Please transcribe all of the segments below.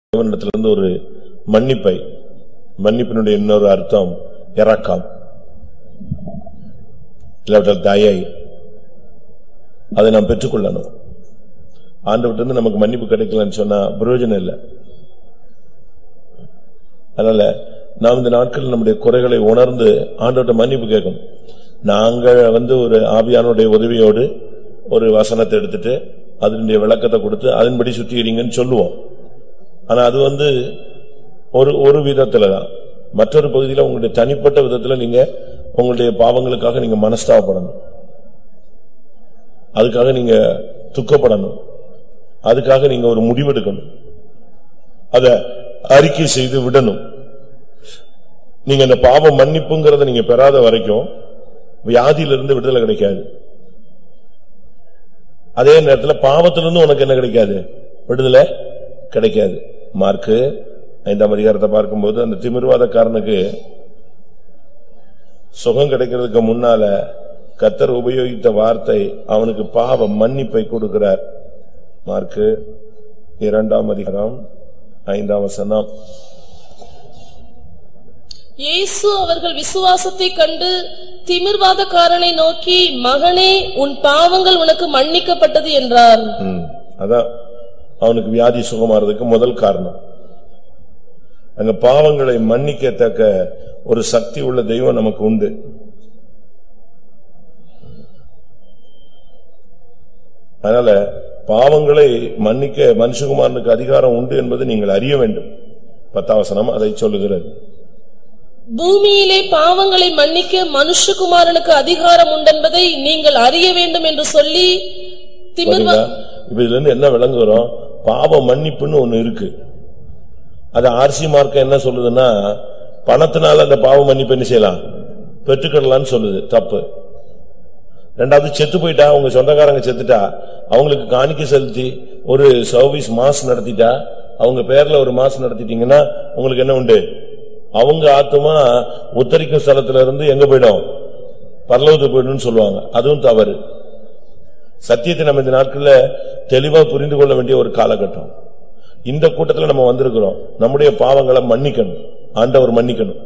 தேவனிடத்திலிருந்து ஒரு மன்னிப்பை மன்னிப்பினுடைய இன்னொரு அர்த்தம் இரக்கம் இல்லாவிட்டால் தயை அதை நாம் பெற்றுக்கொள்ளணும் ஆண்டவர்கிட்ட நமக்கு மன்னிப்பு கிடைக்கலன்னு சொன்னா பிரயோஜனம் இல்லை அதனால நாம் இந்த நாட்களில் நம்முடைய குறைகளை உணர்ந்து ஆண்டவர்கிட்ட மன்னிப்பு கேட்கணும் நாங்க வந்து ஒரு ஆவியானுடைய உதவியோடு ஒரு வசனத்தை எடுத்துட்டு அதனுடைய விளக்கத்தை கொடுத்து அதன்படி சுத்திக்கிறீங்கன்னு சொல்லுவோம் ஆனா அது வந்து ஒரு ஒரு விதத்துல தான் மற்றொரு பகுதியில் உங்களுடைய தனிப்பட்ட விதத்துல நீங்க உங்களுடைய பாவங்களுக்காக நீங்க மனஸ்தாபப்படணும் அதுக்காக நீங்க துக்கப்படணும் அதுக்காக நீங்க ஒரு முடிவெடுக்கணும் அத அறிக்கை செய்து விடணும் நீங்க அந்த பாவ மன்னிப்புங்கிறத நீங்க பெறாத வரைக்கும் வியாதியிலிருந்து விடுதலை கிடைக்காது அதே நேரத்துல பாவத்திலிருந்து உனக்கு என்ன கிடைக்காது விடுதலை கிடைக்காது மார்க்கு ஐந்தாம் அதிகாரத்தை பார்க்கும்போது அந்த திமிர்வாதக்காரனுக்கு சுகம் கிடைக்கிறதுக்கு முன்னால கத்தர் உபயோகித்த வார்த்தை அவனுக்கு பாவ மன்னிப்பை கொடுக்கிறார் மார்க்கு இரண்டாம் அதிகாரம் ஐந்தாம் வசனம் இயேசு அவர்கள் விசுவாசத்தைக் கண்டு திமிர்வாதக்காரனை நோக்கி மகனே உன் பாவங்கள் உனக்கு மன்னிக்கப்பட்டது என்றார் ம், அதான் அவனுக்கு வியாதி சுகமாறதுக்கு முதல் காரணம் அங்க பாவங்களை மன்னிக்கத்தக்க ஒரு சக்தி உள்ள தெய்வம் நமக்கு உண்டு அதனால பாவங்களை மன்னிக்க மனுஷகுமாரனுக்கு அதிகாரம் உண்டு என்பது நீங்கள் அறிய வேண்டும் பத்தாவசனம் அதை சொல்லுகிறது பூமியிலே பாவங்களை மன்னிக்க மனுஷகுமாரனுக்கு அதிகாரம் உண்டென்பதை நீங்கள் அறிய வேண்டும் என்று சொல்லி திமிர்வா பாத்தீங்களா? இப்ப இதுல இருந்து என்ன விளங்குறோம் பாவ மன்னிப்புன்னு ஒண்ணு இருக்கு அது ஆர்சி மார்க்க என்ன சொல்லுதுன்னா பணத்தினால அந்த பாவ மன்னிப்பு என்ன செய்யலாம் பெற்றுக்கிடலாம்னு சொல்லுது தப்பு ரெண்டாவது செத்து போயிட்டா உங்க சொந்தக்காரங்க செத்துட்டா அவங்களுக்கு காணிக்கை செலுத்தி ஒரு சர்வீஸ் மாஸ் நடத்திட்டா அவங்க பேர்ல ஒரு மாஸ் நடத்திட்டீங்கன்னா உங்களுக்கு என்ன உண்டு அவங்க ஆத்துமா உத்தரிக்கும் ஸ்தலத்துல இருந்து எங்க போயிடும் பரலோகத்துக்கு போயிடும்னு சொல்லுவாங்க அதுவும் தவறு சத்தியத்தை நம்ம இந்த நாட்கள்ல தெளிவா புரிந்து கொள்ள வேண்டிய ஒரு காலகட்டம் இந்த கூட்டத்துல நம்ம வந்திருக்கிறோம் நம்முடைய பாவங்களை மன்னிக்கணும் ஆண்டவர் மன்னிக்கணும்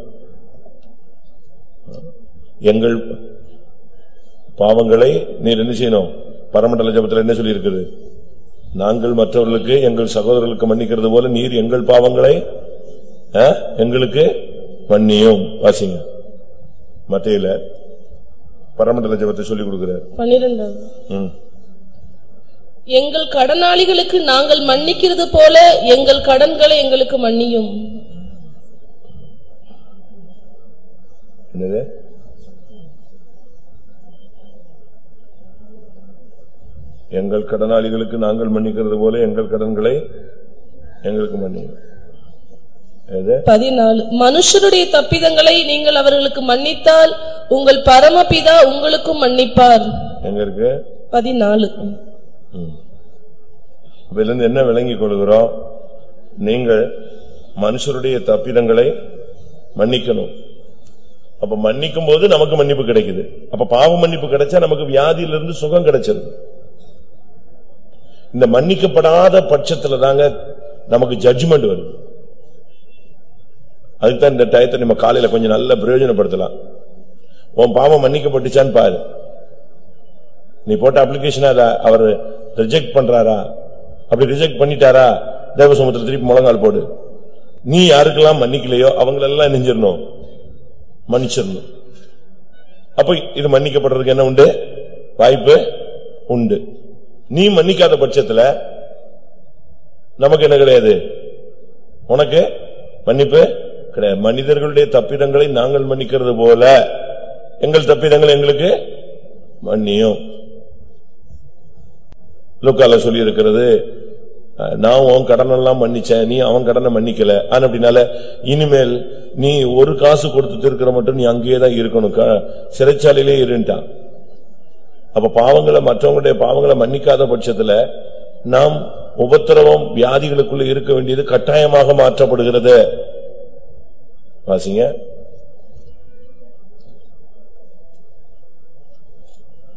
எங்கள் பாவங்களை நீர் என்ன செய்யணும் பரமண்டல ஜபத்துல என்ன சொல்லி இருக்குது நாங்கள் மற்றவர்களுக்கு எங்கள் சகோதரர்களுக்கு மன்னிக்கிறது போல நீர் எங்கள் பாவங்களை ஆ, எங்களுக்கு மன்னியும் வாசிங்க மத்தியில பரமண்டல ஜபத்தை சொல்லி கொடுக்கிறார் பன்னிரெண்டாவது ம் எங்கள் கடனாளிகளுக்கு நாங்கள் மன்னிக்கிறது போல எங்கள் கடன்களை எங்களுக்கு மன்னியும் என்னது எங்கள் கடனாளிகளுக்கு நாங்கள் மன்னிக்கிறது போல எங்கள் கடன்களை எங்களுக்கு மன்னியும் எது பதினாலு மனுஷருடைய தப்பிதங்களை நீங்கள் அவர்களுக்கு மன்னித்தால் உங்கள் பரமபிதா உங்களுக்கும் மன்னிப்பார் எங்க இருக்கு பதினாலு இதுல இருந்து என்ன விளங்கிக் கொள்கிறோம் நீங்கள் மனுஷருடைய தப்பிதங்களை மன்னிக்கணும் அப்ப மன்னிக்கும் போது நமக்கு மன்னிப்பு கிடைக்குது அப்ப பாவ மன்னிப்பு கிடைச்சா நமக்கு வியாதியிலிருந்து சுகம் கிடைச்சது இந்த மன்னிக்கப்படாத பட்சத்துல தாங்க நமக்கு ஜட்ஜ்மெண்ட் வருது அதுக்கு தான் இந்த டயத்தை நம்ம காலையில கொஞ்சம் நல்ல பிரயோஜனப்படுத்தலாம் உன் பாவம் மன்னிக்கப்பட்டுச்சான்னு பாரு நீ போட்ட அப்ளிகேஷன் அவர் ரிஜெக்ட் பண்றாரா அப்படி ரிஜெக்ட் பண்ணிட்டாரா தேவசமுத்திர திருப்பி முழங்கால் போடு நீ யாருக்கெல்லாம் மன்னிக்கலையோ அவங்களெல்லாம் நெஞ்சிடணும் மன்னிச்சிடணும் அப்ப இது மன்னிக்கப்படுறதுக்கு என்ன உண்டு வாய்ப்பு உண்டு நீ மன்னிக்காத பட்சத்துல நமக்கு என்ன கிடையாது உனக்கு மன்னிப்பு கிடையாது மனிதர்களுடைய தப்பிதங்களை நாங்கள் மன்னிக்கிறது போல எங்கள் தப்பிதங்கள் எங்களுக்கு மன்னியும் லூக்கால சொல்லி இருக்கிறது நான் உன் கடனெல்லாம் மன்னிச்சேன் நீ அவன் கடனை மன்னிக்கல ஆனா அப்படினால இனிமேல் நீ ஒரு காசு கொடுத்து திருக்கிற மட்டும் நீ அங்கேயே தான் இருக்கணும் க- சிறைச்சாலையிலே இருன்ட்டான் அப்ப பாவங்களை மற்றவங்களுடைய பாவங்களை மன்னிக்காத பட்சத்துல நாம் உபத்திரவம் வியாதிகளுக்குள்ள இருக்க வேண்டியது கட்டாயமாக மாற்றப்படுகிறது வாசிங்க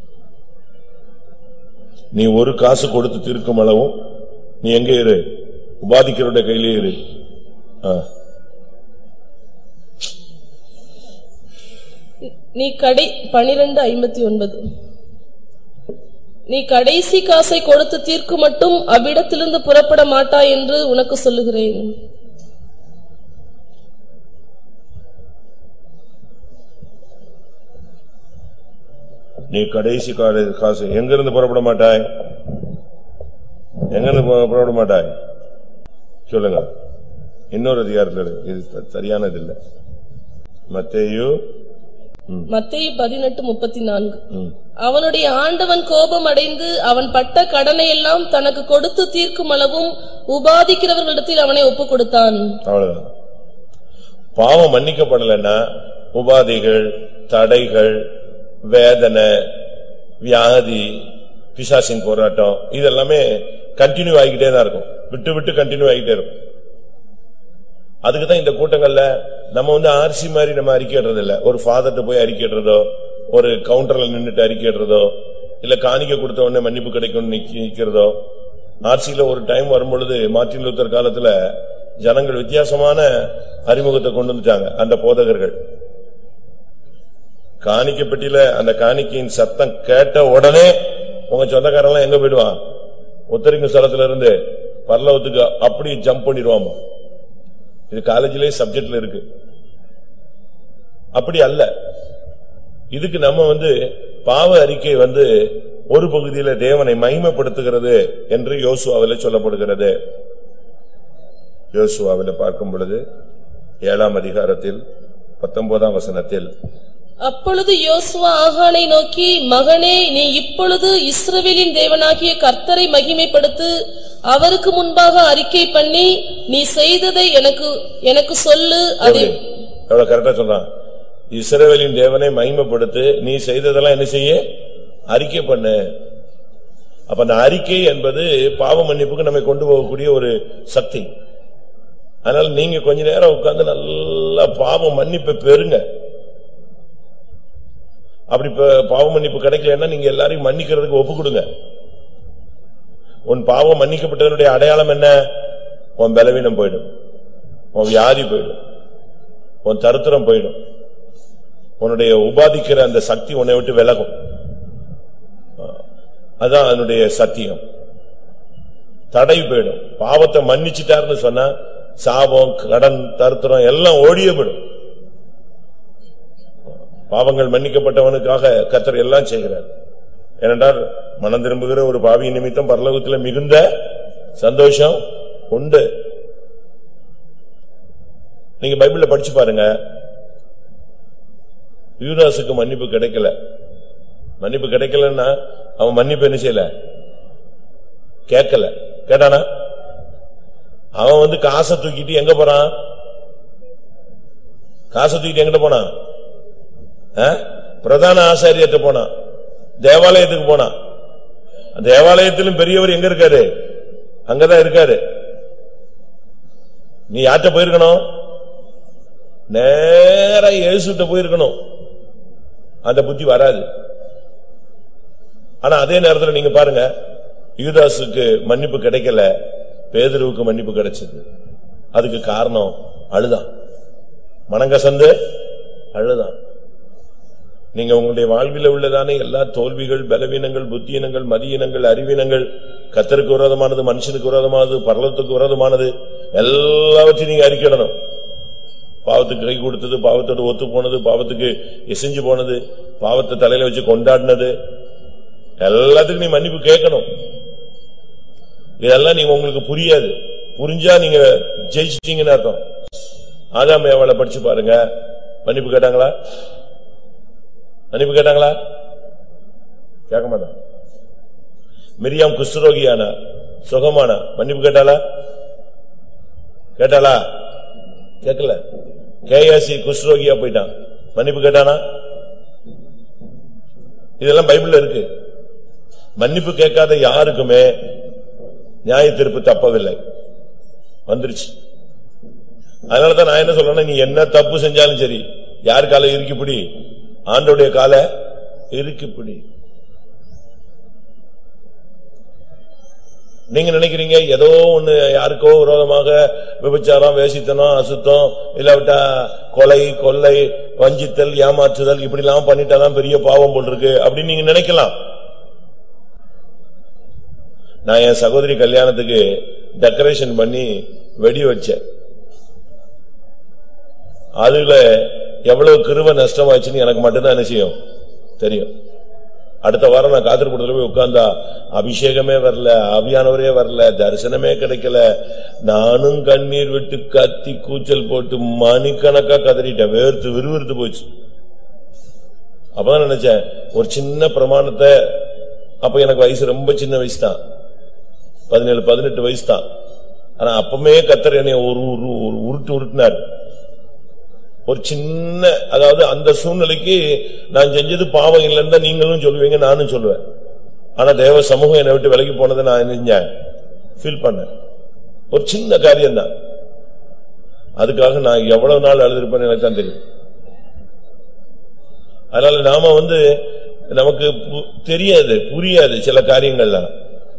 நீ ஒரு காசு கொடுத்து தீர்க்கும் அளவும் நீ எங்க இரு உபாதிக்கிறவருடைய கையிலே இரு ஆ. நீ கடை பனிரெண்டு ஐம்பத்தி ஒன்பது நீ கடைசி காசை கொடுத்து தீர்க்கு மட்டும் அவ்விடத்திலிருந்து புறப்பட மாட்டாய் என்று உனக்கு சொல்லுகிறேன் நீ கடைசி கால- காசு எங்கிருந்து புறப்பட மாட்டாய் எங்கிருந்து பு- புறப்பட மாட்டாய் சொல்லுங்க இன்னொரு அதிகாரத்தில் இருக்கு. இது ச- சரியானது இல்ல மத்தேயு மத்தேயு பதினெட்டு முப்பத்தி நான்கு ம். அவனுடைய ஆண்டவன் கோபம் அடைந்து அவன் பட்ட கடனை எல்லாம் தனக்கு கொடுத்து தீர்க்கும் அளவும் உபாதிக்கிறவர்களிடத்தில் அவனை ஒப்புக் கொடுத்தான் அவ்வளவுதான் பாவம் மன்னிக்கப்படலைன்னா உபாதைகள் தடைகள் வேதனை வியாதி பிசாசின் போராட்டம் இதெல்லாமே கண்டினியூ ஆகிக்கிட்டே தான் இருக்கும் விட்டு விட்டு கண்டினியூ ஆகிட்டே இருக்கும் அதுக்கு தான் இந்த கூட்டங்கள்ல நம்ம வந்து ஆர்சி மாதிரி நம்ம அறிக்கையிடுறது இல்ல ஒரு ஃபாதர்ட்ட போய் அறிக்கையிடுறதோ ஒரு கவுண்டர்ல நின்னுட்டு அறிக்கையிடுறதோ இல்ல காணிக்க கொடுத்த உடனே மன்னிப்பு கிடைக்கும்னு நிக்க- நிக்கிறதோ ஆர்சியில ஒரு டைம் வரும்பொழுது மார்ட்டின் லூத்தர் காலத்துல ஜனங்கள் வித்தியாசமான அறிமுகத்தை கொண்டு வந்துட்டாங்க அந்த போதகர்கள் காணிக்கை பெட்டியில அந்த காணிக்கையின் சத்தம் கேட்ட உடனே உங்க சொந்தக்காரெல்லாம் எங்க போயிடுவான் உத்தரிக்கும் ஸ்தலத்துல இருந்து பரலவத்துக்கு அப்படி ஜம்ப் பண்ணிடுவாமா இது காலேஜிலே சப்ஜெக்ட்ல இருக்கு அப்படி அல்ல இதுக்கு நம்ம வந்து பாவ அறிக்கை வந்து ஒரு பகுதியில தேவனை மகிமைப்படுத்துகிறது என்று யோசுவாவில சொல்லப்படுகிறது யோசுவாவில பார்க்கும் பொழுது ஏழாம் அதிகாரத்தில் பத்தொன்பதாம் வசனத்தில் அப்பொழுது யோசுவா ஆகானை நோக்கி மகனே நீ இப்பொழுது இஸ்ரவேலின் தேவனாகிய கர்த்தரை மகிமைப்படுத்து அவருக்கு முன்பாக அறிக்கை பண்ணி நீ செய்ததை எனக்கு எனக்கு சொல்லு அதை எவ்வளவு கரெக்டா சொல்றான் இஸ்ரவேலின் தேவனை மகிமைப்படுத்து நீ செய்ததெல்லாம் என்ன செய்ய அறிக்கை பண்ணு அப்ப அந்த அறிக்கை என்பது பாவ மன்னிப்புக்கு நம்மை கொண்டு போகக்கூடிய ஒரு சக்தி அதனால நீங்க கொஞ்ச நேரம் உட்கார்ந்து நல்லா பாவ மன்னிப்பை பெறுங்க அப்படி ப- பாவ மன்னிப்பு கிடைக்கலன்னா நீங்க எல்லாரையும் மன்னிக்கிறதுக்கு ஒப்பு கொடுங்க உன் பாவம் மன்னிக்கப்பட்டதனுடைய அடையாளம் என்ன உன் பலவீனம் போயிடும் உன் வியாதி போயிடும் உன் தருத்திரம் போயிடும் உன்னுடைய உபாதிக்கிற அந்த சக்தி உன்னை விட்டு விலகும் ஆ, அதான் அதனுடைய சத்தியம் தடை போயிடும் பாவத்தை மன்னிச்சிட்டாருன்னு சொன்னா சாபம் கடன் தருத்திரம் எல்லாம் ஓடியே போயிடும் பாவங்கள் மன்னிக்கப்பட்டவனுக்காக கத்தர் எல்லாம் செய்கிறார் ஏனென்றால் மனம் திரும்புகிற ஒரு பாவி நிமித்தம் பரலோகத்தில் மிகுந்த சந்தோஷம் உண்டு நீங்க பைபிள்ல படிச்சு பாருங்க யூதாசுக்கு மன்னிப்பு கிடைக்கல மன்னிப்பு கிடைக்கலன்னா அவன் மன்னிப்பு என்ன செய்யல கேட்கல கேட்டானா அவன் வந்து காசை தூக்கிட்டு எங்க போறான் காசை தூக்கிட்டு எங்கிட்ட போனான் ஆ? பிரதான ஆசாரியர்கிட்ட போனான் தேவாலயத்துக்கு போனான் தேவாலயத்திலும் பெரியவர் எங்க இருக்காரு அங்கதான் இருக்காரு நீ யார்கிட்ட போயிருக்கணும் நேரா இயேசுட்ட போயிருக்கணும் அந்த புத்தி வராது ஆனா அதே நேரத்துல நீங்க பாருங்க யூதாசுக்கு மன்னிப்பு கிடைக்கல பேதுருவுக்கு மன்னிப்பு கிடைச்சது அதுக்கு காரணம் அழுதான் மனங்கசந்து அழுதான் நீங்க உங்களுடைய வாழ்வில உள்ளதான எல்லா தோல்விகள் பலவீனங்கள் புத்தியினங்கள் மதியினங்கள் அறிவீனங்கள் கத்தருக்கு விரோதமானது மனுஷனுக்கு விரோதமானது பரலத்துக்கு விரோதமானது எல்லாவற்றையும் நீங்க அறிக்கிடணும் பாவத்துக்கு கை கொடுத்தது பாவத்தோடு ஒத்து போனது பாவத்துக்கு இசைஞ்சு போனது பாவத்தை தலையில வச்சு கொண்டாடினது எல்லாத்துக்கும் நீ மன்னிப்பு கேட்கணும் இதெல்லாம் நீங்க உங்களுக்கு புரியாது புரிஞ்சா நீங்க ஜெயிச்சிட்டீங்கன்னு அர்த்தம் ஆதாம் ஏவாளை படிச்சு பாருங்க மன்னிப்பு கேட்டாங்களா மன்னிப்பு கேட்டாங்களா கேட்க மாட்டான் மிரியாம் குஷ்டரோகியானா சுகமானா மன்னிப்பு கேட்டாளா கேட்டாளா கேட்கல கேயாசி குஷ்டரோகியா போயிட்டான் மன்னிப்பு கேட்டானா இதெல்லாம் பைபிள்ல இருக்கு மன்னிப்பு கேட்காத யாருக்குமே நியாய தீர்ப்பு தப்பவில்லை வந்துருச்சு அதனாலதான் நான் என்ன சொல்றேன்னா நீ என்ன தப்பு செஞ்சாலும் சரி யார் காலை இறுக்கிப்பிடி ஆண்டோடைய காலை இறுக்கிப்பிடி நீங்க நினைக்கிறீங்க ஏதோ ஒண்ணு யாருக்கோ விரோதமாக விபச்சாரம் வேசித்தனம் அசுத்தம் இல்லாவிட்டா கொலை கொள்ளை வஞ்சித்தல் ஏமாற்றுதல் இப்படி எல்லாம் பண்ணிட்டாதான் பெரிய பாவம் போல் இருக்கு அப்படின்னு நீங்க நினைக்கலாம் நான் என் சகோதரி கல்யாணத்துக்கு டெக்கரேஷன் பண்ணி வெடி வச்சேன் அதுல எவ்வளவு கிருப நஷ்டமாச்சுன்னு எனக்கு மட்டும்தான் என்ன செய்யும் தெரியும் அடுத்த வாரம் நான் காத்திருப்படத்துல போய் உட்கார்ந்தா அபிஷேகமே வரல ஆவியானவரே வரல தரிசனமே கிடைக்கல நானும் கண்ணீர் விட்டு கத்தி கூச்சல் போட்டு மணிக்கணக்கா கதறிட்டேன் வேர்த்து விறுவிறுத்து போச்சு அப்பதான் நினைச்சேன் ஒரு சின்ன பிரமாணத்தை அப்ப எனக்கு வயசு ரொம்ப சின்ன வயசு தான் பதினேழு பதினெட்டு வயசு தான் ஆனா அப்பமே கத்தர் என்னை ஒரு உரு- ஒரு உருட்டு உருட்டினார் ஒரு சின்ன அதாவது அந்த சூழ்நிலைக்கு நான் செஞ்சது பாவம் இல்லைன்னு தான் நீங்களும் சொல்லுவீங்க நானும் சொல்லுவேன் ஆனா தேவ சமூகம் என்னை விட்டு விலகி போனதை நான் என்ன செஞ்சேன் ஃபீல் பண்ணேன் ஒரு சின்ன காரியம் தான் அதுக்காக நான் எவ்வளவு நாள் அழுதுருப்பேன்னு எனக்கு தான் தெரியும் அதனால நாம வந்து நமக்கு பு- தெரியாது புரியாது சில காரியங்கள்லாம்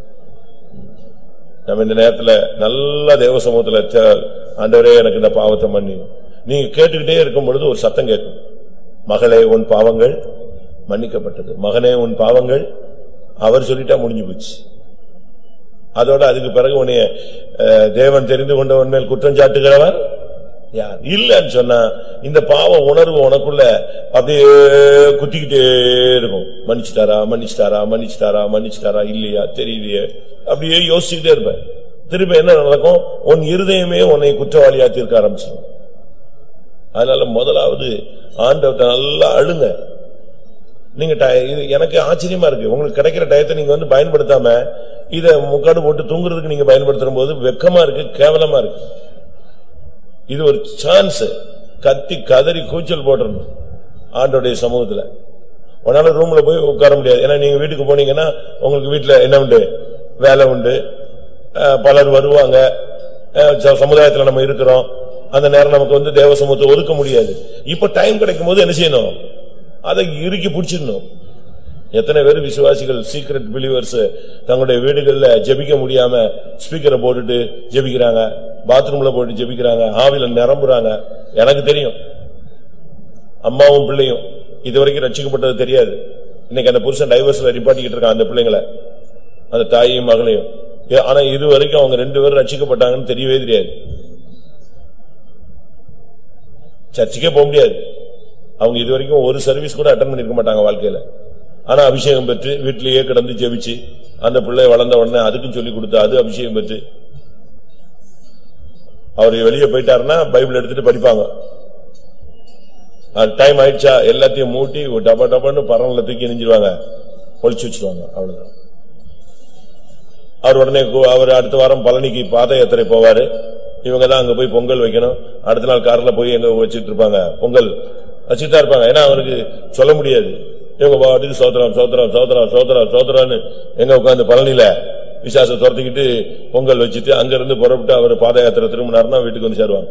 நம்ம இந்த நேரத்துல நல்ல தேவ சமூகத்துல தே- ஆண்டவரே எனக்கு இந்த பாவத்தை பண்ணி நீங்க கேட்டுக்கிட்டே இருக்கும் பொழுது ஒரு சத்தம் கேட்கும் மகளே உன் பாவங்கள் மன்னிக்கப்பட்டது மகனே உன் பாவங்கள் அவர் சொல்லிட்டா முடிஞ்சு போச்சு அதோட அதுக்கு பிறகு உன்னைய அஹ், தேவன் தெரிந்து கொண்டவன் மேல் குற்றம் சாட்டுகிறவர் யார் இல்லன்னு சொன்னா இந்த பாவ உணர்வு உனக்குள்ள அப்படியே குத்திக்கிட்டே இருக்கும் மன்னிச்சுட்டாரா மன்னிச்சுட்டாரா மன்னிச்சுட்டாரா மன்னிச்சுட்டாரா இல்லையா தெரியலையே அப்படியே யோசிச்சுக்கிட்டே இருப்பேன் திரும்ப என்ன நடக்கும் உன் இருதயமே உன்னை குற்றவாளியா தீர்க்க ஆரம்பிச்சிடும் அதனால முதலாவது ஆண்டவர்ட்ட நல்லா அழுங்க நீங்க டய- இது எனக்கு ஆச்சரியமா இருக்கு உங்களுக்கு கிடைக்கிற டயத்தை நீங்க வந்து பயன்படுத்தாம இத முக்காடு போட்டு தூங்குறதுக்கு நீங்க பயன்படுத்துற போது வெக்கமா இருக்கு கேவலமா இருக்கு இது ஒரு சான்ஸ் கத்தி கதறி கூச்சல் போட்டுறணும் ஆண்டோடைய சமூகத்துல உன்னால ரூம்ல போய் உட்கார முடியாது ஏன்னா நீங்க வீட்டுக்கு போனீங்கன்னா உங்களுக்கு வீட்டுல என்ன உண்டு வேலை உண்டு அஹ், பலர் வருவாங்க அஹ், ச- சமுதாயத்துல நம்ம இருக்கிறோம் அந்த நேரம் நமக்கு வந்து தேவ சமூகத்தை ஒதுக்க முடியாது இப்ப டைம் கிடைக்கும் போது என்ன செய்யணும் அதை இறுக்கி பிடிச்சிடணும் எத்தனை பேர் விசுவாசிகள் சீக்ரெட் பிலீவர்ஸ் தங்களுடைய வீடுகள்ல ஜெபிக்க முடியாம ஸ்பீக்கரை போட்டுட்டு ஜெபிக்கிறாங்க பாத்ரூம்ல போட்டு ஜெபிக்கிறாங்க ஆவில நிரம்புறாங்க எனக்கு தெரியும் அம்மாவும் பிள்ளையும் இதுவரைக்கும் ரட்சிக்கப்பட்டது தெரியாது இன்னைக்கு அந்த புருஷன் டைவர்ஸ்ல ரிப்பாட்டிக்கிட்டு இருக்கான் அந்த பிள்ளைங்களை அந்த தாயையும் மகளையும் ஏ, ஆனா இது வரைக்கும் அவங்க ரெண்டு பேரும் ரட்சிக்கப்பட்டாங்கன்னு தெரியவே தெரியாது சர்ச்சுக்கே போக முடியாது அவங்க இது வரைக்கும் ஒரு சர்வீஸ் கூட அட்டன் பண்ணிருக்க மாட்டாங்க வாழ்க்கையில ஆனா அபிஷேகம் பெற்று வீட்டிலேயே கிடந்து ஜெபிச்சு அந்த பிள்ளை வளர்ந்த உடனே அதுக்கும் சொல்லி கொடுத்து அது அபிஷேகம் பெற்று அவர் வெளியே போயிட்டாருன்னா பைபிள் எடுத்துட்டு படிப்பாங்க டைம் ஆயிடுச்சா எல்லாத்தையும் மூட்டி ஒரு டபா டபான்னு பரவல தூக்கி எரிஞ்சிருவாங்க ஒளிச்சு வச்சிருவாங்க அவ்வளவுதான் அவர் உடனே கு- அவர் அடுத்த வாரம் பழனிக்கு பாத யாத்திரை போவாரு இவங்க தான் அங்க போய் பொங்கல் வைக்கணும் அடுத்த நாள் கார்ல போய் எங்க வச்சிட்டு இருப்பாங்க பொங்கல் வச்சுட்டு தான் இருப்பாங்க ஏன்னா அவருக்கு சொல்ல முடியாது இவங்க பாட்டுக்கு சோத்திரம் சோத்திரம் சோத்திரம் சோத்திரம் சோத்திரம்னு எங்க உட்கார்ந்து பழனியில விசாச துரத்திக்கிட்டு பொங்கல் வச்சுட்டு அங்க இருந்து புறப்பட்டு அவர் பாத யாத்திரை திரும்பினாருன்னா வீட்டுக்கு வந்து சேருவாங்க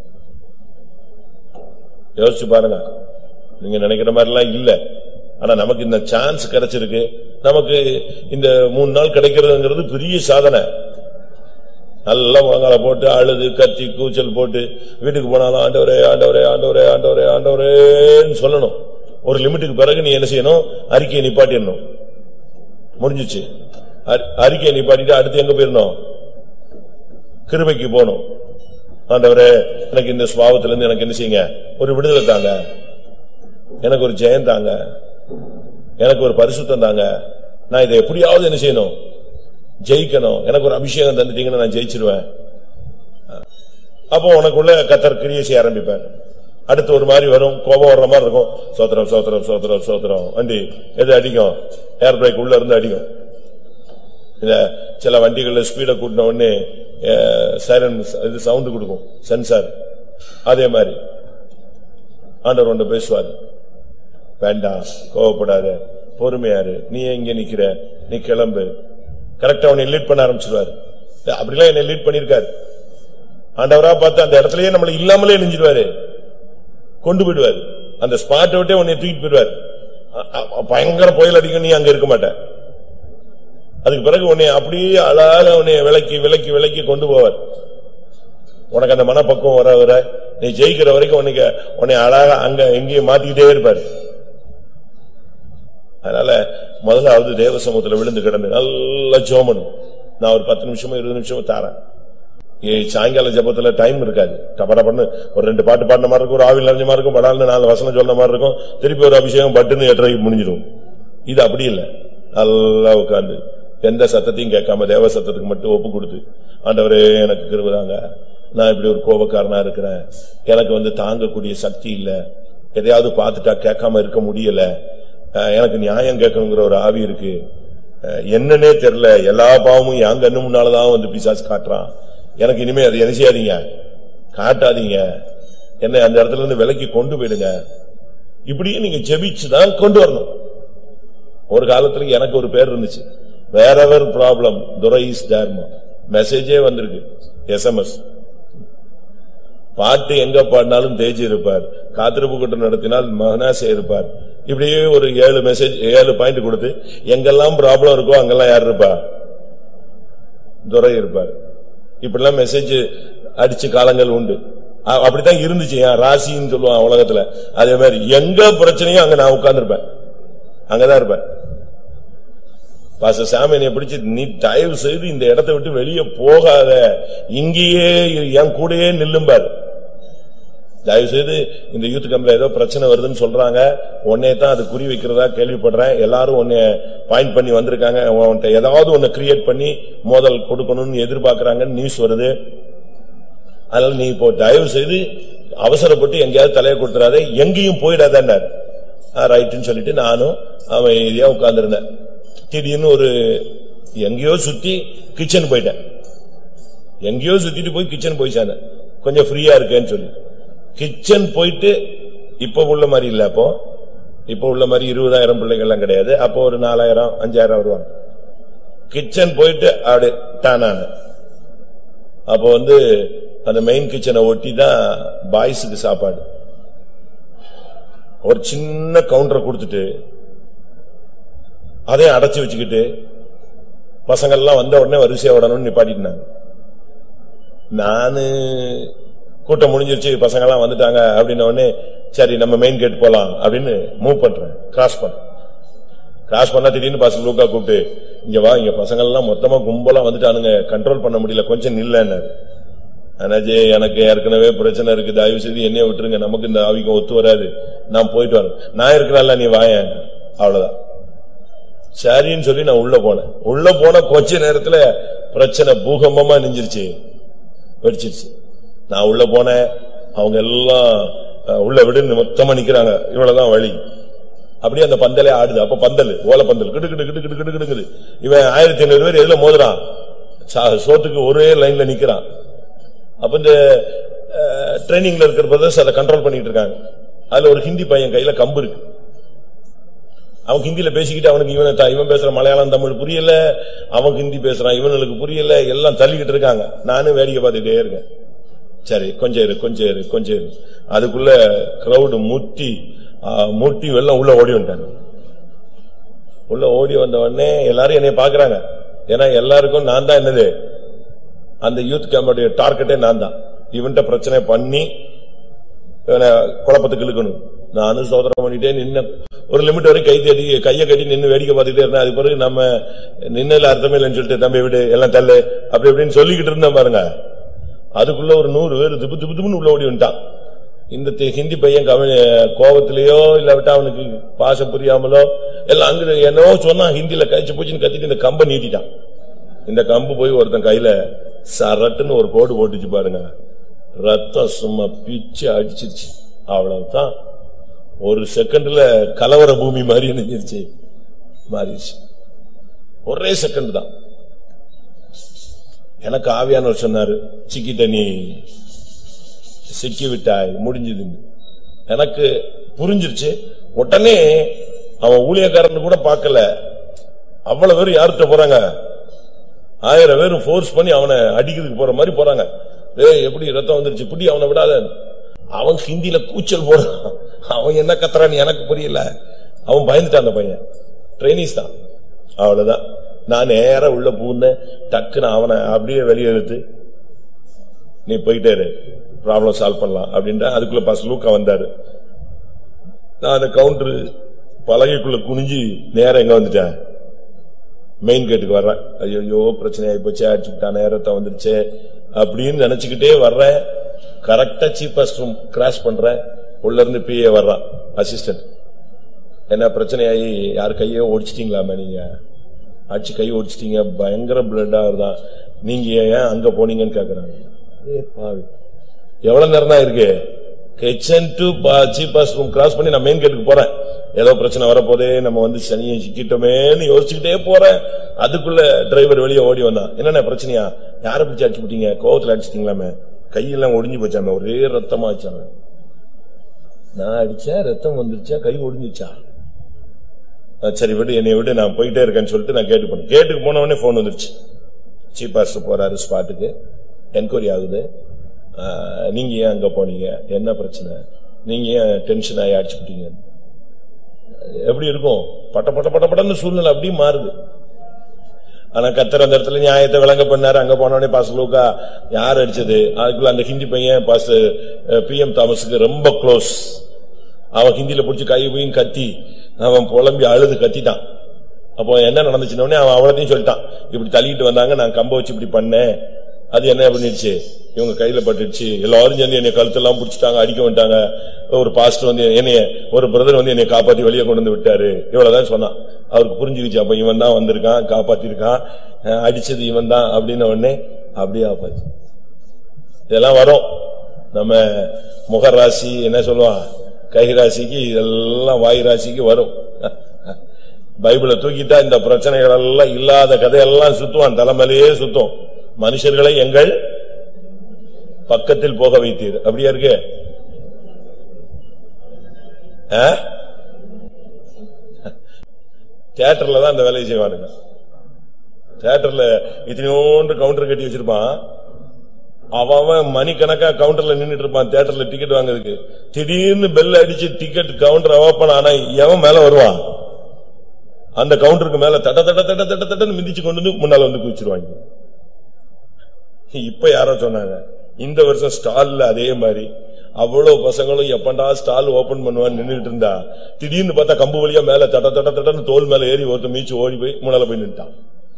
யோசிச்சு பாருங்க நீங்க நினைக்கிற மாதிரி எல்லாம் இல்ல ஆனா நமக்கு இந்த சான்ஸ் கிடைச்சிருக்கு நமக்கு இந்த மூணு நாள் கிடைக்கிறதுங்கிறது பெரிய சாதனை நல்லா முழங்கால போட்டு அழுது கத்தி கூச்சல் போட்டு வீட்டுக்கு போனாலும் ஆண்டவரே ஆண்டவரே ஆண்டவரே ஆண்டவரே ஆண்டவரேன்னு சொல்லணும் ஒரு லிமிட்டுக்கு பிறகு நீ என்ன செய்யணும் அறிக்கையை நிப்பாட்டிடணும் முடிஞ்சுச்சு அறி- அறிக்கையை நிப்பாட்டிட்டு அடுத்து எங்க போயிடணும் கிருபைக்கு போகணும் ஆண்டவரே எனக்கு இந்த சுவாவத்துல இருந்து எனக்கு என்ன செய்யுங்க ஒரு விடுதலை தாங்க எனக்கு ஒரு ஜெயம் தாங்க எனக்கு ஒரு பரிசுத்தம் தாங்க நான் இதை எப்படியாவது என்ன செய்யணும் ஜெயிக்கணும் எனக்கு ஒரு அபிஷேகம் தந்துட்டீங்கன்னா நான் ஜெயிச்சிருவேன் அப்போ உனக்குள்ள கத்தர் கிரியை செய்ய ஆரம்பிப்பேன் அடுத்து ஒரு மாதிரி வரும் கோபம் வர்ற மாதிரி இருக்கும் சோத்திரம் சோத்திரம் சோத்திரம் சோத்திரம் வண்டி எது அடிக்கும் ஏர் பிரேக் உள்ள இருந்து அடிக்கும் இந்த சில வண்டிகள்ல ஸ்பீட கூட்டின உடனே சைரன் இது சவுண்ட் கொடுக்கும் சென்சார் அதே மாதிரி ஆண்டவர் ஒன்று பேசுவார் வேண்டாம் கோவப்படாத பொறுமையாரு நீ எங்க நிக்கிற நீ கிளம்பு கரெக்டா உன்னை லீட் பண்ண ஆரம்பிச்சிருவாரு அப்படிலாம் என்னை லீட் பண்ணிருக்காரு ஆண்டவரா பார்த்து அந்த இடத்துலயே நம்மள இல்லாமலே நெஞ்சிருவாரு கொண்டு போயிடுவாரு அந்த ஸ்பாட்டை விட்டே உன்னை தூக்கிட்டு போயிடுவாரு அ- அ- பயங்கர புயல் அடிக்கும் நீ அங்க இருக்க மாட்ட அதுக்கு பிறகு உன்னை அப்படியே அழகாக உன்னை விலக்கி விலக்கி விலக்கி கொண்டு போவார் உனக்கு அந்த மனப்பக்குவம் வர வர நீ ஜெயிக்கிற வரைக்கும் உனக்கு உன்னை அழகா அங்க எங்கேயும் மாத்திக்கிட்டே இருப்பார் அதனால முதலாவது தேவ சமூகத்துல விழுந்து கிடந்து நல்ல ஜோமனும் நான் ஒரு பத்து நிமிஷமோ இருபது நிமிஷமோ தாரேன் ஏ சாயங்கால ஜபத்துல டைம் இருக்காது டபடபன்னு ஒரு ரெண்டு பாட்டு பாடின மாதிரி இருக்கும் ஒரு ஆவில் நிறைஞ்ச மாதிரி இருக்கும் படால்னு நாலு வசனம் சொன்ன மாதிரி இருக்கும் திருப்பி ஒரு அபிஷேகம் பட்டுன்னு எட்டரைக்கு முடிஞ்சிடும் இது அப்படி இல்ல நல்லா உட்கார்ந்து எந்த சத்தத்தையும் கேட்காம தேவ சத்தத்துக்கு மட்டும் ஒப்பு கொடுத்து ஆண்டவரே எனக்கு கிருபதாங்க நான் இப்படி ஒரு கோபக்காரனா இருக்கிறேன் எனக்கு வந்து தாங்கக்கூடிய சக்தி இல்ல எதையாவது பார்த்துட்டா கேட்காம இருக்க முடியல அஹ், எனக்கு நியாயம் கேட்கணுங்கிற ஒரு ஆவி இருக்கு அஹ், என்னன்னே தெரியல எல்லா பாவமும் என் கண்ணு முன்னாலதான் வந்து பிசாசு காட்டுறான் எனக்கு இனிமே அதை என்ன செய்யாதீங்க காட்டாதீங்க என்னை அந்த இடத்துல இருந்து விலக்கி கொண்டு போயிடுங்க இப்படியே நீங்க ஜெபிச்சுதான் கொண்டு வரணும் ஒரு காலத்துல எனக்கு ஒரு பேர் இருந்துச்சு வேறவர் ப்ராப்ளம் துரை இஸ் தர்மா மெசேஜே வந்திருக்கு எஸ்எம்எஸ் பாட்டு எங்க பாடினாலும் தேஜி இருப்பார் காத்திருப்பு கூட்டம் நடத்தினால் மகனாசே இருப்பார் இப்படியே ஒரு ஏழு மெசேஜ் ஏழு பாயிண்ட் கொடுத்து எங்கெல்லாம் ப்ராப்ளம் இருக்கோ அங்கெல்லாம் யார் இருப்பா துரை இருப்பார் இப்படிலாம் மெசேஜ் அடிச்ச காலங்கள் உண்டு அ- அப்படித்தான் இருந்துச்சு என் ராசின்னு சொல்லுவான் உலகத்துல அதே மாதிரி எங்க பிரச்சனையும் அங்க நான் உட்கார்ந்திருப்பேன் அங்கதான் இருப்பேன் பாச சாமியனை பிடிச்சு நீ தயவு செய்து இந்த இடத்தை விட்டு வெளியே போகாத இங்கேயே இரு, என் கூடயே நில்லும்பார் தயவு செய்து இந்த யூத் கம்பெனில ஏதோ பிரச்சனை வருதுன்னு சொல்றாங்க உன்னை தான் அது குறி வைக்கிறதா கேள்விப்படுறேன் எல்லாரும் உன்னை பாயிண்ட் பண்ணி வந்திருக்காங்க உன்கிட்ட ஏதாவது ஒன்னு கிரியேட் பண்ணி மோதல் கொடுக்கணும்னு எதிர்பார்க்கறாங்கன்னு நியூஸ் வருது அதனால நீ இப்போ தயவு செய்து அவசரப்பட்டு எங்கேயாவது தலையை கொடுத்துறாத எங்கேயும் போயிடாதன்னார் ரைட்டுன்னு சொல்லிட்டு நானும் அமைதியா உட்கார்ந்திருந்தேன் திடீர்னு ஒரு எங்கேயோ சுத்தி கிச்சன் போயிட்டேன் எங்கேயோ சுத்திட்டு போய் கிச்சன் போய் சேர்ந்தேன் கொஞ்சம் ஃப்ரீயா இருக்கேன்னு சொல்லி கிச்சன் போயிட்டு இப்ப உள்ள மாதிரி இல்ல அப்போ இப்ப உள்ள மாதிரி இருபதாயிரம் பிள்ளைகள்லாம் கிடையாது அப்போ ஒரு நாலாயிரம் அஞ்சாயிரம் வருவாங்க கிச்சன் போயிட்டு அப்படி டானான அப்போ வந்து அந்த மெயின் கிச்சனை ஒட்டி தான் பாய்ஸுக்கு சாப்பாடு ஒரு சின்ன கவுண்டரை கொடுத்துட்டு அதையும் அடைச்சு வச்சுக்கிட்டு பசங்கள்லாம் வந்த உடனே வரிசையா விடணும்னு நிப்பாட்டிட்டாங்க நானு கூட்டம் முடிஞ்சிருச்சு பசங்கெல்லாம் வந்துட்டாங்க அப்படின்ன உடனே சரி நம்ம மெயின் கேட் போலாம் அப்படின்னு மூவ் பண்றேன் கிராஸ் பண்றேன் கிராஸ் பண்ணா திடீர்னு பசங்க லூக்கா கூப்பிட்டு இங்க வா இங்க பசங்கள்லாம் மொத்தமா கும்பலா வந்துட்டானுங்க கண்ட்ரோல் பண்ண முடியல கொஞ்சம் நில்லன்னு அண்ணாஜே எனக்கு ஏற்கனவே பிரச்சனை இருக்கு தயவு செய்து என்னைய விட்டுருங்க நமக்கு இந்த ஆவிக்கும் ஒத்து வராது நான் போயிட்டு வரேன் நான் இருக்கிறேன்ல நீ வாயேன் அவ்வளவுதான் சரின்னு சொல்லி நான் உள்ள போனேன் உள்ள போன கொஞ்ச நேரத்துல பிரச்சனை பூகம்பமா நெஞ்சிருச்சு வெடிச்சிருச்சு நான் உள்ள போனேன் அவங்க எல்லாம் அஹ், உள்ள விடுன்னு மொத்தமா நிக்கிறாங்க இவ்வளவுதான் வழி அப்படியே அந்த பந்தலே ஆடுது அப்ப பந்தல் ஓலை பந்தல் கிடு கிடு கிடு கிடு கிடு கிடுங்குது இவன் ஆயிரத்தி ஐநூறு பேர் எதுல மோதுறான் சா- சோத்துக்கு ஒரே லைன்ல நிக்கிறான் அப்ப இந்த ட்ரைனிங்ல இருக்கிற பிரதர்ஸ் அதை கண்ட்ரோல் பண்ணிட்டு இருக்காங்க அதுல ஒரு ஹிந்தி பையன் கையில கம்பு இருக்கு அவன் ஹிந்தியில பேசிக்கிட்டு அவனுக்கு இவனை த- இவன் பேசுற மலையாளம் தமிழ் புரியல அவன் ஹிந்தி பேசுறான் இவனுக்கு புரியல எல்லாம் தள்ளிக்கிட்டு இருக்காங்க நானும் வேடிக்கை பார்த்துக்கிட்டே இருக்கேன் சரி கொஞ்சம் இரு கொஞ்சம் இரு கொஞ்சம் இரு அதுக்குள்ள கிரவுடு முட்டி ஆ, முட்டி எல்லாம் உள்ள ஓடி வந்துட்டாங்க உள்ள ஓடி வந்த உடனே எல்லாரும் என்னைய பாக்குறாங்க ஏன்னா எல்லாருக்கும் நான் தான் என்னது அந்த யூத் கேம்போடைய டார்கெட்டே நான் தான் இவன்ட்ட பிரச்சனை பண்ணி இவனை குழப்பத்துக்கு இழுக்கணும் நானும் சோதனை பண்ணிட்டே நின்ன ஒரு லிமிட் வரை கை தட்டி கையை கட்டி நின்னு வேடிக்கை பார்த்துட்டே இருந்தேன் அது பிறகு நம்ம நின்னல அர்த்தமே இல்லைன்னு சொல்லிட்டு தம்பி விடு எல்லாம் தள்ளு அப்படி இப்படின்னு சொல்லிக்கிட்டு இருந்தேன் பாருங்க அதுக்குள்ள ஒரு நூறு பேர் திப்பு திப்பு திப்புன்னு உள்ள ஓடி வந்துட்டான் இந்த தி- ஹிந்தி பையன் கவனி கோபத்திலேயோ இல்லாவிட்டா அவனுக்கு பாசம் புரியாமலோ எல்லாம் அங்க என்னவோ சொன்னா ஹிந்தில கழிச்சு போச்சுன்னு கத்திட்டு இந்த கம்பை நீட்டிட்டான் இந்த கம்பு போய் ஒருத்தன் கையில சரட்டுன்னு ஒரு கோடு போட்டுச்சு பாருங்க ரத்தம் சும்மா பிச்சு அடிச்சிருச்சு அவ்வளவுதான் ஒரு செகண்ட்ல கலவர பூமி மாதிரி நினைச்சிருச்சு மாறிடுச்சு ஒரே செகண்ட் தான் எனக்கு ஆவியானவர் சொன்னாரு சிக்கிட்ட நீ சிக்கி விட்டாய் முடிஞ்சது எனக்கு புரிஞ்சிருச்சு உடனே அவன் ஊழியக்காரன் கூட பார்க்கல அவ்வளவு பேர் யார்கிட்ட போறாங்க ஆயிரம் பேர் ஃபோர்ஸ் பண்ணி அவனை அடிக்கிறதுக்கு போற மாதிரி போறாங்க ஏய் எப்படி ரத்தம் வந்துருச்சு புடி அவனை விடாத அவன் ஹிந்தில கூச்சல் போடுறான் அவன் என்ன கத்துறான்னு எனக்கு புரியல அவன் பயந்துட்டான் அந்த பையன் ட்ரைனிஸ் தான் அவ்வளவுதான் நான் நேரா உள்ள பூந்தேன் டக்குன்னு அவனை அப்படியே வெளியே இழுத்து நீ போயிட்டே இரு ப்ராப்ளம் சால்வ் பண்ணலாம் அப்படின்ட்டு அதுக்குள்ள பாஸ் லூக்கா வந்தாரு நான் அந்த கவுண்டர் பலகைக்குள்ள குனிஞ்சு நேரா எங்க வந்துட்டேன் மெயின் கேட்டுக்கு வர்றேன் ஐயோ பிரச்சனை ஆகி போச்சு அடிச்சு விட்டான் நேரத்தை வந்துருச்சு அப்படின்னு நினைச்சுக்கிட்டே வர்றேன் கரெக்டா சீப்பஸ்ட் ரூம் கிராஷ் பண்றேன் உள்ள இருந்து பிஏ வர்றான் அசிஸ்டன்ட் என்ன பிரச்சனையாகி யார் கையோ ஒடிச்சிட்டீங்களாமே நீங்க அடிச்சு கை ஒடிச்சிட்டீங்க பயங்கர பிளட்டா வருதான் நீங்க ஏன் அங்க போனீங்கன்னு கேக்குறாங்க அதே பாவி எவ்வளவு நேரம் தான் இருக்கு kitchen to cheapest room cross பண்ணி நான் மெயின் கேட்டுக்கு போறேன் ஏதோ பிரச்சனை வரப்போதே நம்ம வந்து சனியை சிக்கிட்டோமேன்னு யோசிச்சுக்கிட்டே போறேன் அதுக்குள்ள டிரைவர் வெளியே ஓடி வந்தான் என்னென்ன பிரச்சனையா யாரை பிடிச்சு அடிச்சு விட்டீங்க கோவத்துல அடிச்சிட்டீங்களாமே கையெல்லாம் ஒடிஞ்சு போச்சாமே ஒரே ரத்தமா வச்சாங்க நான் அடிச்சேன் ரத்தம் வந்துருச்சா கை ஒடிஞ்சுச்சா அஹ் சரி விடு என்னை விடு நான் போயிட்டே இருக்கேன்னு சொல்லிட்டு நான் கேட்டு போனேன் கேட்டுக்கு போன உடனே போன் வந்துருச்சு சீப் மாஸ்டர் போறாரு ஸ்பாட்டுக்கு என்கொயரி ஆகுது அஹ், நீங்க ஏன் அங்க போனீங்க என்ன பிரச்சனை நீங்க ஏன் டென்ஷன் ஆகி அடிச்சுக்கிட்டீங்க எப்படி இருக்கும் பட்ட பட்ட பட்ட பட்டன்னு சூழ்நிலை அப்படியே மாறுது ஆனா கத்தர் அந்த இடத்துல நியாயத்தை விளங்க பண்ணாரு அங்க போனோடனே பாஸ் லூக்கா யார் அடிச்சது அதுக்குள்ள அந்த ஹிந்தி பையன் பாஸ் பி எம் தாமஸுக்கு ரொம்ப க்ளோஸ் அவன் ஹிந்தியில புடிச்சு கை போய் கத்தி அவன் புலம்பி அழுது கத்திட்டான் அப்போ என்ன நடந்துச்சுன்னு உடனே அவன் அவ்வளத்தையும் சொல்லிட்டான் இப்படி தள்ளிட்டு வந்தாங்க நான் கம்ப வச்சு இப்படி பண்ணேன் அது என்ன பண்ணிடுச்சு இவங்க கையில பட்டுடுச்சு எல்லாரும் சேர்ந்து என்னை கழுத்தெல்லாம் புடிச்சிட்டாங்க அடிக்க வந்துட்டாங்க ஒரு பாஸ்டர் வந்து என்னைய ஒரு பிரதர் வந்து என்னை காப்பாத்தி வெளியே கொண்டு வந்து விட்டாரு இவ்வளவுதான் சொன்னான் அவருக்கு புரிஞ்சுக்கிச்சு அப்ப இவன் தான் வந்திருக்கான் காப்பாத்திருக்கான் அஹ் அடிச்சது இவன் தான் அப்படின்ன உடனே அப்படியே ஆப்பாச்சு இதெல்லாம் வரும் நம்ம முக ராசி என்ன சொல்லுவான் கை ராசிக்கு இதெல்லாம் வாய் ராசிக்கு வரும் பைபிளை தூக்கிட்டா இந்த பிரச்சனைகள் எல்லாம் இல்லாத கதையெல்லாம் சுத்துவான் தலைமையிலேயே சுத்தும் மனுஷர்களை எங்கள் பக்கத்தில் போக வைத்தீர் அப்படியா இருக்கு ஆ? தியேட்டர்ல தான் அந்த வேலையை செய்வானுங்க தியேட்டர்ல இத்தனையோண்டு கவுண்டர் கட்டி வச்சிருப்பான் அவன் அவன் மணிக்கணக்கா கவுண்டர்ல நின்னுட்டு இருப்பான் தியேட்டர்ல டிக்கெட் வாங்குறதுக்கு திடீர்னு பெல் அடிச்சு டிக்கெட் கவுண்டர் ஓபன் ஆனா எவன் மேல வருவான் அந்த கவுண்டருக்கு மேல தட தட தட தட தடன்னு மிதிச்சு கொண்டு வந்து முன்னால வந்து குதிச்சிருவாங்க இப்ப யாரோ சொன்னாங்க இந்த வருஷம் ஸ்டால்ல அதே மாதிரி அவ்வளவு பசங்களும் எப்பண்டா ஸ்டால் ஓபன் பண்ணுவான்னு நின்னுட்டு இருந்தா திடீர்னு பார்த்தா கம்பு வழியா மேல தட தட தடன்னு தோல் மேல ஏறி ஒருத்தன் மீச்சு ஓடி போய் முன்னால போய் நின்ட்டான்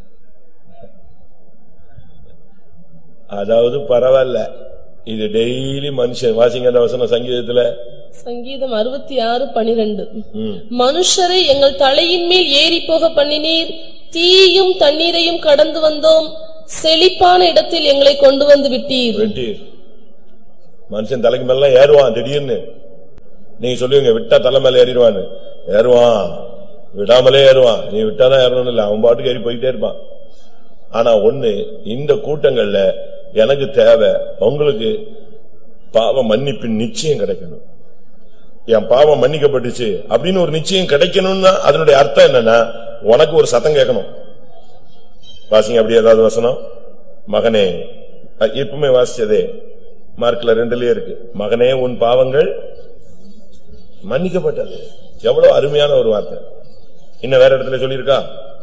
அதாவது பரவாயில்ல இது டெய்லி மனுஷன் வாசிங்க அந்த வசனம் சங்கீதத்துல சங்கீதம் அறுபத்தி ஆறு பனிரெண்டு ம். மனுஷரை எங்கள் தலையின் மேல் ஏறி போக பண்ணினீர் தீயும் தண்ணீரையும் கடந்து வந்தோம் செழிப்பான இடத்தில் எங்களை கொண்டு வந்து விட்டீர் வெட்டி மனுஷன் தலைக்கு மேல ஏறுவான் திடீர்னு நீங்க சொல்லுவீங்க விட்டா தலை மேல ஏறிடுவான்னு ஏறுவான் விடாமலே ஏறுவான் நீ விட்டாதான் ஏறணும் இல்ல அவன் பாட்டுக்கு ஏறி போயிட்டே இருப்பான் ஆனா ஒண்ணு இந்த கூட்டங்கள்ல எனக்கு தேவை உங்களுக்கு பாவ மன்னிப்பின் நிச்சயம் கிடைக்கணும் என் பாவம் மன்னிக்கப்பட்டுச்சு அப்படின்னு ஒரு நிச்சயம் கிடைக்கணும்னா அதனுடைய அர்த்தம் என்னன்னா உனக்கு ஒரு சத்தம் கேட்கணும் வாசிங்க அப்படி ஏதாவது வசனம் மகனே அ, இப்பவுமே வாசிச்சதே மார்க்ல ரெண்டுலயே இருக்கு மகனே உன் பாவங்கள் மன்னிக்கப்பட்டது எவ்வளவு அருமையான ஒரு வார்த்தை இன்னும் வேற இடத்துல சொல்லியிருக்கா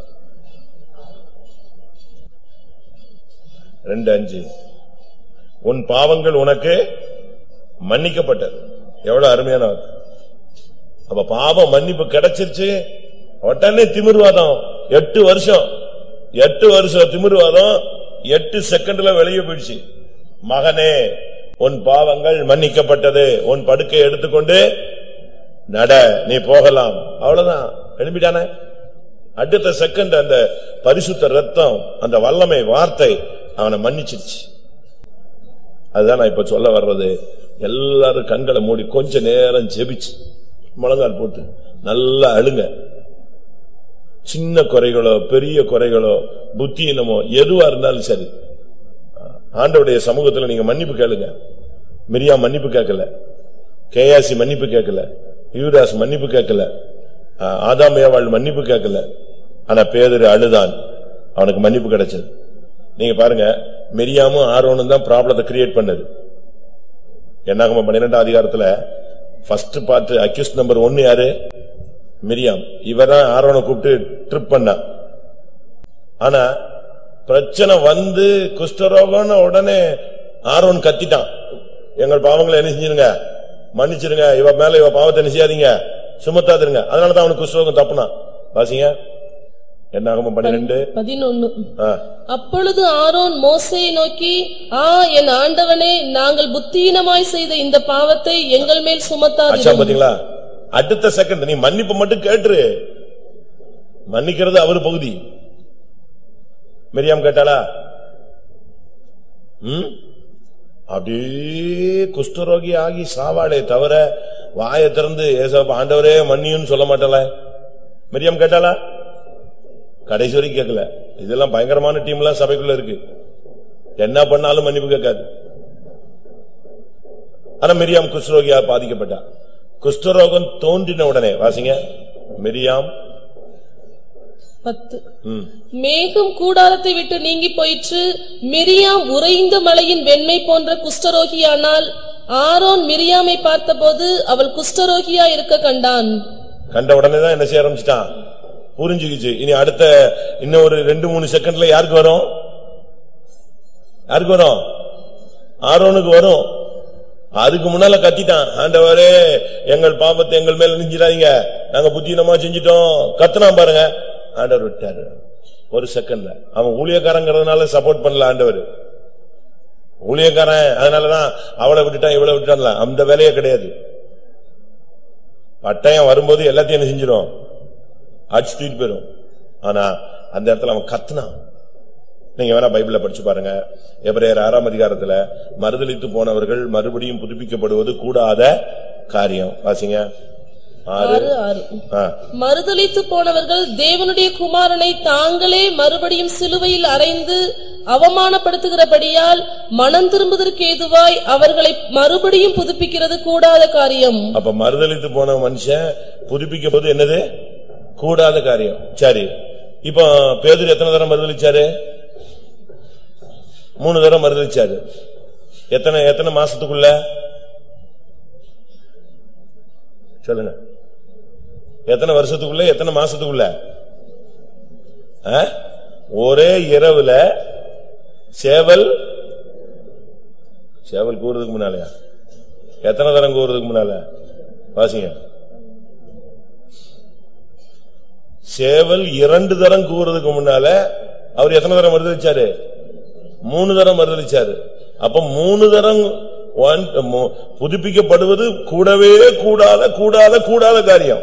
ரெண்டு அஞ்சு உன் பாவங்கள் உனக்கு மன்னிக்கப்பட்டது எவ்வளவு அருமையான வார்த்தை அப்ப பாவம் மன்னிப்பு கிடைச்சிருச்சு உடனே திமிர்வாதம் எட்டு வருஷம் எட்டு வருஷம் திமிர்வாதம் எட்டு செகண்ட்ல வெளியே போயிடுச்சு மகனே உன் பாவங்கள் மன்னிக்கப்பட்டது உன் படுக்கை எடுத்துக்கொண்டு நட நீ போகலாம் அவ்வளவுதான் எழுப்பிட்டானே அடுத்த செகண்ட் அந்த பரிசுத்த ரத்தம் அந்த வல்லமை வார்த்தை அவனை மன்னிச்சிருச்சு அதுதான் நான் இப்ப சொல்ல வர்றது எல்லாரும் கண்களை மூடி கொஞ்ச நேரம் ஜெபிச்சு முழங்கால் போட்டு நல்லா அழுங்க சின்ன குறைகளோ பெரிய குறைகளோ புத்தியினமோ எதுவா இருந்தாலும் சரி ஆண்டவருடைய சமூகத்துல நீங்க மன்னிப்பு கேளுங்க மிரியா மன்னிப்பு கேட்கல கேயாசி மன்னிப்பு கேட்கல யூதாஸ் மன்னிப்பு கேட்கல ஆ- ஆதாம் ஏவாள் மன்னிப்பு கேட்கல ஆனா பேதரு அழுதான் அவனுக்கு மன்னிப்பு கிடைச்சது நீங்க பாருங்க மிரியாமும் ஆரோனும் தான் ப்ராப்ளத்தை கிரியேட் பண்ணது என்னாகம பன்னிரெண்டாம் அதிகாரத்துல ஃபர்ஸ்ட் பார்ட் அக்யூஸ்ட் நம்பர் ஒன்னு யாரு மிரியாம் இவதான் ஆரோனை கூப்பிட்டு ட்ரிப் பண்ணா ஆனா பிரச்சனை வந்து குஷ்டரோகம்னு உடனே ஆரோன் கத்திட்டான் எங்கள் பாவங்களை என்ன செஞ்சிருங்க மன்னிச்சிருங்க இவ மேல இவ பாவத்தை என்ன செய்யாதீங்க சுமத்தாதிருங்க அதனாலதான் அவனுக்கு குஷ்டரோகம் தப்புனான் வாசிங்க என்ன ஆகும் பன்னிரெண்டு பதினொன்னு ஆ. அப்பொழுது ஆரோன் மோசேயை நோக்கி ஆ என் ஆண்டவனே நாங்கள் புத்தீனமாய் செய்த இந்த பாவத்தை எங்கள் மேல் அச்சா சுமத்தாதிரும் பாத்தீங்களா அடுத்த செகண்ட் நீ மன்னிப்பு மட்டும் கேட்டுரு மன்னிக்கிறது அவர் பகுதி மிரியாம் கேட்டாளா ம் அப்படியே குஷ்டரோகி ஆகி சாவாளே தவிர வாயை திறந்து ஏசப்பா ஆண்டவரே மன்னியுன்னு சொல்ல மாட்டாள மிரியாம் கேட்டாளா கடைசி வரைக்கும் கேட்கல இதெல்லாம் பயங்கரமான டீம் எல்லாம் சபைக்குள்ள இருக்கு என்ன பண்ணாலும் மன்னிப்பு கேட்காது ஆனா மிரியாம் குஷ்டரோகியா பாதிக்கப்பட்டா குஷ்டரோகம் தோன்றின உடனே வாசிங்க மிரியாம் பத்து ம், மேகம் கூடாரத்தை விட்டு நீங்கி போயிற்று மிரியாம் உறைந்த மலையின் வெண்மை போன்ற குஷ்டரோகியானால் ஆரோன் மிரியாமை பார்த்தபோது அவள் குஷ்டரோகியா இருக்க கண்டான் கண்ட உடனே தான் என்ன செய்ய ஆரம்பிச்சிட்டான் புரிஞ்சுக்கிச்சு இனி அடுத்த இன்னும் ஒரு ரெண்டு மூணு செகண்ட்ல யாருக்கு வரும் யாருக்கு வரும் ஆரோனுக்கு வரும் அதுக்கு முன்னால கத்திட்டான் ஆண்டவரே எங்கள் பாவத்தை எங்கள் மேல நெஞ்சிடாதீங்க நாங்க புத்தீனமா செஞ்சிட்டோம் கத்துனான் பாருங்க ஆண்டவர் விட்டாரு ஒரு செகண்ட்ல அவன் ஊழியக்காரங்கிறதுனால சப்போர்ட் பண்ணல ஆண்டவர் ஊழியக்காரன் அதனாலதான் அவளை விட்டுட்டான் இவளை விட்டுட்டான்ல அந்த வேலையே கிடையாது பட்டயம் வரும்போது எல்லாத்தையும் என்ன செஞ்சிடும் அடிச்சு தூக்கிட்டு போயிடும் ஆனா அந்த இடத்துல அவன் கத்துனான் நீங்க வேணா பைபிள்ல படிச்சு பாருங்க எபிரேயர் ஆறாம் அதிகாரத்துல மறுதலித்து போனவர்கள் மறுபடியும் புதுப்பிக்கப்படுவது கூடாத காரியம் வாசிங்க ஆறு ஆறு ஆறு ஆ. மறுதலித்து போனவர்கள் தேவனுடைய குமாரனை தாங்களே மறுபடியும் சிலுவையில் அறைந்து அவமானப்படுத்துகிறபடியால் மனம் திரும்புவதற்கு ஏதுவாய் அவர்களை மறுபடியும் புதுப்பிக்கிறது கூடாத காரியம் அப்ப மறுதலித்து போன மனுஷன் புதுப்பிக்கப்படுவது என்னது கூடாத காரியம் சரி இப்போ பேதுரு எத்தனை தரம் மறுதலிச்சாரு மூணு தரம் மறுதலிச்சாரு எத்தனை எத்தனை மாசத்துக்குள்ள சொல்லுங்க எத்தனை வருஷத்துக்குள்ள எத்தனை மாசத்துக்குள்ள ஆ? ஒரே இரவுல சேவல் சேவல் கூறுறதுக்கு முன்னாலயா எத்தனை தரம் கூறுறதுக்கு முன்னால வாசிங்க சேவல் இரண்டு தரம் கூறுறதுக்கு முன்னால அவர் எத்தனை தரம் மறுதளிச்சாரு மூணு தரம் மறுதளிச்சாரு அப்ப மூணு தரம் one- மு- புதுப்பிக்கப்படுவது கூடவே கூடாத கூடாத கூடாத காரியம்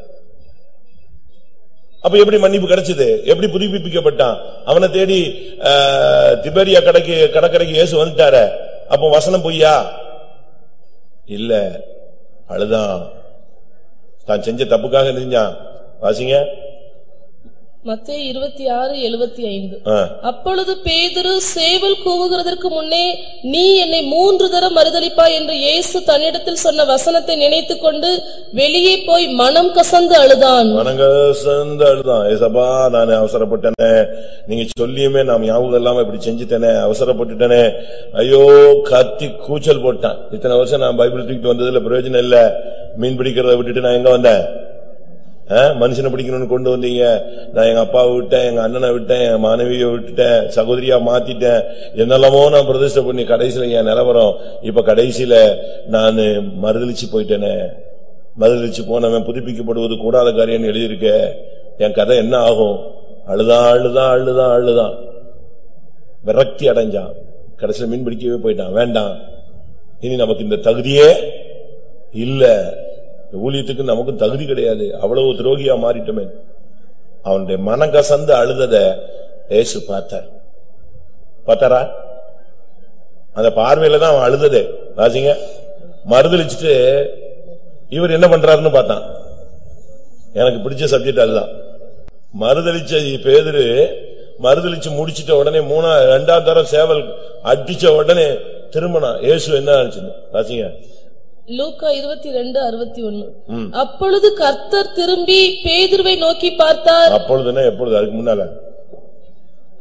அப்ப எப்படி மன்னிப்பு கிடைச்சது எப்படி புதுப்பிக்கப்பட்டான் அவனை தேடி ஆஹ், திபேரியா கடைக்கு கடற்கரைக்கு இயேசு வந்துட்டாரு அப்ப வசனம் பொய்யா இல்ல அழுதான் தான் செஞ்ச தப்புக்காக செஞ்சான் வாசிங்க மத்தேயு இருபத்தி ஆறு எழுபத்தி ஐந்து ஆ. அப்பொழுது பேதுரு சேவல் கூவுகிறதற்கு முன்னே நீ என்னை மூன்று தரம் மறுதலிப்பாய் என்று இயேசு தன்னிடத்தில் சொன்ன வசனத்தை நினைத்துக் கொண்டு வெளியே போய் மனம் கசந்து அழுதான் மனங்க சேர்ந்து அழுதான் ஏசப்பா நான் அவசரப்பட்டேனே நீங்க சொல்லியுமே நாம் ஞாபகம் இல்லாம இப்படி செஞ்சுட்டேனே அவசரப்பட்டுட்டேனே ஐயோ கத்தி கூச்சல் போட்டான் இத்தனை வருஷம் நான் பைபிள் தூக்கிட்டு வந்ததுல பிரயோஜனம் இல்ல மீன் பிடிக்கிறத விட்டுட்டு நான் எங்க வந்தேன் ஆ? மனுஷனை பிடிக்கணும்னு கொண்டு வந்தீங்க நான் எங்க அப்பாவை விட்டேன் எங்க அண்ணனை விட்டேன் என் மனைவியை விட்டுட்டேன் சகோதரியா மாத்திட்டேன் என்னெல்லாமோ நான் பிரதிஷ்டை பண்ணி கடைசியில என் நிலவரம் இப்ப கடைசியில நான் மறுதளிச்சு போயிட்டேனே மறுதளிச்சு போனவன் புதுப்பிக்கப்படுவது கூடாத காரியம்னு எழுதியிருக்க என் கதை என்ன ஆகும் அழுதான் அழுதான் அழுதான் அழுதான் விரக்தி அடைஞ்சான் கடைசியில மீன் பிடிக்கவே போயிட்டான் வேண்டாம் இனி நமக்கு இந்த தகுதியே இல்ல இந்த ஊழியத்துக்கு நமக்கு தகுதி கிடையாது அவ்வளவு துரோகியா மாறிட்டோமே அவனுடைய மனம் கசந்து அழுதத ஏசு பார்த்தார் பார்த்தாரா அந்த பார்வையில தான் அவன் அழுததே வாசிங்க மறுதளிச்சுட்டு இவர் என்ன பண்றாருன்னு பார்த்தான் எனக்கு பிடிச்ச சப்ஜெக்ட் அதுதான் மறுதளிச்ச பேதுரு மறுதளிச்சு முடிச்சிட்ட உடனே மூணா ரெண்டாம் தரம் சேவல் அடிச்ச உடனே திரும்பினா இயேசு என்ன ஆச்சுன்னு வாசிங்க லூக்கா இருபத்தி ரெண்டு அறுபத்தி ஒன்னு அப்பொழுது கர்த்தர் திரும்பி பேதுருவை நோக்கி பார்த்தார் அப்பொழுதுன்னா எப்பொழுது அதுக்கு முன்னால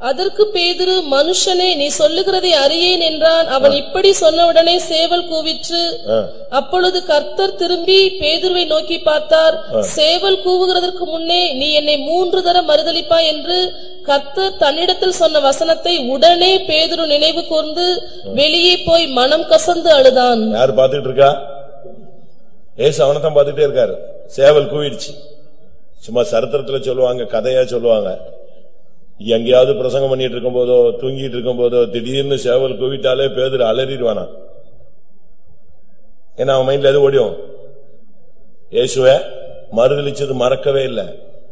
அதற்கு பேதுரு மனுஷனே நீ சொல்லுகிறதை அறியேன் என்றான் அவன் இப்படி சொன்னவுடனே சேவல் கூவிற்று ஆ. அப்பொழுது கர்த்தர் திரும்பி பேதுருவை நோக்கி பார்த்தார் சேவல் கூவுகிறதற்கு முன்னே நீ என்னை மூன்று தரம் மறுதலிப்பாய் என்று கர்த்தர் தன்னிடத்தில் சொன்ன வசனத்தை உடனே பேதுரு நினைவு கூர்ந்து வெளியே போய் மனம் கசந்து அழுதான் யாரு பாத்துக்கிட்டு இருக்கா ஏசு அவனைத்தான் பாத்துட்டே இருக்காரு சேவல் கூவிடுச்சு சும்மா சரித்திரத்துல சொல்லுவாங்க கதையா சொல்லுவாங்க எங்கேயாவது பிரசங்கம் பண்ணிட்டு இருக்கும் போதோ தூங்கிட்டு இருக்கும் போதோ திடீர்னு சேவல் கூவிட்டாலே பேதர் அலறிடுவானா ஏன்னா அவன் மைண்ட்ல எது ஓடியும் இயேசுவே மறுதளிச்சது மறக்கவே இல்லை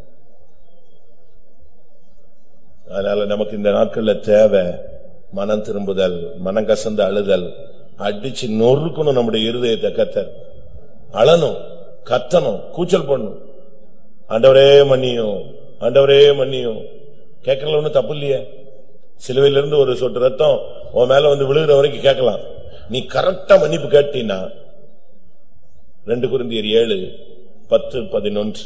அதனால நமக்கு இந்த நாட்கள்ல தேவை மனம் திரும்புதல் மனம் கசந்து அழுதல் அடிச்சு நொறுக்கணும் நம்முடைய இருதயத்தை கத்தர் அழணும் கத்தணும் கூச்சல் பண்ணும் ஆண்டவரே மன்னியும் ஆண்டவரே மன்னியும் கேட்கல ஒண்ணும் தப்பு இல்லையே சிலுவையில இருந்து ஒரு சொட்டு ரத்தம் உன் மேல வந்து விழுகிற வரைக்கும் கேட்கலாம் நீ கரெக்டா மன்னிப்பு கேட்டீன்னா ரெண்டு குருந்தியர் ஏழு பத்து பதினொன்று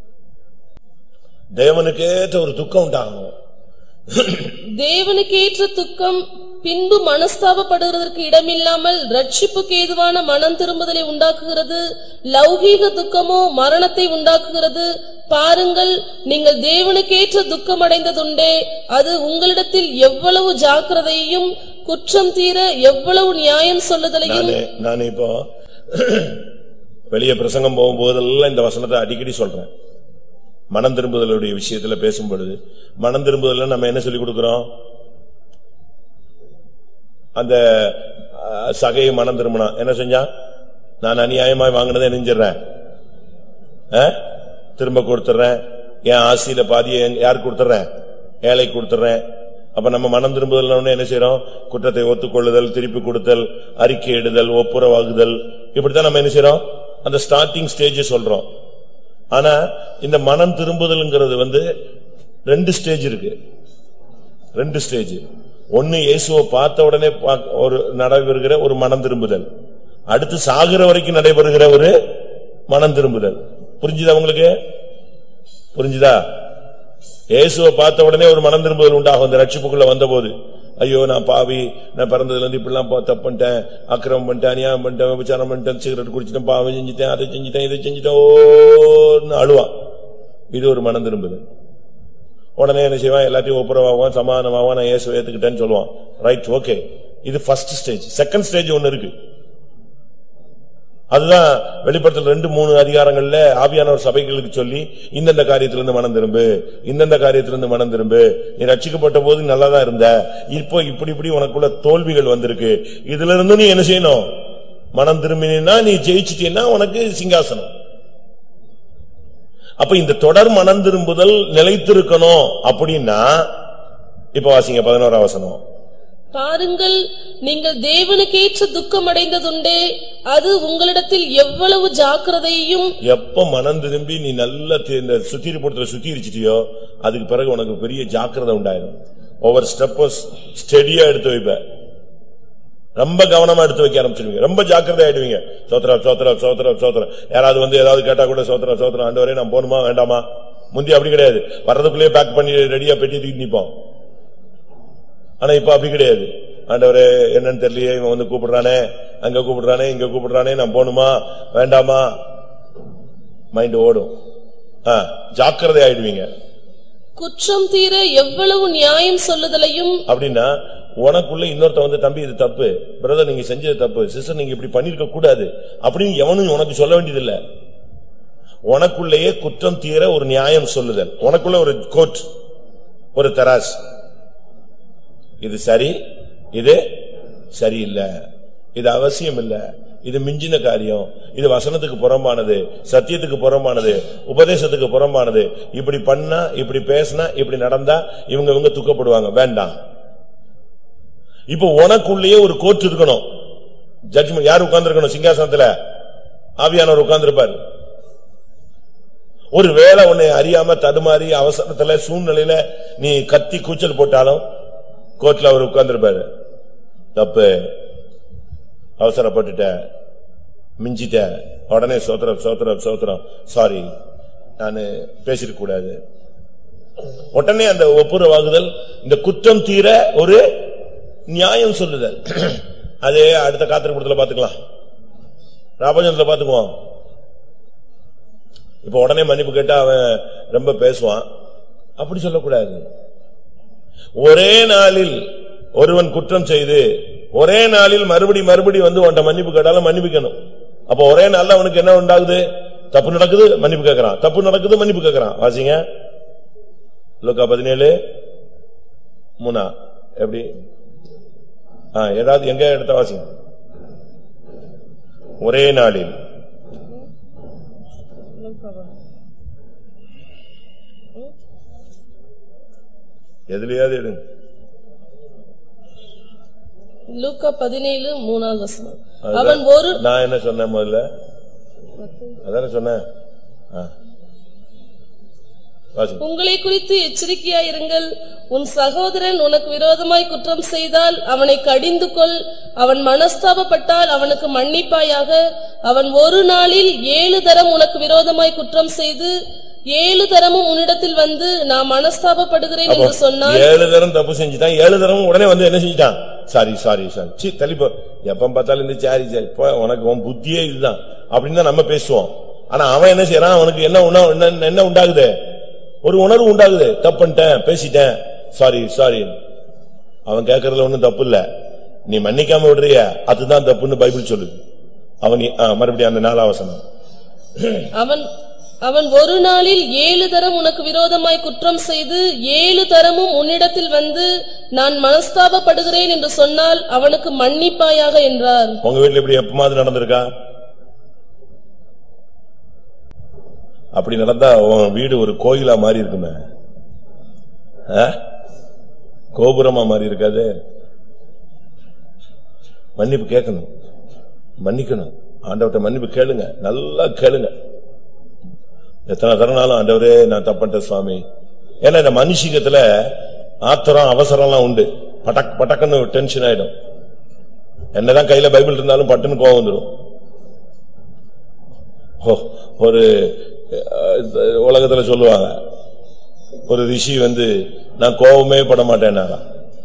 தேவனுக்கேற்ற ஒரு துக்கம் உண்டாகும் தேவனுக்கேற்ற துக்கம் பின்பு மனஸ்தாபப்படுகிறதற்கு இடமில்லாமல் ரட்சிப்புக்கு ஏதுவான மனம் திரும்புதலை உண்டாக்குகிறது லௌகீக துக்கமோ மரணத்தை உண்டாக்குகிறது பாருங்கள் நீங்கள் தேவனுக்கேற்ற துக்கம் அடைந்ததுண்டே அது உங்களிடத்தில் எவ்வளவு ஜாக்கிரதையையும் குற்றம் தீர எவ்வளவு நியாயம் சொல்லுதலையும் நானே நான் இப்போ வெளியே பிரசங்கம் போகும்போதெல்லாம் இந்த வசனத்தை அடிக்கடி சொல்றேன் மனம் திரும்புதலுடைய விஷயத்துல பேசும் பொழுது மனம் திரும்புதல்ல நம்ம என்ன சொல்லி கொடுக்கிறோம் அந்த அஹ், சகையை மனம் திரும்பினா என்ன செஞ்சா நான் அநியாயமாய் வாங்கினதை நெஞ்சிடுறேன் திரும்ப கொடுத்துறேன் என் ஆசியில பாதியை யாருக்கு கொடுத்துறேன் ஏழை கொடுத்துறேன் அப்ப நம்ம மனம் திரும்புதல் என்ன செய்யறோம் குற்றத்தை ஒத்துக்கொள்ளுதல் திருப்பி கொடுத்தல் அறிக்கை இடுதல் ஒப்புரவாகுதல் இப்படித்தான் நம்ம என்ன செய்யறோம் அந்த ஸ்டார்டிங் ஸ்டேஜ் சொல்றோம் ஆனா இந்த மனம் திரும்புதல்ங்கிறது வந்து ரெண்டு ஸ்டேஜ் இருக்கு ரெண்டு ஸ்டேஜ் ஒன்னு இயேசுவை பார்த்த உடனே பாக்க- ஒரு நடைபெறுகிற ஒரு மனம் திரும்புதல் அடுத்து சாகுற வரைக்கும் நடைபெறுகிற ஒரு மனம் திரும்புதல் புரிஞ்சுதா உங்களுக்கு புரிஞ்சுதா இயேசுவை பார்த்த உடனே ஒரு மனம் திரும்புதல் உண்டாகும் அந்த ரட்சிப்புக்குள்ள வந்தபோது ஐயோ நான் பாவி நான் பிறந்ததுல இருந்து இப்படிலாம் பா- தப்பு பண்ணிட்டேன் அக்கிரமம் பண்ணிட்டேன் அநியாயம் பண்ணிட்டேன் விபச்சாரம் பண்ணிட்டேன் சிகரெட் குடிச்சிட்டேன் பாவம் செஞ்சுட்டேன் அதை செஞ்சுட்டேன் இதை செஞ்சுட்டேன் ஓன்னு அழுவான் இது ஒரு மனம் திரும்புதல் உடனே என்ன செய்வான் எல்லாத்தையும் ஒப்புரவாகுவான் சமாதானமாவான் நான் இயேசு ஏத்துக்கிட்டேன்னு சொல்லுவான் ரைட் ஓகே இது ஃபர்ஸ்ட் ஸ்டேஜ் செகண்ட் ஸ்டேஜ் ஒன்னு இருக்கு அதுதான் வெளிப்படுத்தல் ரெண்டு மூணு அதிகாரங்கள்ல ஆவியானவர் சபைகளுக்கு சொல்லி இந்தந்த காரியத்திலிருந்து மனம் திரும்பு இந்தந்த காரியத்திலிருந்து மனம் திரும்பு நீ ரட்சிக்கப்பட்ட போது நல்லாதான் இருந்த இப்போ இப்படி இப்படி உனக்குள்ள தோல்விகள் வந்திருக்கு இதுல இருந்து நீ என்ன செய்யணும் மனம் திரும்பினா நீ ஜெயிச்சிட்டீன்னா உனக்கு சிங்காசனம் அப்ப இந்த தொடர் மனம் திரும்புதல் நிலைத்திருக்கணும் அப்படின்னா இப்ப வாசிங்க பதினோராம் வசனம் பாருங்கள் நீங்கள் தேவனுக்கேற்ற துக்கம் அடைந்ததுண்டே அது உங்களிடத்தில் எவ்வளவு ஜாக்கிரதையையும் எப்ப மனம் திரும்பி நீ நல்ல தி- இந்த சுத்திரி போட்டத்துல சுத்திரிச்சிட்டியோ அதுக்கு பிறகு உனக்கு பெரிய ஜாக்கிரதை உண்டாயிரும் ஒவ்வொரு ஸ்டெப்பும் ஸ்டெடியா எடுத்து வைப்ப ரொம்ப கவனமா எடுத்து வைக்க ஆரம்பிச்சிருவீங்க ரொம்ப ஜாக்கிரதை ஆயிடுவீங்க சோத்ரா சோத்ரா சோத்ரா சோத்ரா யாராவது வந்து ஏதாவது கேட்டா கூட சோத்ரா சோத்ரா ஆண்டு வரை நான் போகணுமா வேண்டாமா முந்தி அப்படி கிடையாது வர்றதுக்குள்ளேயே பேக் பண்ணி ரெடியா பெட்டி தூக்கி நிப்போம் ஆனா இப்ப அப்படி கிடையாது ஆண்டவரே என்னன்னு தெரியலையே இவன் வந்து கூப்பிடுறானே அங்க கூப்பிடுறானே இங்க கூப்பிடுறானே நான் போகணுமா வேண்டாமா மைண்ட் ஓடும் ஆ, ஜாக்கிரதை ஆயிடுவீங்க குற்றம் தீர எவ்வளவு நியாயம் சொல்லுதலையும் அப்படின்னா உனக்குள்ள இன்னொருத்த வந்து தம்பி இது தப்பு பிரதர் நீங்க செஞ்சது தப்பு சிஸ்டர் நீங்க இப்படி பண்ணிருக்க கூடாது அப்படின்னு எவனும் உனக்கு சொல்ல வேண்டியதில்லை உனக்குள்ளேயே குற்றம் தீர ஒரு நியாயம் சொல்லுதல் உனக்குள்ள ஒரு கோட் ஒரு தராஸ் இது சரி இது சரியில்லை இது அவசியம் இல்ல இது மிஞ்சின காரியம் இது வசனத்துக்கு புறம்பானது சத்தியத்துக்கு புறம்பானது உபதேசத்துக்கு புறம்பானது இப்படி பண்ணா இப்படி பேசினா இப்படி நடந்தா இவங்க இவங்க துக்கப்படுவாங்க வேண்டாம் இப்ப உனக்குள்ளேயே ஒரு கோர்ட் இருக்கணும் ஜட்ஜ்மெண்ட் யார் உட்கார்ந்திருக்கணும் சிங்காசனத்துல ஆவியானவர் உட்கார்ந்திருப்பார் ஒரு வேளை உன்னை அறியாம தடுமாறி அவசரத்துல சூழ்நிலையில நீ கத்தி கூச்சல் போட்டாலும் கோர்ட்ல அவர் உட்கார்ந்திருப்பாரு தப்பு அவசரப்பட்டுட்ட மிஞ்சிட்ட உடனே சோத்திரம் சோத்திரம் சோத்திரம் சாரி நானு பேசிருக்க கூடாது உடனே அந்த ஒப்புரவாகுதல் இந்த குற்றம் தீர ஒரு நியாயம் சொல்லுதல் அதே அடுத்த காத்திரப்படத்துல பாத்துக்கலாம் ராபஞ்சத்துல பாத்துக்குவோம் இப்ப உடனே மன்னிப்பு கேட்டா அவன் ரொம்ப பேசுவான் அப்படி சொல்லக்கூடாது ஒரே நாளில் ஒருவன் குற்றம் செய்து ஒரே நாளில் மறுபடி மறுபடி வந்து உன்ட்ட மன்னிப்பு கேட்டாலும் மன்னிப்பிக்கணும் அப்ப ஒரே நாள்ல அவனுக்கு என்ன உண்டாகுது தப்பு நடக்குது மன்னிப்பு கேட்கறான் தப்பு நடக்குது மன்னிப்பு கேட்கறான் வாசிங்க லோக்கா பதினேழு மூணா எப்படி ஆ, ஏதாவது எங்க எடுத்த வாசிங்க ஒரே நாளில் எதுலயாவது எடுங்க லூக்கா பதினேழு மூணாவது வசனம் அதுதான். அவன் ஒரு நான் என்ன சொன்னேன் முதல்ல அதானே சொன்னேன் ஆ. வாசிங்க உங்களை குறித்து எச்சரிக்கையாயிருங்கள் உன் சகோதரன் உனக்கு விரோதமாய் குற்றம் செய்தால் அவனை கடிந்து கொள் அவன் மனஸ்தாபப்பட்டால் அவனுக்கு மன்னிப்பாயாக அவன் ஒரு நாளில் ஏழு தரம் உனக்கு விரோதமாய் குற்றம் செய்து ஏழு தரமும் உன்னிடத்தில் வந்து நான் மனஸ்தாபப்படுகிறேன் என்று சொன்னான் ஏழு தரம் தப்பு செஞ்சுட்டான் ஏழு தரம் உடனே வந்து என்ன செஞ்சுட்டான் சாரி சாரி சாரி சி தள்ளிப்போ எப்ப பார்த்தாலும் இந்த சாரி சாரி போ உனக்கு உன் புத்தியே இதுதான் அப்படின்னு தான் நம்ம பேசுவோம் ஆனா அவன் என்ன செய்யறான் அவனுக்கு என்ன உண- என்ன- என்ன உண்டாகுது ஒரு உணர்வு உண்டாகுது தப்புன்ட்டேன் பேசிட்டேன் சாரி சாரி அவன் கேட்கறதுல ஒண்ணும் தப்பு இல்ல நீ மன்னிக்காம விடுறிய அதுதான் தப்புன்னு பைபிள் சொல்லுது அவன் நீ- ஆ, மறுபடியும் அந்த நாலாவசனம் அவன் அவன் ஒரு நாளில் ஏழு தரம் உனக்கு விரோதமாய் குற்றம் செய்து ஏழு தரமும் உன்னிடத்தில் வந்து நான் மனஸ்தாபப்படுகிறேன் என்று சொன்னால் அவனுக்கு மன்னிப்பாயாக என்றார் உங்க வீட்டுல இப்படி எப்பமாவது நடந்திருக்கா அப்படி நடந்தா உன் வீடு ஒரு கோயிலா மாறி இருக்குமே ஆ? கோபுரமா மாறி இருக்காது மன்னிப்பு கேட்கணும் மன்னிக்கணும் ஆண்டவர்ட்ட மன்னிப்பு கேளுங்க நல்லா கேளுங்க எத்தனை தரனாலும் ஆண்டவரே நான் தப்பன்ட்ட சுவாமி ஏன்னா இந்த மனுஷிகத்துல ஆத்திரம் அவசரம்லாம் உண்டு பட்டக் பட்டக்குன்னு டென்ஷன் ஆயிடும் என்னதான் கையில பைபிள் இருந்தாலும் பட்டுன்னு கோவம் வந்துடும் ஓ, ஒரு அஹ், உலகத்துல சொல்லுவாங்க ஒரு ரிஷி வந்து நான் கோவமே பட மாட்டேன்னாரா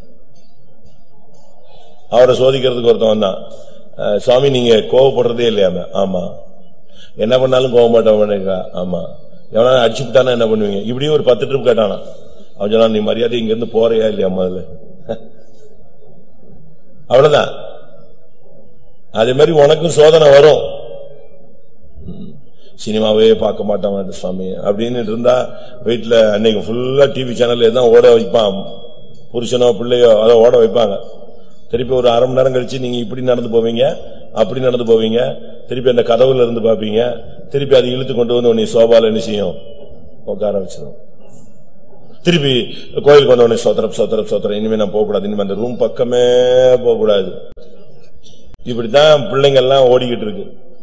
அவரை சோதிக்கிறதுக்கு ஒருத்தன் வந்தான் அஹ், சுவாமி நீங்க கோவப்படுறதே இல்லையாம ஆமா என்ன பண்ணாலும் கோவம் மாட்டேன் ஆமா எவனா அடிச்சுட்டானா என்ன பண்ணுவீங்க இப்படியே ஒரு பத்து ட்ரிப் கேட்டானா அவன் சொன்னா நீ மரியாதை இங்க இருந்து போறியா இல்லையா முதல்ல அவ்வளவுதான் அதே மாதிரி உனக்கும் சோதனை வரும் ம். சினிமாவே பார்க்க மாட்டான் சுவாமி அப்படின்னு இருந்தா வீட்டுல அன்னைக்கு ஃபுல்லா டிவி சேனல்ல தான் ஓட வைப்பான் புருஷனோ பிள்ளையோ அதை ஓட வைப்பாங்க திருப்பி ஒரு அரை மணி நேரம் கழிச்சு நீங்க இப்படி நடந்து போவீங்க அப்படி நடந்து போவீங்க திருப்பி அந்த கதவுல இருந்து பாப்பீங்க திருப்பி அதை இழுத்து கொண்டு வந்து உன்னை சோபால என்ன செய்யும் உட்கார வச்சிடும் திருப்பி கோயிலுக்கு வந்த உடனே சோத்திரம் சோத்திரம் சோத்திரம் இனிமே நான் போகக்கூடாது இனிமே அந்த ரூம் பக்கமே போகக்கூடாது இப்படித்தான் பிள்ளைங்க எல்லாம் ஓடிக்கிட்டு இருக்கு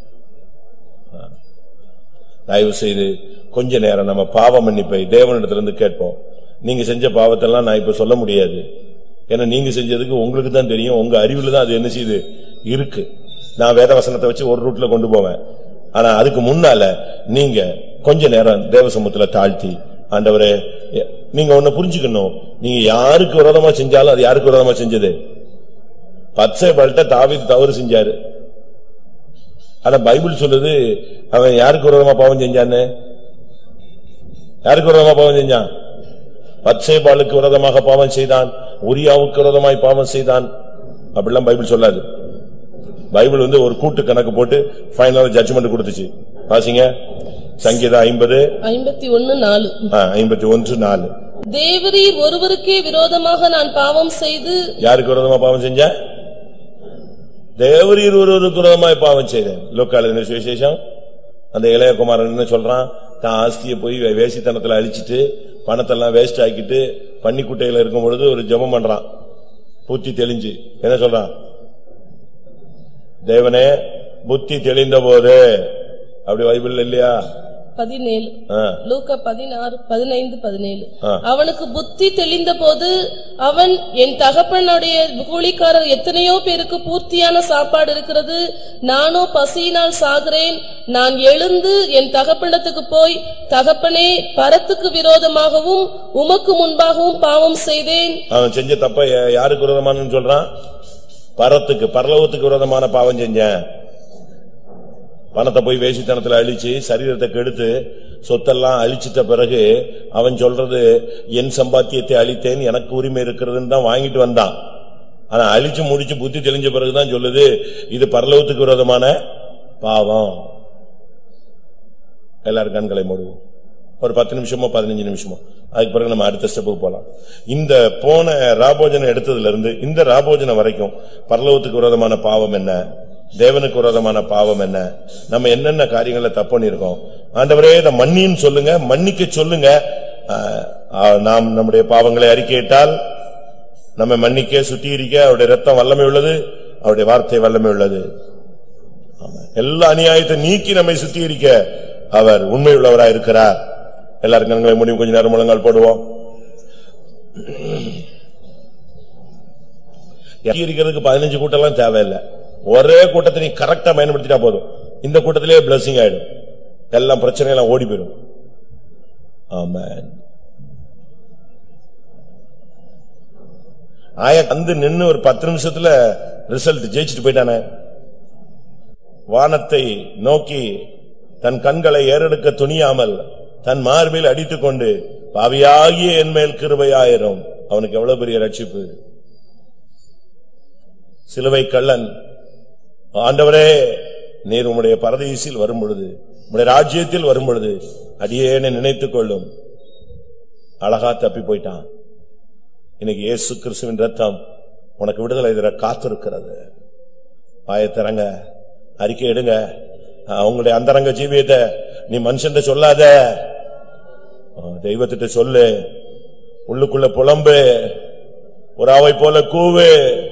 தயவு செய்து கொஞ்ச நேரம் நம்ம பாவ மன்னிப்பை தேவனிடத்திலிருந்து கேட்போம் நீங்க செஞ்ச பாவத்தெல்லாம் நான் இப்ப சொல்ல முடியாது ஏன்னா நீங்க செஞ்சதுக்கு உங்களுக்கு தான் தெரியும் உங்க அறிவுல தான் அது என்ன செய்யுது இருக்கு நான் வேத வசனத்தை வச்சு ஒரு ரூட்ல கொண்டு போவேன் ஆனா அதுக்கு முன்னால நீங்க கொஞ்ச நேரம் தேவசமூகத்துல தாழ்த்தி ஆண்டவரே எ- நீங்க ஒண்ணு புரிஞ்சுக்கணும் நீங்க யாருக்கு விரோதமா செஞ்சாலும் அது யாருக்கு விரோதமா செஞ்சது பச்சை பல்ட்ட தாவீது தவறு செஞ்சாரு ஆனா பைபிள் சொல்லுது அவன் யாருக்கு விரோதமா பாவம் செஞ்சான்னு யாருக்கு விரோதமா பாவம் செஞ்சான் பச்சை பாலுக்கு விரோதமாக பாவம் செய்தான் உரியாவுக்கு விரோதமாய் பாவம் செய்தான் அப்படிலாம் பைபிள் சொல்லாது பைபிள் வந்து ஒரு கூட்டு கணக்கு போட்டு ஃபைனல் ஜட்ஜ்மெண்ட் கொடுத்துச்சு வாசிங்க சங்கீதம் ஐம்பது ஐம்பத்தி ஒன்னு நாலு ஐம்பத்தி ஒன்று நாலு தேவரீர் ஒருவருக்கே விரோதமாக நான் பாவம் செய்து யாருக்கு விரோதமா பாவம் செஞ்ச தேவரீர் ஒருவருக்கு விரோதமாய் பாவம் செய்தேன் லோக்கால சுவிசேஷம் அந்த இளையகுமாரன் என்ன சொல்றான் தான் ஆஸ்தியை போய் வே- வேசித்தனத்துல அழிச்சிட்டு பணத்தெல்லாம் வேஸ்ட் ஆக்கிட்டு பன்னிக்குட்டையில இருக்கும் பொழுது ஒரு ஜெபம் பண்றான் புத்தி தெளிஞ்சு என்ன சொல்றான் தேவனே புத்தி தெளிந்த போது அப்படி பைபிள் இல்லையா பதினேழு ஆ, லூக்கா பதினாறு பதினைந்து பதினேழு ஆ. அவனுக்கு புத்தி தெளிந்த போது அவன் என் தகப்பனுடைய கூலிக்காரர் எத்தனையோ பேருக்கு பூர்த்தியான சாப்பாடு இருக்கிறது நானோ பசியினால் சாகிறேன் நான் எழுந்து என் தகப்பனிடத்துக்கு போய் தகப்பனே பரத்துக்கு விரோதமாகவும் உமக்கு முன்பாகவும் பாவம் செய்தேன் அவன் செஞ்ச தப்ப யா- யாருக்கு விரோதமானு சொல்றான் பரத்துக்கு பரலோகத்துக்கு விரோதமான பாவம் செஞ்சேன் பணத்தை போய் வேசித்தனத்துல அழிச்சு சரீரத்தை கெடுத்து சொத்தெல்லாம் அழிச்சிட்ட பிறகு அவன் சொல்றது என் சம்பாத்தியத்தை அழித்தேன் எனக்கு உரிமை இருக்கிறதுன்னு தான் வாங்கிட்டு வந்தான் ஆனா அழிச்சு முடிச்சு புத்தி தெளிஞ்ச பிறகுதான் சொல்லுது இது பரலோகத்துக்கு விரோதமான பாவம் எல்லாரும் கண்களை மூடுவோம் ஒரு பத்து நிமிஷமோ பதினஞ்சு நிமிஷமோ அதுக்கு பிறகு நம்ம அடுத்த ஸ்டெப்புக்கு போலாம் இந்த போன ராபோஜனம் எடுத்ததுல இருந்து இந்த ராபோஜனம் வரைக்கும் பரலோகத்துக்கு விரோதமான பாவம் என்ன தேவனுக்கு விரோதமான பாவம் என்ன நம்ம என்னென்ன காரியங்களை தப்பு பண்ணிருக்கோம் ஆண்டவரே இதை மன்னின்னு சொல்லுங்க மன்னிக்க சொல்லுங்க ஆஹ், ஆஹ், நாம் நம்முடைய பாவங்களை அறிக்கையிட்டால் நம்ம மன்னிக்க சுத்திகரிக்க அவருடைய ரத்தம் வல்லமை உள்ளது அவருடைய வார்த்தை வல்லமை உள்ளது ஆமா. எல்லா அநியாயத்தை நீக்கி நம்மை சுத்திகரிக்க அவர் உண்மை உள்ளவராய் இருக்கிறார் எல்லாரும் கண்களை முடியும் கொஞ்ச நேரம் முழங்கால் போடுவோம் சுத்திகரிக்கிறதுக்கு பதினஞ்சு கூட்டம்லாம் தேவையில்லை ஒரே கூட்டத்தை நீ கரெக்டா பயன்படுத்திட்டா போதும் இந்த கூட்டத்திலேயே பிளஸிங் ஆயிடும் எல்லாம் பிரச்சனை எல்லாம் ஓடி போயிடும் ஆமென் ஆயா வந்து நின்னு ஒரு பத்து நிமிஷத்துல ரிசல்ட் ஜெயிச்சிட்டு போயிட்டானே வானத்தை நோக்கி தன் கண்களை ஏறெடுக்க துணியாமல் தன் மார்பில் அடித்துக்கொண்டு பாவியாகிய என் மேல் கிருபையாயிரும் அவனுக்கு எவ்வளவு பெரிய ரட்சிப்பு சிலுவை கள்ளன் ஆண்டவரே நீர் உம்முடைய பரதீசில் வரும் பொழுது உம்முடைய ராஜ்யத்தில் வரும் பொழுது அடியேனை நினைத்துக் கொள்ளும் அழகா தப்பி போயிட்டான் இன்னைக்கு இயேசு கிறிஸ்துவின் ரத்தம் உனக்கு விடுதலை தர காத்திருக்கிறது வாயத்திறங்க அறிக்கை எடுங்க அஹ், உங்களுடைய அந்தரங்க ஜீவியத்தை நீ மனுஷன் சொல்லாத அஹ், தெய்வத்திட்ட சொல்லு உள்ளுக்குள்ள புலம்பு புறாவை போல கூவு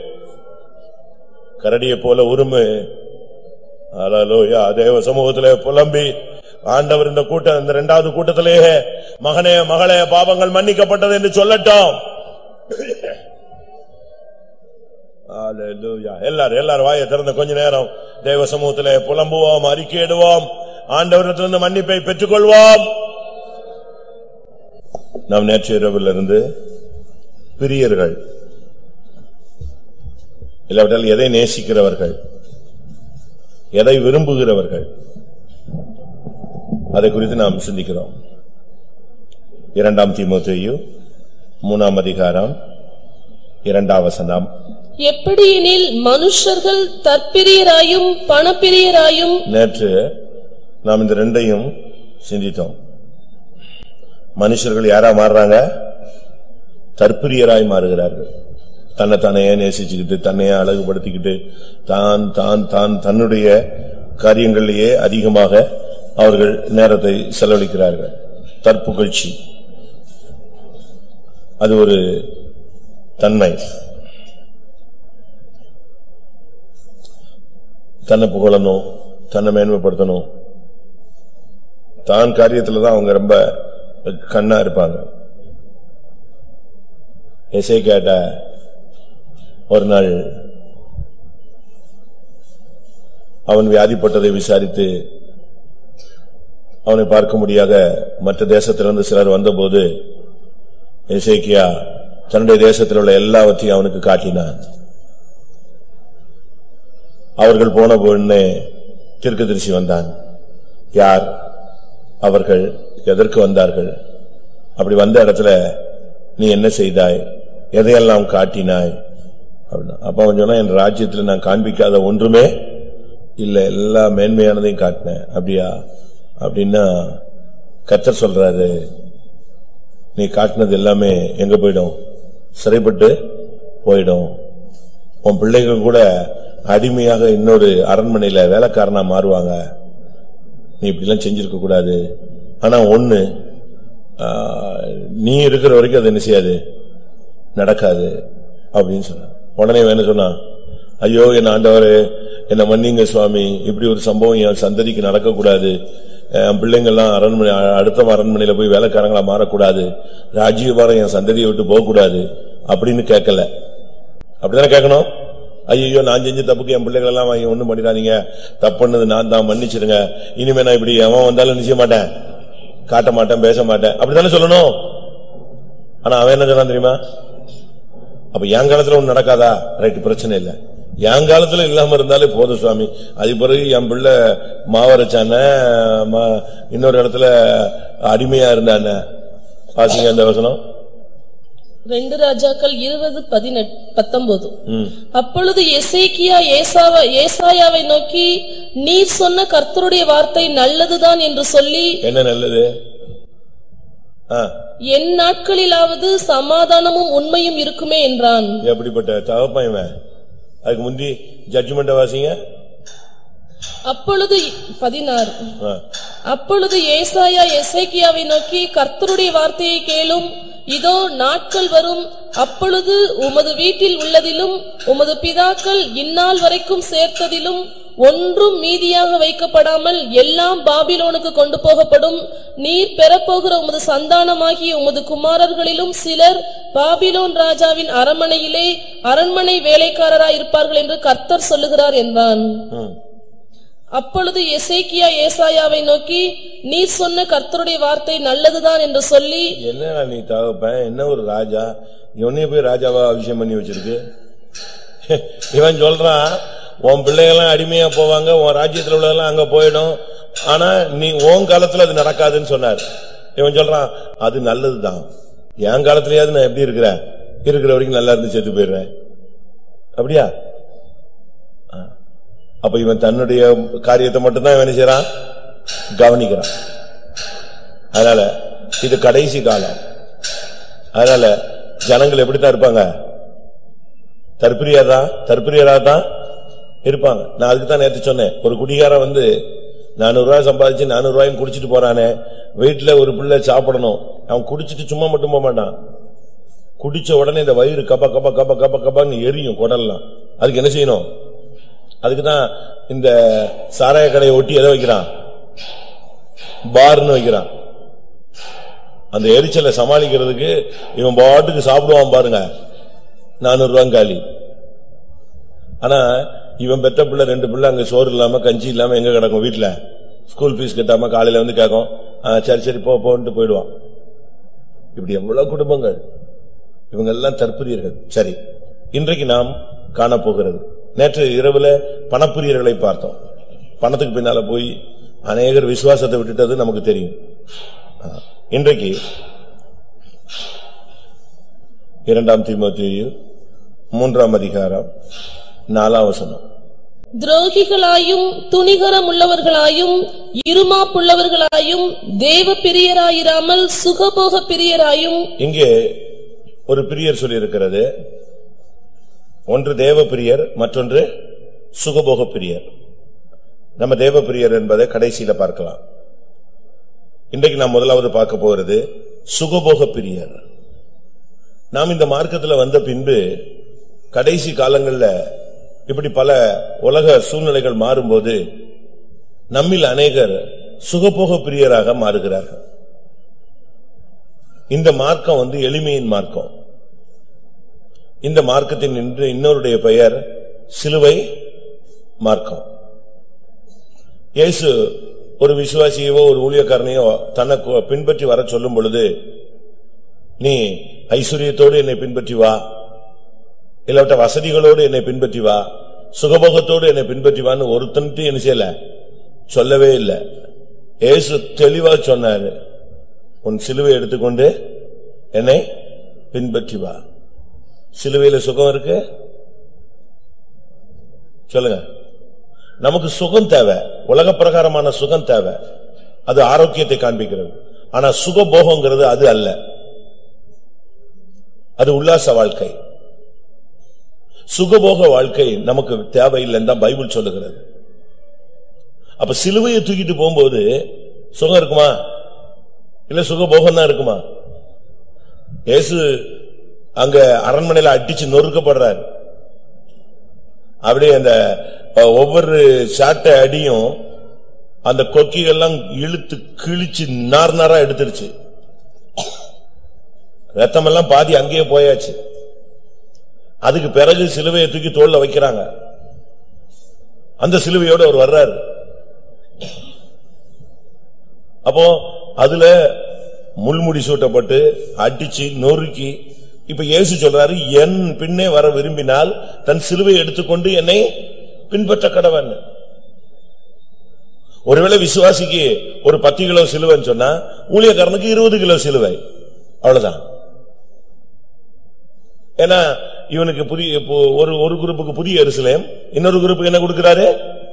கரடியை போல உருமு அலலோயா தேவ சமூகத்திலே புலம்பி ஆண்டவர் இந்த கூட்டம் இந்த இரண்டாவது கூட்டத்திலேயே மகனே மகளே பாவங்கள் மன்னிக்கப்பட்டது என்று சொல்லட்டும் அல்லேலூயா. எல்லாரும் எல்லாரும் வாயை திறந்த கொஞ்ச நேரம் தேவ சமூகத்திலே புலம்புவோம் அறிக்கையிடுவோம் ஆண்டவரிடத்திலிருந்து மன்னிப்பை பெற்றுக்கொள்வோம் நாம் நேற்று இரவிலிருந்து பிரியர்கள் இல்லாவிட்டால் எதை நேசிக்கிறவர்கள் எதை விரும்புகிறவர்கள் அதை குறித்து நாம் சிந்திக்கிறோம் இரண்டாம் தீமோத்தேயு மூணாம் அதிகாரம் இரண்டாம் வசனம் எப்படியெனில் மனுஷர்கள் தற்பிரியராயும் பணப்பிரியராயும் நேற்று நாம் இந்த ரெண்டையும் சிந்தித்தோம் மனுஷர்கள் யாரா மாறுறாங்க தற்பிரியராய் மாறுகிறார்கள் தன்னை தானே நேசிச்சுக்கிட்டு தன்னையே அழகுபடுத்திக்கிட்டு தான் தான் தான் தன்னுடைய காரியங்களிலேயே அதிகமாக அவர்கள் நேரத்தை செலவழிக்கிறார்கள் தற்புகழ்ச்சி அது ஒரு தன்மை தன்னை புகழணும் தன்னை மேன்மைப்படுத்தணும் தான் காரியத்துல தான் அவங்க ரொம்ப கண்ணா இருப்பாங்க எசை கேட்ட ஒரு நாள் அவன் வியாதிப்பட்டதை விசாரித்து அவனை பார்க்க முடியாத மற்ற தேசத்திலிருந்து சிலர் வந்தபோது எசேக்கியா தன்னுடைய தேசத்தில் உள்ள எல்லாவற்றையும் அவனுக்கு காட்டினான் அவர்கள் போன உடனே தீர்க்கதரிசி வந்தான் யார் அவர்கள் எதற்கு வந்தார்கள் அப்படி வந்த இடத்துல நீ என்ன செய்தாய் எதையெல்லாம் காட்டினாய் அப்படின்னா அப்ப அவன் சொன்னா என் ராஜ்யத்துல நான் காண்பிக்காத ஒன்றுமே இல்ல எல்லா மேன்மையானதையும் காட்டினேன் அப்படியா அப்படின்னா கத்தர் சொல்றாரு நீ காட்டினது எல்லாமே எங்க போயிடும் சிறைப்பட்டு போயிடும் உன் பிள்ளைகள் கூட அடிமையாக இன்னொரு அரண்மனையில வேலைக்காரனா மாறுவாங்க நீ இப்படிலாம் செஞ்சிருக்க கூடாது ஆனா ஒண்ணு ஆ, நீ இருக்கிற வரைக்கும் அது என்ன செய்யாது நடக்காது அப்படின்னு சொன்ன உடனே வேணும் சொன்னா ஐயோ என் ஆண்டவரே என்ன மன்னிங்க சுவாமி இப்படி ஒரு சம்பவம் என் சந்ததிக்கு நடக்கக்கூடாது என் பிள்ளைங்கெல்லாம் அரண்மனை அ- அடுத்த அரண்மனையில போய் வேலைக்காரங்களா மாறக்கூடாது ராஜ்யபாரம் என் சந்ததியை விட்டு போகக்கூடாது அப்படின்னு கேட்கல அப்படிதானே கேட்கணும் ஐயோ நான் செஞ்ச தப்புக்கு என் பிள்ளைகள் எல்லாம் வாங்கி ஒண்ணும் பண்ணிடாதீங்க தப்பு பண்ணது நான் தான் மன்னிச்சிருங்க இனிமே நான் இப்படி எவன் வந்தாலும் நிச்சய மாட்டேன் காட்ட மாட்டேன் பேச மாட்டேன் அப்படித்தானே சொல்லணும் ஆனா அவன் என்ன சொன்னான் தெரியுமா அப்ப என் காலத்துல ஒண்ணு நடக்காதா ரைட் பிரச்சனை இல்ல என் காலத்துல இல்லாம இருந்தாலே போதும் சுவாமி அது பிறகு என் பிள்ளை மாவரைச்சான இன்னொரு இடத்துல அடிமையா இருந்தானே பாசிங்க அந்த வசனம் ரெண்டு ராஜாக்கள் இருபது பதினெட்டு பத்தொன்பது ம். அப்பொழுது எசேக்கியா ஏசாவ ஏசாயாவை நோக்கி நீர் சொன்ன கர்த்தருடைய வார்த்தை நல்லதுதான் என்று சொல்லி என்ன நல்லது ஆ, என் நாட்களிலாவது சமாதானமும் உண்மையும் இருக்குமே என்றான் எப்படிப்பட்ட தகப்பன் இவன் அதுக்கு முந்தி ஜட்ஜ்மெண்ட் வாசிங்க அப்பொழுது பதினாறு ஆ. அப்பொழுது ஏசாயா எசேக்கியாவை நோக்கி கர்த்தருடைய வார்த்தையை கேளும் இதோ நாட்கள் வரும் அப்பொழுது உமது வீட்டில் உள்ளதிலும் உமது பிதாக்கள் இந்நாள் வரைக்கும் சேர்த்ததிலும் ஒன்றும் மீதியாக வைக்கப்படாமல் எல்லாம் பாபிலோனுக்கு கொண்டு போகப்படும் நீர் பெறப்போகிற உமது சந்தானமாகிய உமது குமாரர்களிலும் சிலர் பாபிலோன் ராஜாவின் அரண்மனையிலே அரண்மனை வேலைக்காரராயிருப்பார்கள் என்று கர்த்தர் சொல்லுகிறார் என்றான் ம். அப்பொழுது எசேக்கியா ஏசாயாவை நோக்கி நீர் சொன்ன கர்த்தருடைய வார்த்தை நல்லதுதான் என்று சொல்லி என்னடா நீ தகப்பன் என்ன ஒரு ராஜா இவனையும் போய் ராஜாவா அபிஷேகம் பண்ணி வச்சிருக்கு இவன் சொல்றான் உன் பிள்ளைகள்லாம் அடிமையா போவாங்க உன் ராஜ்யத்துல உள்ளதெல்லாம் அங்க போயிடும் ஆனா நீ உன் காலத்துல அது நடக்காதுன்னு சொன்னார் இவன் சொல்றான் அது நல்லதுதான் என் காலத்திலயாவது நான் எப்படி இருக்கிறேன் இருக்கிற வரைக்கும் நல்லா இருந்து செத்து போயிடுறேன் அப்படியா ஆ. அப்ப இவன் தன்னுடைய காரியத்தை மட்டும்தான் இவன் என்ன செய்யறான் கவனிக்கிறான் அதனால இது கடைசி காலம் அதனால ஜனங்கள் எப்படித்தான் இருப்பாங்க தற்பிரியரா தற்பிரியரா தான் இருப்பாங்க நான் அதுக்கு தான் நேத்து சொன்னேன் ஒரு குடிகாரன் வந்து நானூறு ரூபாய் சம்பாதிச்சு நானூறு ரூபாயும் குடிச்சிட்டு போறானே வீட்டுல ஒரு பிள்ளை சாப்பிடணும் அவன் குடிச்சிட்டு சும்மா மட்டும் போக மாட்டான் குடிச்ச உடனே இந்த வயிறு கப்ப கப்ப கப்ப கப்ப கப்பன்னு எரியும் குடல்லாம் அதுக்கு என்ன செய்யணும் அதுக்கு தான் இந்த சாராய கடையை ஒட்டி எதை வைக்கிறான் பார்னு வைக்கிறான் அந்த எரிச்சலை சமாளிக்கிறதுக்கு இவன் பாட்டுக்கு சாப்பிடுவான் பாருங்க நானூறு ரூபாய் காலி ஆனா இவன் பெத்த பிள்ளை ரெண்டு பிள்ளை அங்க சோறு இல்லாம கஞ்சி இல்லாம எங்க கிடக்கும் வீட்டுல ஸ்கூல் ஃபீஸ் கட்டாம காலையில வந்து கேட்கும் "ஆ, சரி சரி போ போன்ட்டு போயிடுவான் இப்படி எவ்வளவு குடும்பங்கள் இவங்க எல்லாம் தற்பிரியர்கள் சரி இன்றைக்கு நாம் காணப்போகிறது நேற்று இரவுல பணப்பிரியர்களை பார்த்தோம் பணத்துக்கு பின்னால போய் அநேகர் விசுவாசத்தை விட்டுட்டது நமக்கு தெரியும் ஆ, இன்றைக்கு இரண்டாம் தீமோத்தேயு மூன்றாம் அதிகாரம் நாலாம் வசனம் துரோகிகளாயும் துணிகரம் உள்ளவர்களாயும் இருமாப்புள்ளவர்களாயும் தேவ பிரியராயிராமல் சுகபோக பிரியராயும் இங்கே ஒரு பிரியர் சொல்லியிருக்கிறது ஒன்று தேவ பிரியர் மற்றொன்று சுகபோக பிரியர் நம்ம தேவ பிரியர் என்பதை கடைசியில பார்க்கலாம் இன்றைக்கு நாம் முதலாவது பார்க்க போகிறது சுகபோக பிரியர் நாம் இந்த மார்க்கத்துல வந்த பின்பு கடைசி காலங்கள்ல இப்படி பல உலக சூழ்நிலைகள் மாறும்போது நம்மில் அநேகர் சுகபோக பிரியராக மாறுகிறார்கள் இந்த மார்க்கம் வந்து எளிமையின் மார்க்கம் இந்த மார்க்கத்தின் இன்று இன்னொருடைய பெயர் சிலுவை மார்க்கம் இயேசு ஒரு விசுவாசியவோ ஒரு ஊழியக்காரனையோ தனக்கு பின்பற்றி வர சொல்லும் பொழுது நீ ஐஸ்வர்யத்தோடு என்னை பின்பற்றி வா இல்லாவிட்ட வசதிகளோடு என்னை பின்பற்றி வா சுகபோகத்தோடு என்னை பின்பற்றி வான்னு ஒருத்தன்ட்டு என்ன செய்யல சொல்லவே இல்லை இயேசு தெளிவா சொன்னாரு உன் சிலுவை எடுத்துக்கொண்டு என்னை பின்பற்றி வா சிலுவையில சுகம் இருக்கு சொல்லுங்க நமக்கு சுகம் தேவை உலக பிரகாரமான சுகம் தேவை அது ஆரோக்கியத்தை காண்பிக்கிறது ஆனா சுகபோகங்கிறது அது அல்ல அது உல்லாச வாழ்க்கை சுகபோக வாழ்க்கை நமக்கு தேவையில்லைன்னு தான் பைபிள் சொல்லுகிறது அப்ப சிலுவையை தூக்கிட்டு போகும்போது சுகம் இருக்குமா இல்ல சுகபோகம் தான் இருக்குமா இயேசு அங்க அரண்மனையில அடிச்சு நொறுக்கப்படுறார் அப்படியே அந்த அஹ், ஒவ்வொரு சாட்டை அடியும் அந்த கொக்கியெல்லாம் இழுத்து கிழிச்சு நார் நாரா எடுத்துருச்சு ரத்தமெல்லாம் பாதி அங்கேயே போயாச்சு அதுக்கு பிறகு சிலுவையை தூக்கி தோல்ல வைக்கிறாங்க அந்த சிலுவையோட அவர் வர்றாரு அப்போ அதுல முள்முடி சூட்டப்பட்டு அடிச்சு நொறுக்கி இப்ப இயேசு சொல்றாரு என் பின்னே வர விரும்பினால் தன் சிலுவை எடுத்துக்கொண்டு என்னை பின்பற்ற கடவன் ஒருவேளை விசுவாசிக்கு ஒரு பத்து கிலோ சிலுவைன்னு சொன்னா ஊழியக்காரனுக்கு இருபது கிலோ சிலுவை அவ்வளவுதான் ஏன்னா இவனுக்கு புதிய இப்போ ஒரு ஒரு குரூப்புக்கு புதிய எருசலேம் இன்னொரு குரூப்புக்கு என்ன கொடுக்கிறாரு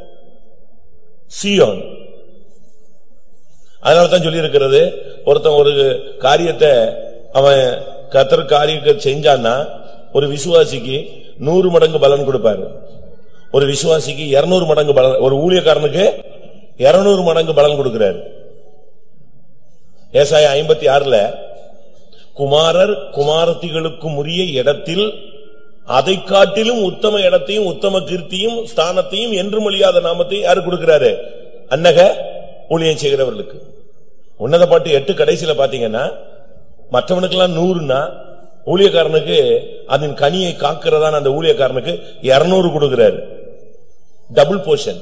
சியோன் அதனாலதான் சொல்லி இருக்கிறது ஒருத்தன் ஒரு காரியத்தை அவன் கத்தர் காரியத்தை செஞ்சான்னா ஒரு விசுவாசிக்கு நூறு மடங்கு பலன் கொடுப்பாரு ஒரு விசுவாசிக்கு இருநூறு மடங்கு பலன் ஒரு ஊழியக்காரனுக்கு இருநூறு மடங்கு பலன் கொடுக்கிறாரு ஏசாய ஐம்பத்தி ஆறுல குமாரர் குமாரத்திகளுக்கும் உரிய இடத்தில் அதை காட்டிலும் உத்தம இடத்தையும் உத்தம கீர்த்தியும் ஸ்தானத்தையும் என்றும் அழியாத நாமத்தையும் யாரு கொடுக்கிறாரு அன்னக ஊழியம் செய்கிறவர்களுக்கு உன்னத பாட்டு எட்டு கடைசியில பாத்தீங்கன்னா மற்றவனுக்கெல்லாம் நூறுனா ஊழியக்காரனுக்கு அதன் கனியை காக்கிறதான அந்த ஊழியக்காரனுக்கு இருநூறு கொடுக்கிறாரு டபுள் போர்ஷன்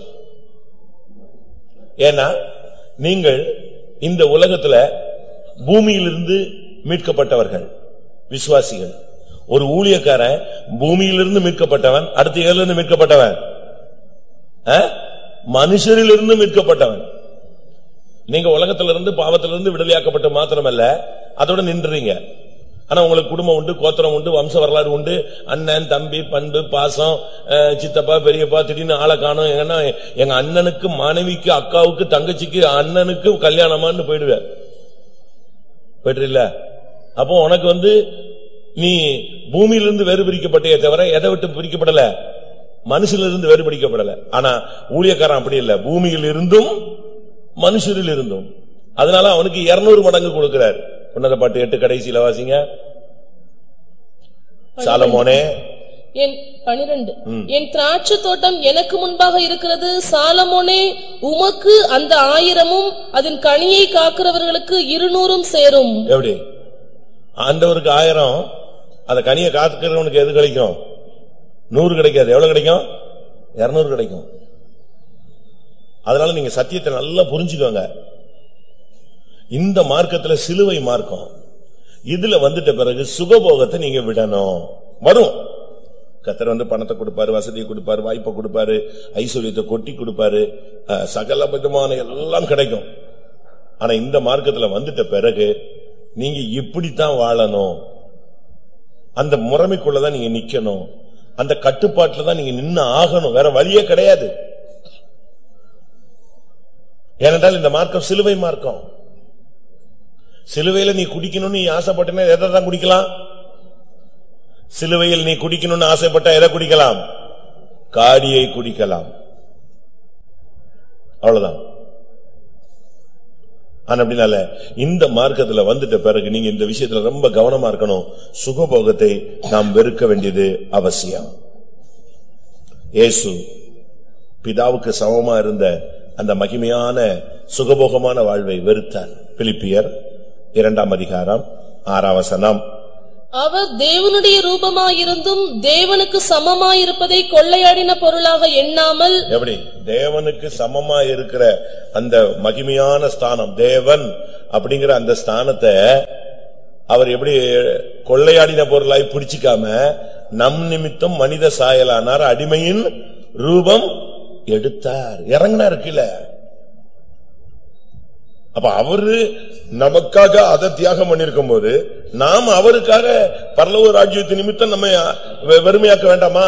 ஏன்னா நீங்கள் இந்த உலகத்துல பூமியிலிருந்து மீட்கப்பட்டவர்கள் விசுவாசிகள் ஒரு ஊழியக்காரன் பூமியிலிருந்து மீட்கப்பட்டவன் அடுத்த ஏழுல இருந்து மீட்கப்பட்டவன் ஆ? மனுஷரிலிருந்து மீட்கப்பட்டவன் நீங்க உலகத்துல இருந்து பாவத்துல இருந்து விடுதலையாக்கப்பட்ட மாத்திரமல்ல அதோட நின்றுறீங்க ஆனா உங்களுக்கு குடும்பம் உண்டு கோத்திரம் உண்டு வம்ச வரலாறு உண்டு அண்ணன் தம்பி பண்பு பாசம் அஹ், சித்தப்பா பெரியப்பா திடீர்னு ஆளை காணும் ஏன்னா எங்க அண்ணனுக்கு மனைவிக்கு அக்காவுக்கு தங்கச்சிக்கு அண்ணனுக்கு கல்யாணமான்னு போயிடுவேன் போயிட்டுல அப்போ உனக்கு வந்து நீ பூமியிலிருந்து வேறு பிரிக்கப்பட்டே தவிர எதை விட்டு பிரிக்கப்படல மனுஷிலிருந்து வேறு பிடிக்கப்படல ஆனா ஊழியக்காரன் அப்படி இல்ல பூமியில் இருந்தும் மனுஷரில் இருந்தும் அதனால அவனுக்கு இருநூறு மடங்கு கொடுக்கிறார் உன்னத பாட்டு எட்டு கடைசியில வாசிங்க சாலமோனே என் பனிரெண்டு என் திராட்சை தோட்டம் எனக்கு முன்பாக இருக்கிறது சாலமோனே உமக்கு அந்த ஆயிரமும் அதன் கனியை காக்கிறவர்களுக்கு இருநூறும் சேரும் எப்படி ஆண்டவருக்கு ஆயிரம் அந்த கனியை காத்துக்கிறவனுக்கு எது கிடைக்கும் நூறு கிடைக்காது எவ்வளவு கிடைக்கும் இருநூறு கிடைக்கும் அதனால நீங்க சத்தியத்தை நல்லா புரிஞ்சுக்கோங்க இந்த மார்க்கத்துல சிலுவை மார்க்கம் இதுல வந்துட்ட பிறகு சுகபோகத்தை நீங்க விடணும் வரும் கத்தர் வந்து பணத்தை கொடுப்பாரு வசதியை கொடுப்பாரு வாய்ப்பை கொடுப்பாரு ஐஸ்வர்யத்தை கொட்டி கொடுப்பாரு அஹ், சகல விதமான எல்லாம் கிடைக்கும் ஆனா இந்த மார்க்கத்துல வந்துட்ட பிறகு நீங்க இப்படித்தான் வாழணும் அந்த முறைமைக்குள்ளதான் நீங்க நிக்கணும் அந்த கட்டுப்பாட்டுல தான் நீங்க நின்னு ஆகணும் வேற வழியே கிடையாது ஏனென்றால் இந்த மார்க்கம் சிலுவை மார்க்கம் சிலுவையில நீ குடிக்கணும்னு நீ ஆசைப்பட்டனா எதை தான் குடிக்கலாம் சிலுவையில் நீ குடிக்கணும்னு ஆசைப்பட்டா எதை குடிக்கலாம் காடியை குடிக்கலாம் அவ்வளவுதான் ஆனா அப்படினால இந்த மார்க்கத்துல வந்துட்ட பிறகு நீங்க இந்த விஷயத்துல ரொம்ப கவனமா இருக்கணும் சுகபோகத்தை நாம் வெறுக்க வேண்டியது அவசியம் இயேசு பிதாவுக்கு சமமா இருந்த அந்த மகிமையான சுகபோகமான வாழ்வை வெறுத்தார் பிலிப்பியர் இரண்டாம் அதிகாரம் ஆறாம் வசனம் அவர் தேவனுடைய ரூபமாயிருந்தும் தேவனுக்கு சமமாயிருப்பதை கொள்ளையாடின பொருளாக எண்ணாமல் எப்படி தேவனுக்கு சமமா இருக்கிற அந்த மகிமையான ஸ்தானம் தேவன் அப்படிங்கிற அந்த ஸ்தானத்தை அவர் எப்படி கொள்ளையாடின பொருளாய் பிடிச்சிக்காம நம் நிமித்தம் மனித சாயலானார் அடிமையின் ரூபம் எடுத்தார் இறங்கினார் கீழே அப்ப அவரு நமக்காக அதை தியாகம் பண்ணிருக்கும் போது நாம் அவருக்காக பரலோக ராஜ்யத்து நிமித்தம் நம்ம வெ- வெறுமையாக்க வேண்டாமா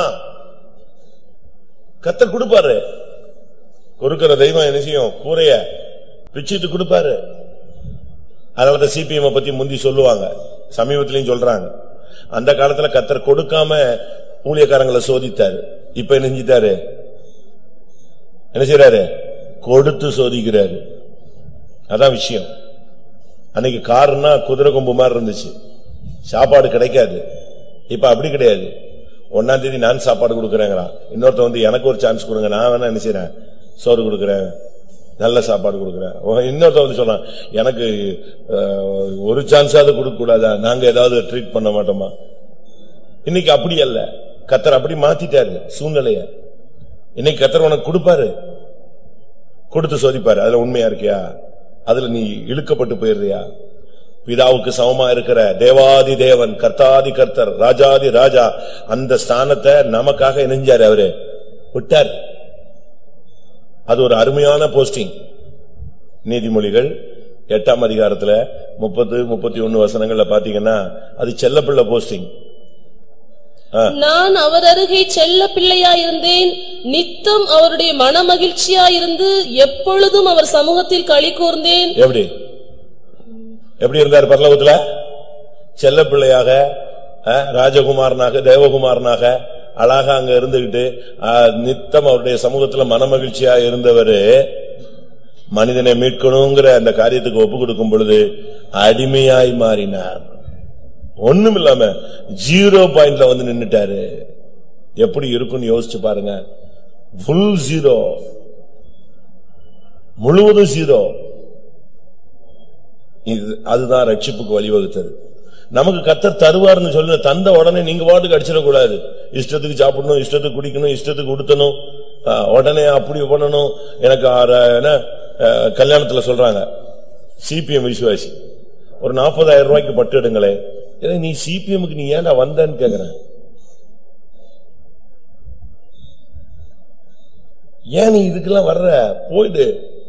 கத்தர் கொடுப்பாரு கொடுக்கிற தெய்வம் என்ன செய்யும் கூரைய பிச்சிட்டு கொடுப்பாரு அதனால சிபிஎம் பத்தி முந்தி சொல்லுவாங்க சமீபத்திலையும் சொல்றாங்க அந்த காலத்துல கத்தர் கொடுக்காம ஊழியக்காரங்களை சோதித்தாரு இப்ப என்ன செஞ்சிட்டாரு என்ன செய்யறாரு கொடுத்து சோதிக்கிறாரு அதான் விஷயம் அன்னைக்கு காருன்னா குதிரை கொம்பு மாதிரி இருந்துச்சு சாப்பாடு கிடைக்காது இப்ப அப்படி கிடையாது ஒன்னாம் தேதி நான் சாப்பாடு கொடுக்கறேங்கிறான் இன்னொருத்த வந்து எனக்கு ஒரு சான்ஸ் கொடுங்க நான் வேணா என்ன செய்றேன் சோறு கொடுக்கறேன் நல்ல சாப்பாடு கொடுக்கறேன் உன் இன்னொருத்த வந்து சொன்னான் எனக்கு அஹ், ஒரு சான்ஸாவது கொடுக்க கூடாதா நாங்க ஏதாவது ட்ரீட் பண்ண மாட்டோமா இன்னைக்கு அப்படி அல்ல கத்தர் அப்படி மாத்திட்டாரு சூழ்நிலைய இன்னைக்கு கத்தர் உனக்கு கொடுப்பாரு கொடுத்து சோதிப்பாரு அதுல உண்மையா இருக்கியா அதுல நீ இழுக்கப்பட்டு போயிடுறியா பிதாவுக்கு சமமா இருக்கிற தேவாதி தேவன் கர்த்தாதி கர்த்தர் ராஜாதி ராஜா அந்த ஸ்தானத்தை நமக்காக இணைஞ்சாரு அவரு விட்டாரு அது ஒரு அருமையான போஸ்டிங் நீதிமொழிகள் எட்டாம் அதிகாரத்துல முப்பது முப்பத்தி ஒன்னு வசனங்கள்ல பாத்தீங்கன்னா அது செல்லப்பிள்ளை போஸ்டிங் நான் அவர் அருகே செல்ல பிள்ளையாயிருந்தேன் நித்தம் அவருடைய மனமகிழ்ச்சியாயிருந்து எப்பொழுதும் அவர் சமூகத்தில் களி கூர்ந்தேன் எப்படி எப்படி இருந்தார் பரலோகத்துல செல்ல பிள்ளையாக அஹ், ராஜகுமாரனாக தேவகுமாரனாக அழகா அங்க இருந்துகிட்டு அஹ், நித்தம் அவருடைய சமூகத்துல மனமகிழ்ச்சியா இருந்தவரு மனிதனை மீட்கணுங்கிற அந்த காரியத்துக்கு ஒப்பு கொடுக்கும் பொழுது அடிமையாய் மாறினார் ஒண்ணும் இல்லாம ஜீரோ பாயிண்ட்ல வந்து நின்னுட்டாரு எப்படி இருக்கும்னு யோசிச்சு பாருங்க ஃபுல் ஜீரோ முழுவதும் ஜீரோ இது அதுதான் ரட்சிப்புக்கு வழிவகுத்தது நமக்கு கத்தர் தருவார்னு சொல்லி தந்த உடனே நீங்க பாட்டுக்கு அடிச்சிடக்கூடாது இஷ்டத்துக்கு சாப்பிடணும் இஷ்டத்துக்கு குடிக்கணும் இஷ்டத்துக்கு உடுத்தணும் ஆ, உடனே அப்படி பண்ணணும் எனக்கு ஆற- என்ன ஆ, கல்யாணத்துல சொல்றாங்க சிபிஎம் விசுவாசி ஒரு நாற்பதாயிரம் ரூபாய்க்கு பட்டு எடுங்களே ஏன்னா நீ சிபிஎம்க்கு நீ ஏன்டா வந்தன்னு கேக்குறேன் ஏன் நீ இதுக்கெல்லாம் வர்ற போயிடு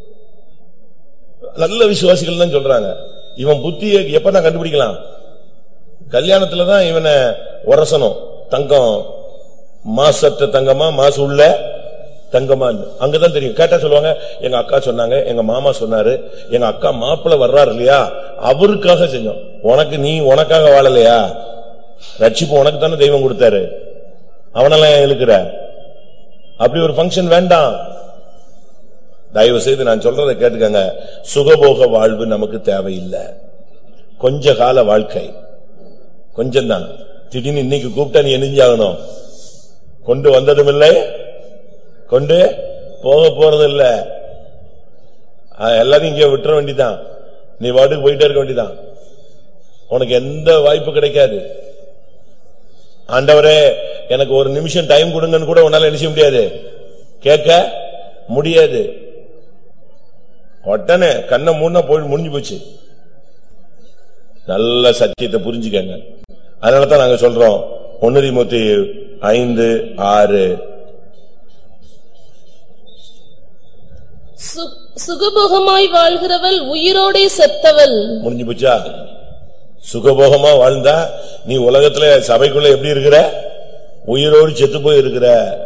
நல்ல விசுவாசிகள் தான் சொல்றாங்க இவன் புத்தியை எப்பதான் கண்டுபிடிக்கலாம் கல்யாணத்துல தான் இவனை உரசணும் தங்கம் மாசற்ற தங்கமா மாசு உள்ள தங்கமா அங்கதான் தெரியும் கேட்டா சொல்லுவாங்க எங்க அக்கா சொன்னாங்க எங்க மாமா சொன்னாரு எங்க அக்கா மாப்பிள்ள வர்றாரு இல்லையா அவருக்காக செஞ்சோம் உனக்கு நீ உனக்காக வாழலையா ரட்சிப்பு உனக்கு தானே தெய்வம் கொடுத்தாரு அவனெல்லாம் ஏன் இழுக்கிற அப்படி ஒரு ஃபங்க்ஷன் வேண்டாம் தயவு செய்து நான் சொல்றதை கேட்டுக்கங்க சுகபோக வாழ்வு நமக்கு தேவையில்லை கொஞ்ச கால வாழ்க்கை கொஞ்சம்தான் திடீர்னு இன்னைக்கு கூப்பிட்டா நீ எரிஞ்சாகணும் கொண்டு வந்ததும் இல்லை கொண்டு போக போறதும் இல்ல ஆ, எல்லாத்தையும் இங்கே விட்டுற வேண்டிதான் நீ வாட்டுக்கு போயிட்டே இருக்க வேண்டிதான் உனக்கு எந்த வாய்ப்பு கிடைக்காது ஆண்டவரே எனக்கு ஒரு நிமிஷம் டைம் கொடுங்கன்னு கூட உன்னால என்ன செய்ய முடியாது கேட்க முடியாது உடனே கண்ணை மூணா போய் முடிஞ்சு போச்சு நல்ல சத்தியத்தை புரிஞ்சுக்கங்க அதனாலதான் நாங்க சொல்றோம் ஒன்னு தீமோத்தி ஐந்து ஆறு சு- சுகபோகமாய் வாழ்கிறவள் உயிரோடே செத்தவள் முடிஞ்சு போச்சா சுகபோகமா வாழ்ந்தா நீ உலகத்துல சபைக்குள்ள எப்படி இருக்கிற உயிரோடு செத்து போய் இருக்கிற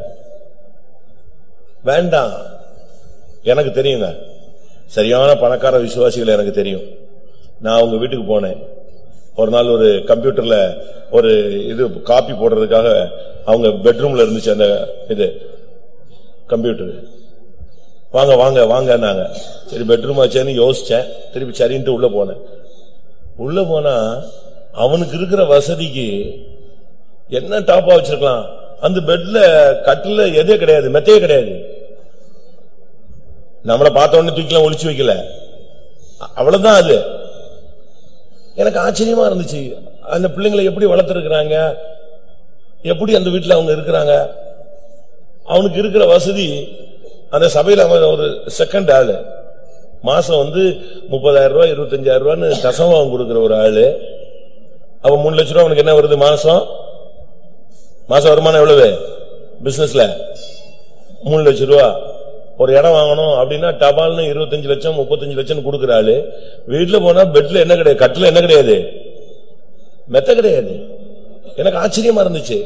வேண்டாம் எனக்கு தெரியுங்க சரியான பணக்கார விசுவாசிகள் எனக்கு தெரியும் நான் அவங்க வீட்டுக்கு போனேன் ஒரு நாள் ஒரு கம்ப்யூட்டர்ல ஒரு இது காப்பி போடுறதுக்காக அவங்க பெட்ரூம்ல இருந்துச்சு அந்த இது கம்ப்யூட்டர் வாங்க வாங்க வாங்கன்னாங்க சரி பெட்ரூம் ஆச்சேன்னு யோசிச்சேன் திருப்பி சரின்ட்டு உள்ள போனேன் உள்ள போனா அவனுக்கு இருக்கிற வசதிக்கு என்ன டாப்பா வச்சிருக்கலாம் அந்த பெட்ல கட்டில எதே கிடையாது மெத்தையே கிடையாது நம்மள பார்த்த உடனே தூக்கிலாம் ஒளிச்சு வைக்கல அ- அவ்வளவுதான் அது எனக்கு ஆச்சரியமா இருந்துச்சு அந்த பிள்ளைங்களை எப்படி வளர்த்திருக்கிறாங்க எப்படி அந்த வீட்டுல அவங்க இருக்கிறாங்க அவனுக்கு இருக்கிற வசதி அந்த சபையில அவன் ஒரு செகண்ட் ஆளு மாசம் வந்து முப்பதாயிரம் ரூபாய் இருபத்தஞ்சாயிரம் ரூபான்னு தசமம் கொடுக்கிற ஒரு ஆளு அவன் மூணு லட்சம் ரூபாய் அவனுக்கு என்ன வருது மாசம் மாசம் வருமானம் எவ்வளவு பிசினஸ்ல மூணு லட்சம் ரூபா ஒரு இடம் வாங்கணும் அப்படின்னா டபால்னு இருபத்தஞ்சு லட்சம் முப்பத்தஞ்சு லட்சம் கொடுக்கிற ஆளு வீட்டுல போனா பெட்ல என்ன கிடையாது கட்டுல என்ன கிடையாது மெத்த கிடையாது எனக்கு ஆச்சரியமா இருந்துச்சு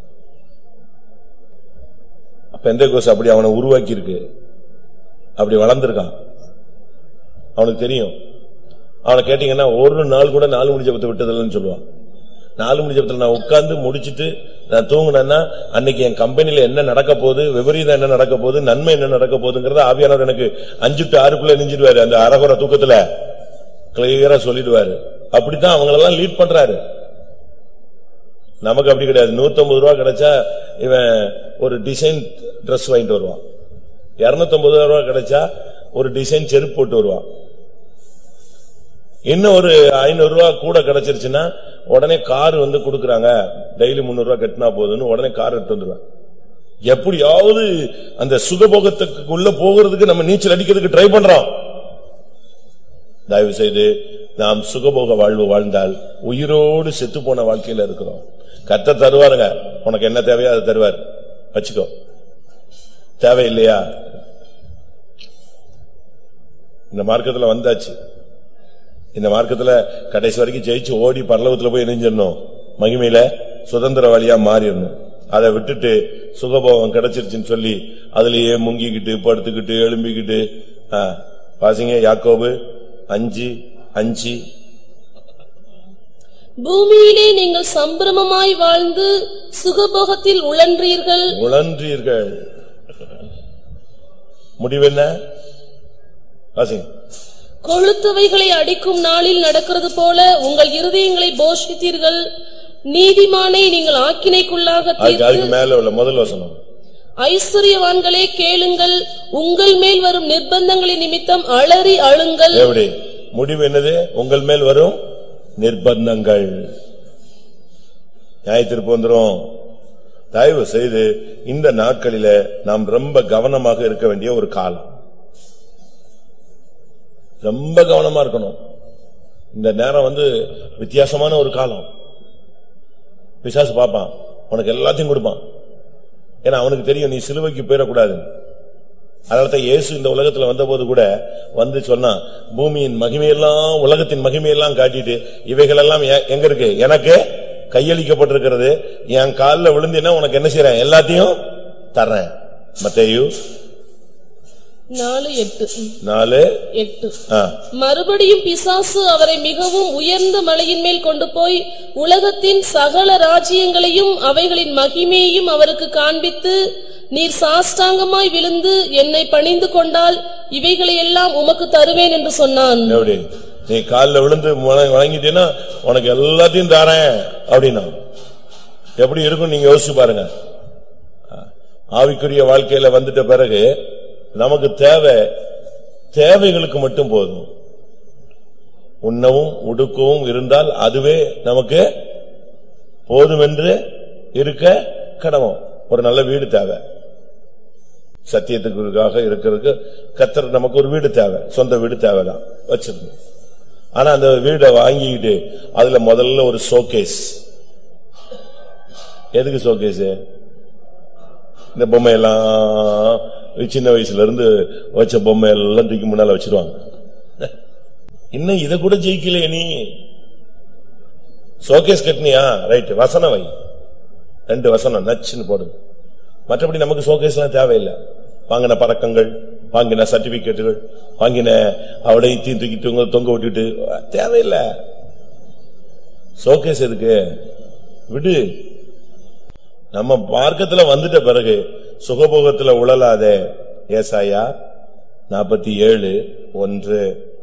பெந்தை கோஸ் அப்படி அவனை உருவாக்கி இருக்கு அப்படி வளர்ந்திருக்கான் அவனுக்கு தெரியும் அவனை கேட்டீங்கன்னா ஒரு நாள் கூட நாலு மணி ஜபத்தை விட்டதில்லைன்னு சொல்லுவான் நாலு மணி ஜபத்துல நான் உட்கார்ந்து முடிச்சிட்டு நான் தூங்குனேன்னா அன்னைக்கு என் கம்பெனில என்ன நடக்க போகுது விபரீதம் என்ன நடக்க போகுது நன்மை என்ன நடக்க போகுதுங்கிறத ஆவியானவர் எனக்கு அஞ்சு டு ஆறுக்குள்ள நெஞ்சிடுவாரு அந்த அரகுற தூக்கத்துல கிளியரா சொல்லிடுவாரு அப்படித்தான் அவங்களெல்லாம் லீட் பண்றாரு நமக்கு அப்படி கிடையாது 150 ரூபா கிடைச்சா இவன் ஒரு டிசைன் Dress வாங்கிட்டு வருவான் 250 ரூபா கிடைச்சா ஒரு டிசைன் செருப்பு போட்டு வருவான் இன்னும் ஒரு ஐநூறு ரூபாய் கூட கிடைச்சிருச்சுன்னா உடனே கார் வந்து கொடுக்கறாங்க டெய்லி முன்னூறு ரூபாய் கட்டினா போதுன்னு உடனே கார் எடுத்து வந்துருவான் எப்படியாவது அந்த சுகபோகத்துக்குள்ள போகிறதுக்கு நம்ம நீச்சல் அடிக்கிறதுக்கு ட்ரை பண்றோம் தயவு செய்து நாம் சுகபோக வாழ்வு வாழ்ந்தால் உயிரோடு செத்து போன வாழ்க்கையில இருக்கிறோம் கத்த தருவாருங்க உனக்கு என்ன தேவையோ அதை தருவார் வச்சுக்கோ தேவையில்லையா இந்த மார்க்கத்துல வந்தாச்சு இந்த மார்க்கத்துல கடைசி வரைக்கும் ஜெயிச்சு ஓடி பரலவத்துல போய் இணைஞ்சிடணும் மகிமையில சுதந்திரவாளியா மாறிடணும் அதை விட்டுட்டு சுகபோகம் கிடைச்சிருச்சுன்னு சொல்லி அதுலயே முங்கிக்கிட்டு படுத்துக்கிட்டு எழும்பிக்கிட்டு ஆ, வாசிங்க யாக்கோபு அஞ்சு அஞ்சு பூமியிலே நீங்கள் சம்பிரமமாய் வாழ்ந்து சுகபோகத்தில் உழன்றீர்கள் உழன்றீர்கள் முடிவு என்ன வாசிங்க கொழுத்தவைகளை அடிக்கும் நாளில் நடக்கிறது போல உங்கள் இருதயங்களை போஷித்தீர்கள் நீதிமானை நீங்கள் ஆக்கினைக்குள்ளாக அதுக்கு தீர்த்து அதுக்கு மேல உள்ள முதல் வசனம் ஐஸ்வர்யவான்களே கேளுங்கள் உங்கள் மேல் வரும் நிர்பந்தங்களின் நிமித்தம் அலறி அழுங்கள் எப்படி முடிவு என்னது உங்கள் மேல் வரும் நிர்பந்தங்கள் நியாயத்திற்கு வந்துரும் தயவு செய்து இந்த நாட்களில நாம் ரொம்ப கவனமாக இருக்க வேண்டிய ஒரு காலம் ரொம்ப கவனமா இருக்கணும் இந்த நேரம் வந்து வித்தியாசமான ஒரு காலம் பிசாசு பாப்பான் உனக்கு எல்லாத்தையும் கொடுப்பான் ஏன்னா அவனுக்கு தெரியும் நீ சிலுவைக்கு போயிடக்கூடாது அதனாலதான் இயேசு இந்த உலகத்துல வந்தபோது கூட வந்து சொன்னா பூமியின் மகிமையெல்லாம் உலகத்தின் மகிமையெல்லாம் காட்டிட்டு இவைகளெல்லாம் எ- எங்க இருக்கு எனக்கு கையளிக்கப்பட்டிருக்கிறது என் காலில் விழுந்தினா உனக்கு என்ன செய்றேன் எல்லாத்தையும் தர்றேன் மத்தேயு நாலு எட்டு நாலு எட்டு ஆ, மறுபடியும் பிசாசு அவரை மிகவும் உயர்ந்த மலையின் மேல் கொண்டு போய் உலகத்தின் சகல ராஜ்யங்களையும் அவைகளின் மகிமையையும் அவருக்கு காண்பித்து நீர் சாஷ்டாங்கமாய் விழுந்து என்னை பணிந்து கொண்டால் இவைகளை எல்லாம் உமக்கு தருவேன் என்று சொன்னான் எப்படி நீ காலில் விழுந்து வண- வணங்கிட்டீன்னா உனக்கு எல்லாத்தையும் தரேன் அப்படின்னா எப்படி இருக்கும் நீங்க யோசிச்சு பாருங்க ஆவிக்குரிய வாழ்க்கையில வந்துட்ட பிறகு நமக்கு தேவை தேவைகளுக்கு மட்டும் போதும் உண்ணவும் உடுக்கவும் இருந்தால் அதுவே நமக்கு போதும் என்று இருக்க கடவும் ஒரு நல்ல வீடு தேவை சத்தியத்துக்காக இருக்கிறதுக்கு கத்தர் நமக்கு ஒரு வீடு தேவை சொந்த வீடு தேவைதான் வச்சிருக்கோம் ஆனா அந்த வீடை வாங்கிக்கிட்டு அதுல முதல்ல ஒரு ஷோகேஸ் எதுக்கு ஷோகேஸ் இந்த பொம்மையெல்லாம் சின்ன வயசுல இருந்து வச்ச பொம்மை எல்லாம் தூக்கி முன்னால வச்சிருவாங்க இன்னும் இத கூட ஜெயிக்கலையே நீ ஷோகேஸ் கட்டினியா ரைட் வசனம் வை ரெண்டு வசனம் நச்சுன்னு போடு மற்றபடி நமக்கு ஷோகேஸ்லாம் தேவையில்லை வாங்கின பதக்கங்கள் வாங்கின சர்டிபிகேட்டுகள் வாங்கின அவடையத்தையும் தூக்கி தொங்க தொங்க விட்டுட்டு தேவையில்லை ஷோகேஸ் எதுக்கு விடு நம்ம மார்க்கத்துல வந்துட்ட பிறகு சுகபோகத்துல உழலாதே ஏசாயா நாற்பத்தி ஏழு ஒன்று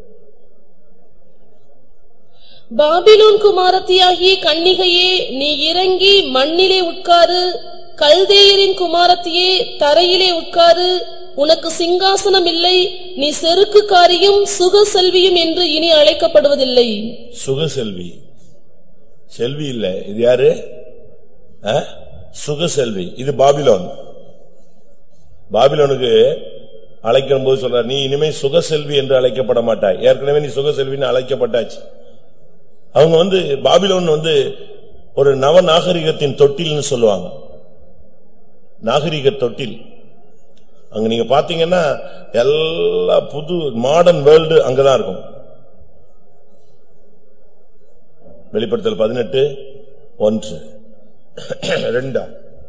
பாபிலோன் குமாரத்தியாகிய கன்னிகையே நீ இறங்கி மண்ணிலே உட்காரு கல்தேயரின் குமாரத்தியே தரையிலே உட்காரு உனக்கு சிங்காசனம் இல்லை நீ செருக்குக்காரியும் சுக செல்வியும் என்று இனி அழைக்கப்படுவதில்லை சுகசெல்வி செல்வி இல்ல இது யாரு ஆ? சுகசெல்வி இது பாபிலோன் பாபிலோனுக்கு அழைக்கும் போது சொல்ற நீ இனிமே சுகசெல்வி என்று அழைக்கப்பட மாட்டாய் ஏற்கனவே நீ சுகசெல்வின்னு அழைக்கப்பட்டாச்சு அவங்க வந்து பாபிலோன் வந்து ஒரு நவ நாகரிகத்தின் தொட்டில்னு சொல்லுவாங்க நாகரிக தொட்டில் அங்க நீங்க பாத்தீங்கன்னா எல்லா புது மாடர்ன் வேர்ல்டு அங்கதான் இருக்கும் வெளிப்படுத்தல் பதினெட்டு ஒன்று ரெண்டா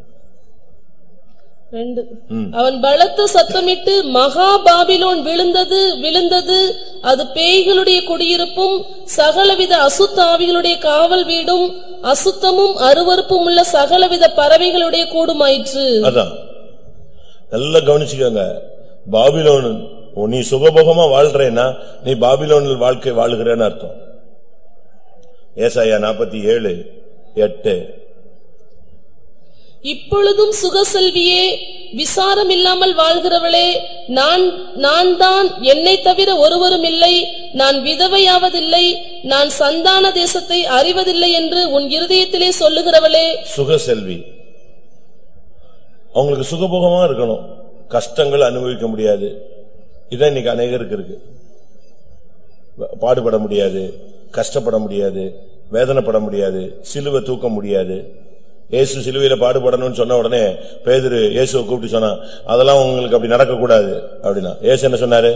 ரெண்டு. அவன் பலத்த சத்தமிட்டு மகா பாபிலோன் விழுந்தது விழுந்தது அது பேய்களுடைய குடியிருப்பும் சகலவித அசுத்த ஆவிகளுடைய காவல் வீடும் அசுத்தமும் அருவருப்பும் உள்ள சகலவித பறவைகளுடைய கூடுமாயிற்று அதான் நல்லா கவனிச்சுக்கோங்க பாபிலோன் நீ சுகபோகமா வாழ்றேன்னா நீ பாபிலோனில் வாழ்க்கை வாழுகிறேன்னு அர்த்தம் ஏசாயா நாற்பத்தி ஏழு எட்டு இப்பொழுதும் சுகசெல்வியே விசாரம் இல்லாமல் வாழ்கிறவளே நான் நான் தான் என்னை தவிர ஒருவரும் இல்லை நான் விதவையாவதில்லை நான் சந்தான தேசத்தை அறிவதில்லை என்று உன் இருதயத்திலே சொல்லுகிறவளே சுகசெல்வி அவங்களுக்கு சுகபோகமா இருக்கணும் கஷ்டங்கள் அனுபவிக்க முடியாது இதான் இன்னைக்கு அநேகருக்கு இருக்கு பாடுபட முடியாது கஷ்டப்பட முடியாது வேதனைப்பட முடியாது சிலுவை தூக்க முடியாது இயேசு சிலுவையில பாடுபடணும்னு சொன்ன உடனே பேதுரு இயேசுவை கூப்பிட்டு சொன்னா அதெல்லாம் உங்களுக்கு அப்படி நடக்க கூடாது அப்படின்னா இயேசு என்ன சொன்னாரு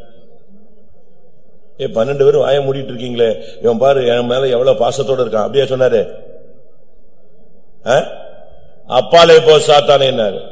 ஏ பன்னெண்டு பேரும் வாய மூடிட்டு இருக்கீங்களே இவன் பாரு என் மேல எவ்வளவு பாசத்தோட இருக்கான் அப்படியே சொன்னாரு ஆ? அப்பாலே போ சாத்தானே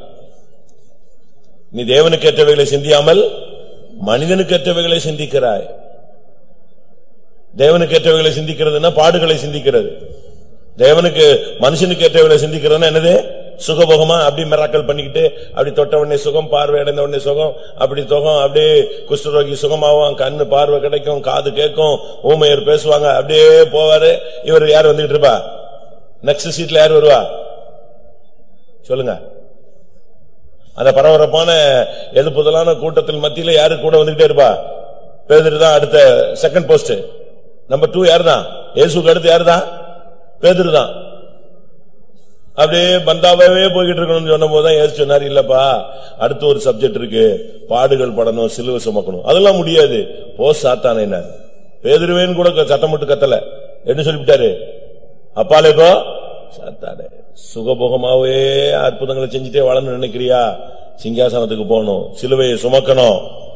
நீ தேவனுக்கு ஏற்றவைகளை சிந்தியாமல் மனிதனுக்கு ஏற்றவைகளை சிந்திக்கிறாய் தேவனுக்கு ஏற்றவைகளை சிந்திக்கிறதுன்னா பாடுகளை சிந்திக்கிறது தேவனுக்கு மனுஷனுக்கு ஏற்றவைகளை சிந்திக்கிறதுன்னா என்னது சுகபோகமா அப்படி மிராக்கல் பண்ணிக்கிட்டு அப்படி தொட்ட உடனே சுகம் பார்வை அடைந்த உடனே சுகம் அப்படி சுகம் அப்படியே குஷ்டரோகி சுகமாவும் கண்ணு பார்வை கிடைக்கும் காது கேட்கும் ஊமையர் பேசுவாங்க அப்படியே போவாரு இவர் யார் வந்துகிட்டு இருப்பா நெக்ஸ்ட் சீட்ல யார் வருவா சொல்லுங்க அந்த பரபரப்பான எழுப்புதலான கூட்டத்தில் மத்தியில யாரு கூட வந்துகிட்டே இருப்பா பேதுரு தான் அடுத்த செகண்ட் போஸ்ட் நம்பர் டூ யாரு தான் இயேசுக்கு அடுத்து யாரு தான் பேதுரு தான் அப்படியே பந்தாவே போய்கிட்டு இருக்கணும்னு சொன்ன போதுதான் ஏசு சொன்னாரு இல்லப்பா அடுத்து ஒரு சப்ஜெக்ட் இருக்கு பாடுகள் படணும் சிலுவை சுமக்கணும் அதெல்லாம் முடியாது போ சாத்தானே பேதுருவேன்னு கூட சத்தம் மட்டும் கத்தல என்ன சொல்லிவிட்டாரு அப்பாலே போ சாத்தானே சுகபோகமாவே அற்புதங்களை செஞ்சுட்டே வளர்ந்து நினைக்கிறியா சிங்காசனத்துக்கு போகணும் சிலுவையை சுமக்கணும்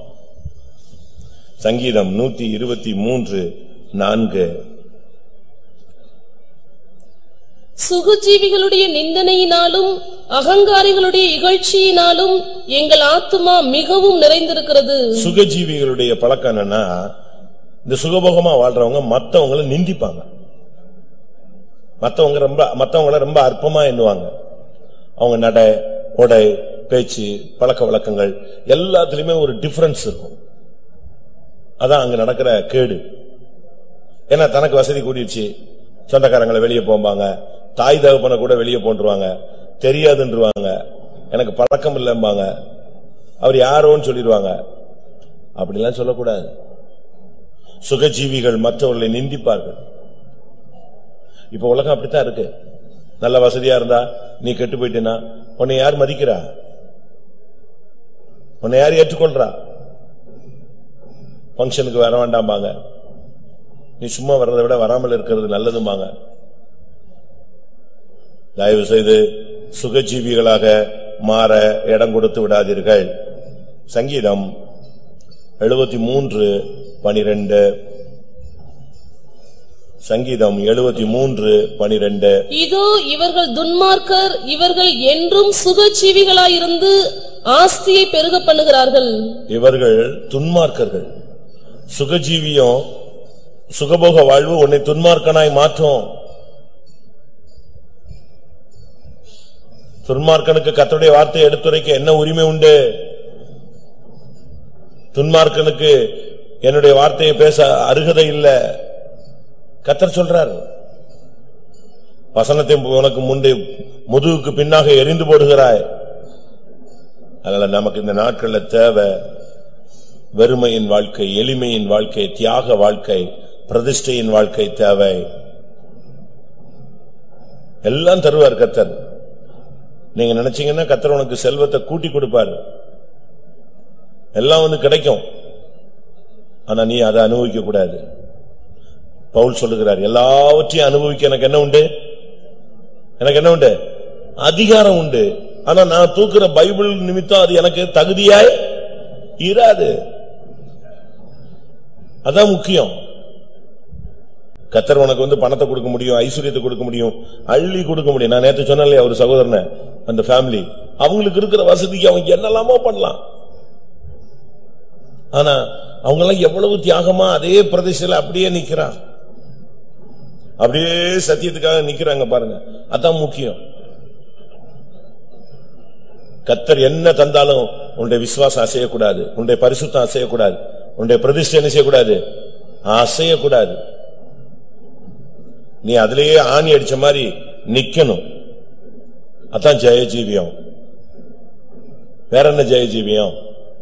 சங்கீதம் நூத்தி இருபத்தி மூன்று நான்கு சுகஜீவிகளுடைய நிந்தனையினாலும் அகங்காரிகளுடைய இகழ்ச்சியினாலும் எங்கள் ஆத்துமா மிகவும் நிறைந்திருக்கிறது சுகஜீவிகளுடைய பழக்கம் என்னன்னா இந்த சுகபோகமா வாழ்றவங்க மத்தவங்களை நிந்திப்பாங்க மத்தவங்க ரொம்ப மத்தவங்கள ரொம்ப அற்பமா எண்ணுவாங்க அவங்க நடை உடை பேச்சு பழக்க வழக்கங்கள் எல்லாத்துலயுமே ஒரு டிஃபரன்ஸ் இருக்கும் அதான் அங்க நடக்கிற கேடு ஏன்னா தனக்கு வசதி கூடிடுச்சு சொந்தக்காரங்களை வெளியே போம்பாங்க தாய் தகப்பனை கூட வெளியே போன்றுவாங்க தெரியாதுன்றுவாங்க எனக்கு பழக்கம் இல்லைம்பாங்க அவர் யாரோன்னு சொல்லிடுவாங்க அப்படிலாம் சொல்லக்கூடாது சுகஜீவிகள் மற்றவர்களை நிந்திப்பார்கள் இப்ப உலகம் அப்படித்தான் இருக்கு நல்ல வசதியா இருந்தா நீ கெட்டு போயிட்டேனா உன்னை யார் மதிக்கிறா உன்னை யார் ஏற்றுக்கொள்றா ஃபங்க்ஷனுக்கு வர வேண்டாம்பாங்க நீ சும்மா வர்றதை விட வராமல் இருக்கிறது நல்லதும்பாங்க தயவு செய்து சுகஜீவிகளாக மாற இடம் கொடுத்து விடாதீர்கள் சங்கீதம் எழுபத்தி மூன்று பனிரெண்டு சங்கீதம் எழுபத்தி மூன்று பனிரெண்டு இதோ இவர்கள் துன்மார்க்கர் இவர்கள் என்றும் சுகஜீவிகளாயிருந்து ஆஸ்தியை பெருக பண்ணுகிறார்கள் இவர்கள் துன்மார்க்கர்கள் சுகஜீவியம் சுகபோக வாழ்வு உன்னை துன்மார்க்கனாய் மாற்றும் துன்மார்க்கனுக்கு கர்த்தருடைய வார்த்தையை எடுத்துரைக்க என்ன உரிமை உண்டு துன்மார்க்கனுக்கு என்னுடைய வார்த்தையை பேச அருகதை இல்ல கத்தர் சொல்றார் வசனத்தை உனக்கு முன்பே முதுகுக்கு பின்னாக எரிந்து போடுகிறாய் அதனால நமக்கு இந்த நாட்கள்ல தேவை வெறுமையின் வாழ்க்கை எளிமையின் வாழ்க்கை தியாக வாழ்க்கை பிரதிஷ்டையின் வாழ்க்கை தேவை எல்லாம் தருவார் கத்தர் நீங்க நினைச்சீங்கன்னா கத்தர் உனக்கு செல்வத்தை கூட்டி கொடுப்பாரு எல்லாம் வந்து கிடைக்கும் ஆனா நீ அதை அனுபவிக்க கூடாது பவுல் சொல்லுகிறார் எல்லாவற்றையும் அனுபவிக்க எனக்கு என்ன உண்டு எனக்கு என்ன உண்டு அதிகாரம் உண்டு ஆனா நான் தூக்குற பைபிள் நிமித்தம் அது எனக்கு தகுதியாய் இராது அதான் முக்கியம் கத்தர் உனக்கு வந்து பணத்தை கொடுக்க முடியும் ஐஸ்வர்யத்தை கொடுக்க முடியும் அள்ளி கொடுக்க முடியும் நான் நேத்து சொன்னேன் ஒரு சகோதரனை அந்த ஃபேமிலி அவங்களுக்கு இருக்கிற வசதிக்கு அவங்க என்னெல்லாமோ பண்ணலாம் ஆனா அவங்க எல்லாம் எவ்வளவு தியாகமா அதே பிரதேசத்துல அப்படியே நிக்கிறான் அப்படியே சத்தியத்துக்காக நிக்கிறாங்க பாருங்க அதான் முக்கியம் கத்தர் என்ன தந்தாலும் உன்னுடைய விசுவாசம் அசையக்கூடாது உன்னுடைய பரிசுத்தம் அசையக்கூடாது உன்னுடைய பிரதிஷ்டை என்ன செய்யக்கூடாது அசையக்கூடாது நீ அதிலேயே ஆணி அடிச்ச மாதிரி நிக்கணும் அதான் ஜெய ஜீவியம் வேற என்ன ஜெய ஜீவியம்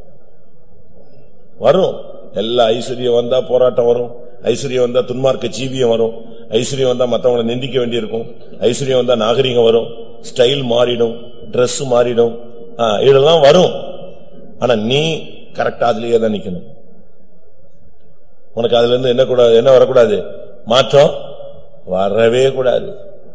வரும் எல்லா ஐஸ்வர்யம் வந்தா போராட்டம் வரும் ஐஸ்வர்யம் வந்தா துன்மார்க்க ஜீவியம் வரும் ஐஸ்வர்யம் வந்தா மத்தவங்களை நிந்திக்க வேண்டியிருக்கும் ஐஸ்வர்யம் வந்தா நாகரிகம் வரும் ஸ்டைல் மாறிடும் Dress மாறிடும் ஆ, இதெல்லாம் வரும் ஆனா நீ கரெக்டா அதுலயே தான் நிக்கணும் உனக்கு அதுல இருந்து என்ன கூடாது என்ன வரக்கூடாது மாற்றம் வரவே கூடாது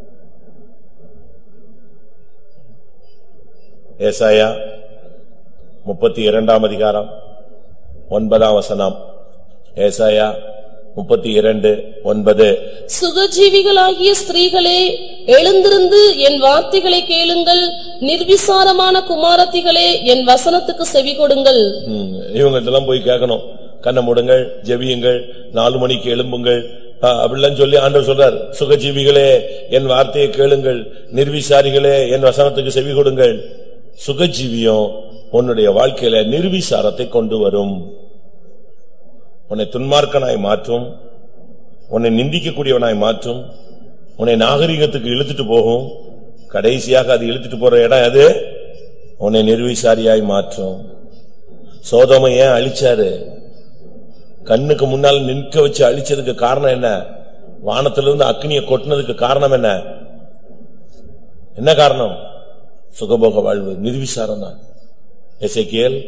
ஏசாயா முப்பத்தி இரண்டாம் அதிகாரம் ஒன்பதாம் வசனம் ஏசாயா முப்பத்தி இரண்டு ஒன்பது சுகஜீவிகளாகிய ஸ்திரீகளே எழுந்திருந்து என் வார்த்தைகளை கேளுங்கள் நிர்விசாரமான குமாரத்திகளே என் வசனத்துக்கு செவி கொடுங்கள் ம், இவங்க இதெல்லாம் போய் கேட்கணும் கண்ணை மூடுங்கள் ஜெபியுங்கள் நாலு மணிக்கு எழும்புங்கள் ஆ, அப்படிலாம் சொல்லி ஆண்டவர் சொல்றார் சுகஜீவிகளே என் வார்த்தையை கேளுங்கள் நிர்விசாரிகளே என் வசனத்துக்கு செவி கொடுங்கள் சுகஜீவியம் உன்னுடைய வாழ்க்கையில நிர்விசாரத்தை கொண்டு வரும் உன்னை துன்மார்க்கனாய் மாற்றும் உன்னை நிந்திக்கக்கூடியவனாய் மாற்றும் உன்னை நாகரிகத்துக்கு இழுத்துட்டு போகும் கடைசியாக அது இழுத்துட்டு போற இடம் அது உன்னை நிர்விசாரியாய் மாற்றும் சோதோமை ஏன் அழிச்சாரு கண்ணுக்கு முன்னால் நிற்க வச்சு அழிச்சதுக்கு காரணம் என்ன வானத்திலிருந்து அக்னியை கொட்டினதுக்கு காரணம் என்ன என்ன காரணம் சுகபோக வாழ்வு நிர்விசாரம் தான் எசைக்கியல்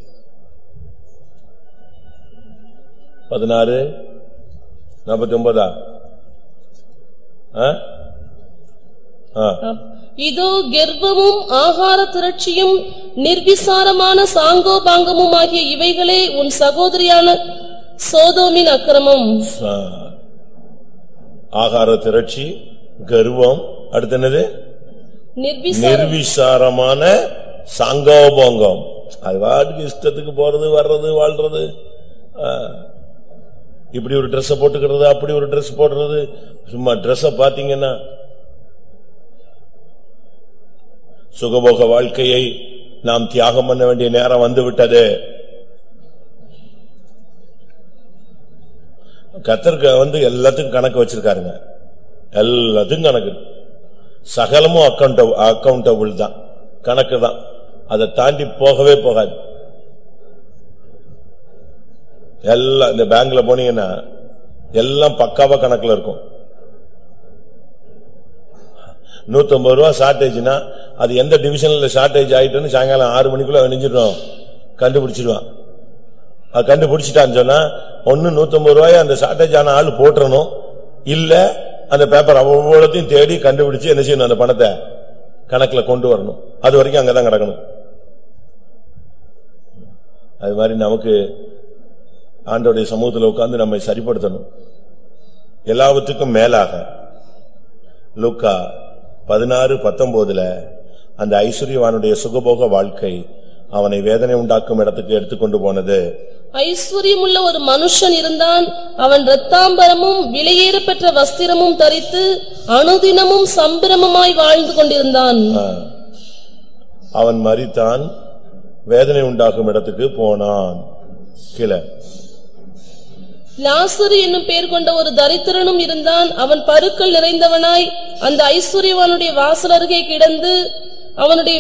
பதினாறு நாற்பத்தி ஒன்பதா ஆ? ஆ. இதோ கர்ப்பமும் ஆகார திரட்சியும் நிர்விசாரமான சாங்கோபாங்கமும் ஆகிய இவைகளே உன் சகோதரியான சோதோமின் அக்கிரமம் ஆ. ஆகார திரட்சி கர்வம் அடுத்து என்னது நிர்விசார நிர்விசாரமான சாங்கோபோங்கம் அது வாட்டுக்கு இஷ்டத்துக்கு போறது வர்றது வாழ்றது ஆ. இப்படி ஒரு Dress போட்டுக்கிறது அப்படி ஒரு Dress போடுறது சும்மா Dress பாத்தீங்கன்னா சுகபோக வாழ்க்கையை நாம் தியாகம் பண்ண வேண்டிய நேரம் வந்து விட்டது கத்தர்க வந்து எல்லாத்துக்கும் கணக்கு வச்சிருக்காருங்க எல்லாத்துக்கும் கணக்கு சகலமும் அக்கௌண்ட் அக்கௌண்டபிள் தான் கணக்கு தான் அதை தாண்டி போகவே போகாது எல்லாம் இந்த பேங்க்ல போனீங்கன்னா எல்லாம் பக்காவா கணக்குல இருக்கும் நூத்தம்பது ரூபா ஷார்டேஜ்னா அது எந்த டிவிஷன்ல ஷார்டேஜ் ஆயிட்டுன்னு சாயங்காலம் ஆறு மணிக்குள்ள வெணிஞ்சிடும் கண்டுபிடிச்சிடுவான் அது கண்டுபிடிச்சிட்டான்னு சொன்னா ஒன்னு நூத்தம்பது ரூபாய் அந்த ஷார்டேஜ் ஆன ஆள் போட்டுறணும் இல்ல அந்த பேப்பர் அவ்வளோத்தையும் தேடி கண்டுபிடிச்சு என்ன செய்யணும் அந்த பணத்தை கணக்குல கொண்டு வரணும் அது வரைக்கும் அங்கதான் கிடக்கணும் அது மாதிரி நமக்கு ஆண்டோடைய சமூகத்துல உட்கார்ந்து நம்மை சரிப்படுத்தணும் எல்லாவற்றுக்கும் மேலாக லூக்கா பதினாறு பத்தொன்பதுல அந்த ஐஸ்வர்யவானுடைய சுகபோக வாழ்க்கை அவனை வேதனை உண்டாக்கும் இடத்துக்கு எடுத்துக்கொண்டு போனது ஐஸ்வர்யமுள்ள ஒரு மனுஷன் இருந்தான் அவன் இரத்தாம்பரமும் விலையேறப்பெற்ற வஸ்திரமும் தரித்து அனுதினமும் சம்பிரமமாய் வாழ்ந்து கொண்டிருந்தான் அவன் மரித்தான் வேதனை உண்டாக்கும் இடத்துக்கு போனான் கீழே லாசரு என்னும் பெயர் கொண்ட ஒரு தரித்திரனும் இருந்தான் அவன் பருக்கள் நிறைந்தவனாய் அந்த ஐஸ்வர்யவானுடைய வாசல் அருகே கிடந்து அவனுடைய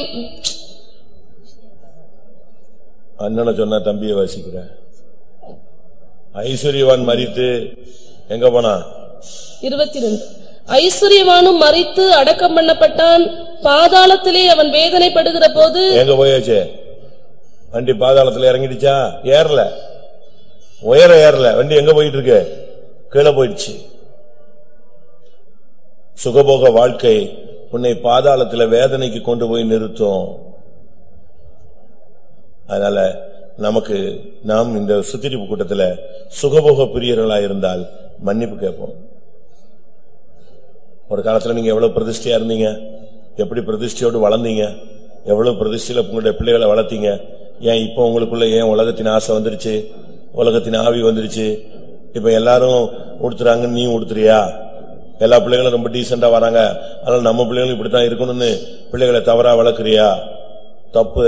அண்ணனை சொன்னா தம்பியை வாசிக்கிற ஐஸ்வர்யவான் மரித்து எங்க போனா இருபத்தி ரெண்டு ஐஸ்வர்யவானும் மறித்து அடக்கம் பண்ணப்பட்டான் பாதாளத்திலே அவன் வேதனைப்படுகிற போது எங்க போயாச்சு வண்டி பாதாளத்துல இறங்கிடுச்சா ஏறல உயர ஏறல வண்டி எங்க போயிட்டு இருக்கு கீழே போயிடுச்சு சுகபோக வாழ்க்கை உன்னை பாதாளத்துல வேதனைக்கு கொண்டு போய் நிறுத்தும் அதனால நமக்கு நாம் இந்த சுத்திரிப்பு கூட்டத்துல சுகபோக பிரியர்களா இருந்தால் மன்னிப்பு கேட்போம் ஒரு காலத்துல நீங்க எவ்வளவு பிரதிஷ்டையா இருந்தீங்க எப்படி பிரதிஷ்டையோடு வளர்ந்தீங்க எவ்வளவு பிரதிஷ்டையில உங்களுடைய பிள்ளைகளை வளர்த்தீங்க ஏன் இப்போ உங்களுக்குள்ள ஏன் உலகத்தின் ஆசை வந்துருச்சு உலகத்தின் ஆவி வந்துருச்சு இப்ப எல்லாரும் உடுத்துறாங்க நீ உடுத்துறியா எல்லா பிள்ளைகளும் ரொம்ப டீசெண்டா வராங்க அதனால நம்ம பிள்ளைகளும் இப்படித்தான் இருக்கணும்னு பிள்ளைகளை தவறா வளர்க்கறியா தப்பு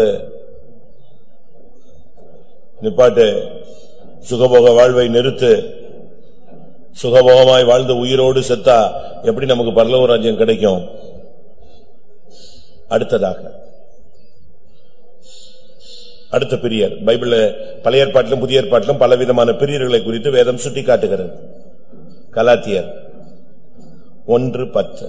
நிப்பாட்டு சுகபோக வாழ்வை நிறுத்து சுகபோகமாய் வாழ்ந்து உயிரோடு செத்தா எப்படி நமக்கு பரலோக ராஜ்யம் கிடைக்கும் அடுத்ததாக அடுத்த பிரியர் பைபிள்ல பழைய ஏற்பாட்டிலும் புதிய ஏற்பாட்டிலும் பல விதமான பிரியர்களை குறித்து வேதம் சுட்டி காட்டுகிறது கலாத்தியர் ஒன்று பத்து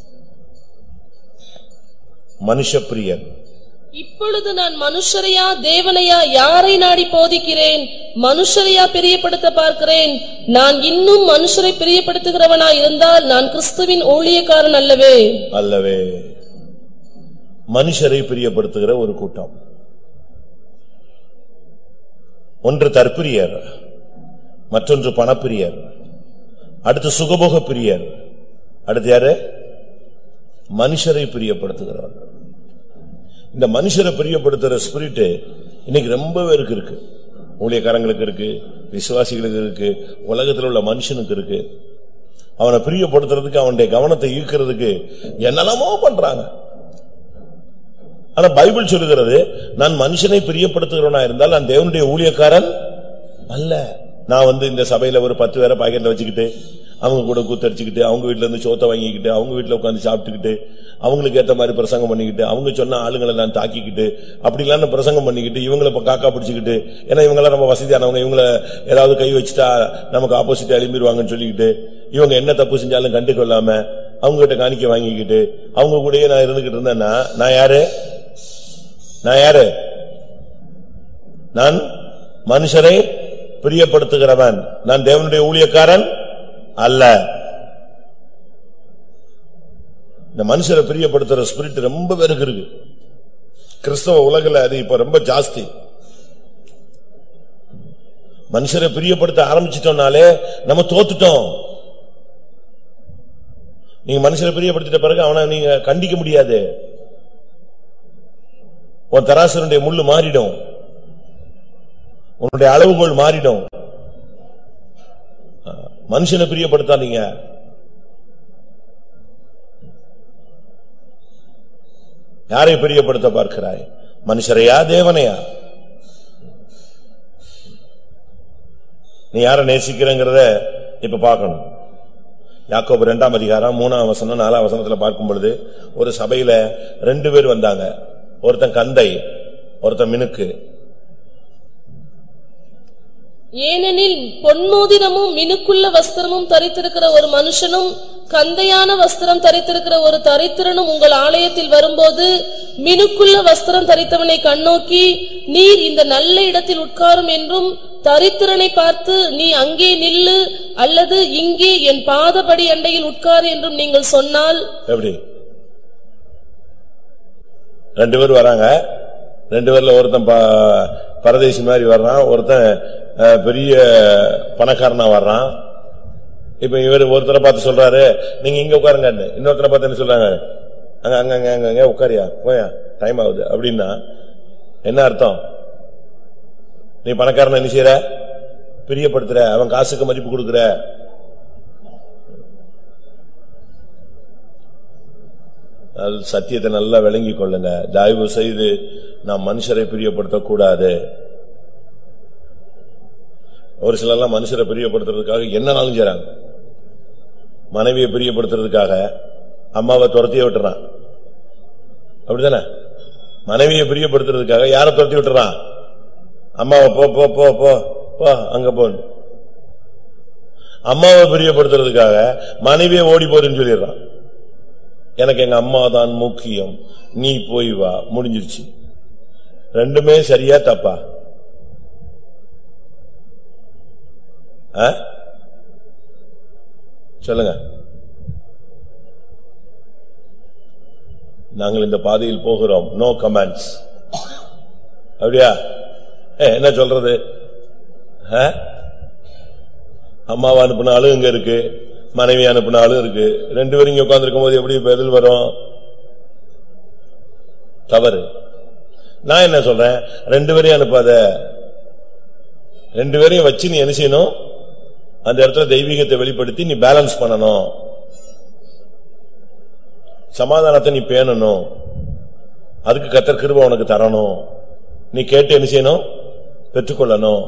மனுஷ பிரியர் இப்பொழுது நான் மனுஷரையா தேவனையா யாரை நாடி போதிக்கிறேன் மனுஷரையா பிரியப்படுத்த பார்க்கிறேன் நான் இன்னும் மனுஷரை பிரியப்படுத்துகிறவனா இருந்தால் நான் கிறிஸ்துவின் ஊழியக்காரன் அல்லவே அல்லவே மனுஷரை பிரியப்படுத்துகிற ஒரு கூட்டம் ஒன்று தற்பிரியர் மற்றொன்று பணப்பிரியர் அடுத்து சுகபோக பிரியர் அடுத்து யாரு மனுஷரை பிரியப்படுத்துகிறவர்கள் இந்த மனுஷரை பிரியப்படுத்துற ஸ்பிரிட் இன்னைக்கு ரொம்ப பேருக்கு இருக்கு ஊழியக்காரங்களுக்கு இருக்கு விசுவாசிகளுக்கு இருக்கு உலகத்தில் உள்ள மனுஷனுக்கு இருக்கு அவனை பிரியப்படுத்துறதுக்கு அவனுடைய கவனத்தை ஈர்க்கிறதுக்கு என்னெல்லாமோ பண்றாங்க ஆனா பைபிள் சொல்லுகிறது நான் மனுஷனை பிரியப்படுத்துகிறவனா இருந்தால் நான் தேவனுடைய ஊழியக்காரன் அல்ல நான் வந்து இந்த சபையில ஒரு பத்து பேரை பாக்கெட்ல வச்சுக்கிட்டு அவங்க கூட கூத்தடிச்சுக்கிட்டு அவங்க வீட்ல இருந்து சோத்தை வாங்கிக்கிட்டு அவங்க வீட்ல உட்கார்ந்து சாப்பிட்டுக்கிட்டு அவங்களுக்கு ஏத்த மாதிரி பிரசங்கம் பண்ணிக்கிட்டு அவங்க சொன்ன ஆளுங்களை நான் தாக்கிக்கிட்டு அப்படிலாம் நான் பிரசங்கம் பண்ணிக்கிட்டு இவங்களை இப்ப காக்கா பிடிச்சுக்கிட்டு ஏன்னா இவங்கெல்லாம் நம்ம வசதியானவங்க இவங்கள ஏதாவது கை வச்சுட்டா நமக்கு ஆப்போசிட் எழும்பிடுவாங்கன்னு சொல்லிக்கிட்டு இவங்க என்ன தப்பு செஞ்சாலும் கண்டுக்கொள்ளாம அவங்க கிட்ட காணிக்க வாங்கிக்கிட்டு அவங்க கூடயே நான் இருந்துகிட்டு இருந்தேன்னா நான் யாரு நான் யாரு நான் மனுஷரை பிரியப்படுத்துகிறவன் நான் தேவனுடைய ஊழியக்காரன் அல்ல இந்த மனுஷரை பிரியப்படுத்துற ஸ்பிரிட் ரொம்ப பேருக்கு இருக்கு கிறிஸ்தவ உலகில் அது இப்ப ரொம்ப ஜாஸ்தி மனுஷரை பிரியப்படுத்த ஆரம்பிச்சிட்டோம்னாலே நம்ம தோத்துட்டோம் நீங்க மனுஷரை பிரியப்படுத்திட்ட பிறகு அவனை நீங்க கண்டிக்க முடியாது உன் தராசனுடைய முள்ளு மாறிடும் உன்னுடைய அளவுகோல் மாறிடும் மனுஷனை பிரியப்படுத்தாதீங்க யாரை பிரியப்படுத்த பார்க்கிறாய் மனுஷரையா தேவனையா நீ யாரை நேசிக்கிறங்கிறத இப்ப பார்க்கணும் யாக்கோபு இரண்டாம் அதிகாரம் மூணாம் வசனம் நாலாம் வசனத்துல பார்க்கும் பொழுது ஒரு சபையில ரெண்டு பேர் வந்தாங்க ஒருத்தன் கந்தை ஒருத்தன் மினுக்கு ஏனெனில் பொன்மோதிரமும் மினுக்குள்ள வஸ்திரமும் தரித்திருக்கிற ஒரு மனுஷனும் கந்தையான வஸ்திரம் தரித்திருக்கிற ஒரு தரித்திரனும் உங்கள் ஆலயத்தில் வரும்போது மினுக்குள்ள வஸ்திரம் தரித்தவனை கண்ணோக்கி நீர் இந்த நல்ல இடத்தில் உட்காரும் என்றும் தரித்திரனை பார்த்து நீ அங்கே நில்லு அல்லது இங்கே என் பாதபடி அண்டையில் உட்கார் என்றும் நீங்கள் சொன்னால் எப்படி ரெண்டு பேர் வராங்க ரெண்டு பேர்ல ஒருத்தன் ப- பரதேசி மாதிரி வர்றான் ஒருத்தன் அஹ், பெரிய பணக்காரனா வர்றான் இப்ப இவர் ஒருத்தரை பார்த்து சொல்றாரு நீங்க இங்க உட்காருங்க இன்னொருத்தரை பார்த்து என்ன சொல்றாங்க அங்க அங்க அங்க அங்க அங்க உட்காரியா போயா டைம் ஆகுது அப்படின்னா என்ன அர்த்தம் நீ பணக்காரனை என்ன செய்யற பிரியப்படுத்துற அவன் காசுக்கு மதிப்பு கொடுக்கற அது சத்தியத்தை நல்லா விளங்கிக் கொள்ளுங்க தயவு செய்து நாம் மனுஷரை பிரியப்படுத்தக் கூடாது ஒரு சிலர்லாம் மனுஷரை பிரியப்படுத்துறதுக்காக என்னனாலும் செய்றாங்க மனைவியை பிரியப்படுத்துறதுக்காக அம்மாவை துரத்தியே விட்டுறான் அப்படிதானே மனைவியை பிரியப்படுத்துறதுக்காக யாரை துரத்தி விட்டுறான் அம்மாவை போ போ போ போ போ அங்க போ அம்மாவை பிரியப்படுத்துறதுக்காக மனைவியை ஓடி போதுன்னு சொல்லிடுறான் எனக்கு எங்க அம்மா தான் முக்கியம் நீ போய் வா முடிஞ்சிருச்சு ரெண்டுமே சரியா தப்பா ஆ? சொல்லுங்க நாங்கள் இந்த பாதையில் போகிறோம் நோ கமெண்ட்ஸ் அப்படியா ஏ, என்ன சொல்றது ஆ? அம்மாவை அனுப்புன ஆளு இங்க இருக்கு மனைவி அனுப்புன ஆளு இருக்கு ரெண்டு பேரும் இங்க உட்கார்ந்து போது எப்படி பதில் வரும் தவறு நான் என்ன சொல்றேன் ரெண்டு பேரையும் அனுப்பாத ரெண்டு பேரையும் வச்சு நீ என்ன செய்யணும் அந்த இடத்துல தெய்வீகத்தை வெளிப்படுத்தி நீ பேலன்ஸ் பண்ணணும் சமாதானத்தை நீ பேணணும் அதுக்கு கத்தர் கிருபை உனக்கு தரணும் நீ கேட்டு என்ன செய்யணும் பெற்றுக்கொள்ளணும்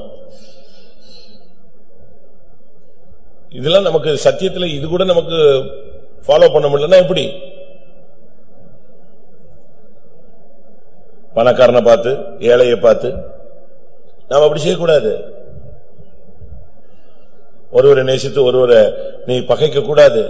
இதெல்லாம் நமக்கு சத்தியத்துல இது கூட நமக்கு ஃபாலோ பண்ண முடியலன்னா எப்படி பணக்காரனை பார்த்து ஏழையை பார்த்து நாம் அப்படி செய்யக்கூடாது ஒருவரை நேசித்து ஒருவரை நீ பகைக்க கூடாது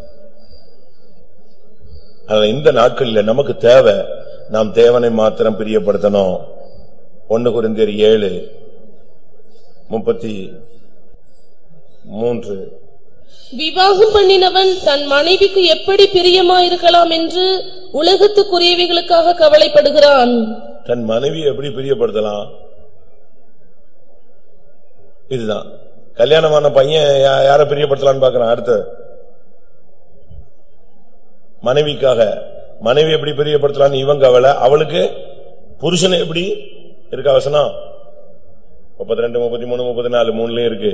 அதனால இந்த நாட்களில் நமக்கு தேவை நாம் தேவனை மாத்திரம் பிரியப்படுத்தணும் ஒன்னு குருந்தியர் ஏழு முப்பத்தி மூன்று விவாகம் பண்ணினவன் தன் மனைவிக்கு எப்படி பிரியமாயிருக்கலாம் என்று உலகத்துக்குரியவைகளுக்காக கவலைப்படுகிறான் தன் மனைவி எப்படி பிரியப்படுத்தலாம் இதுதான் கல்யாணமான பையன் யா- யார பிரியப்படுத்தலாம்னு பாக்குறான் அடுத்து மனைவிக்காக மனைவி எப்படி பிரியப்படுத்தலாம்னு இவன் கவலை அவளுக்கு புருஷனை எப்படி இருக்கா வசனம் முப்பத்தி ரெண்டு முப்பத்தி மூணு முப்பத்தி நாலு மூணுலயும் இருக்கு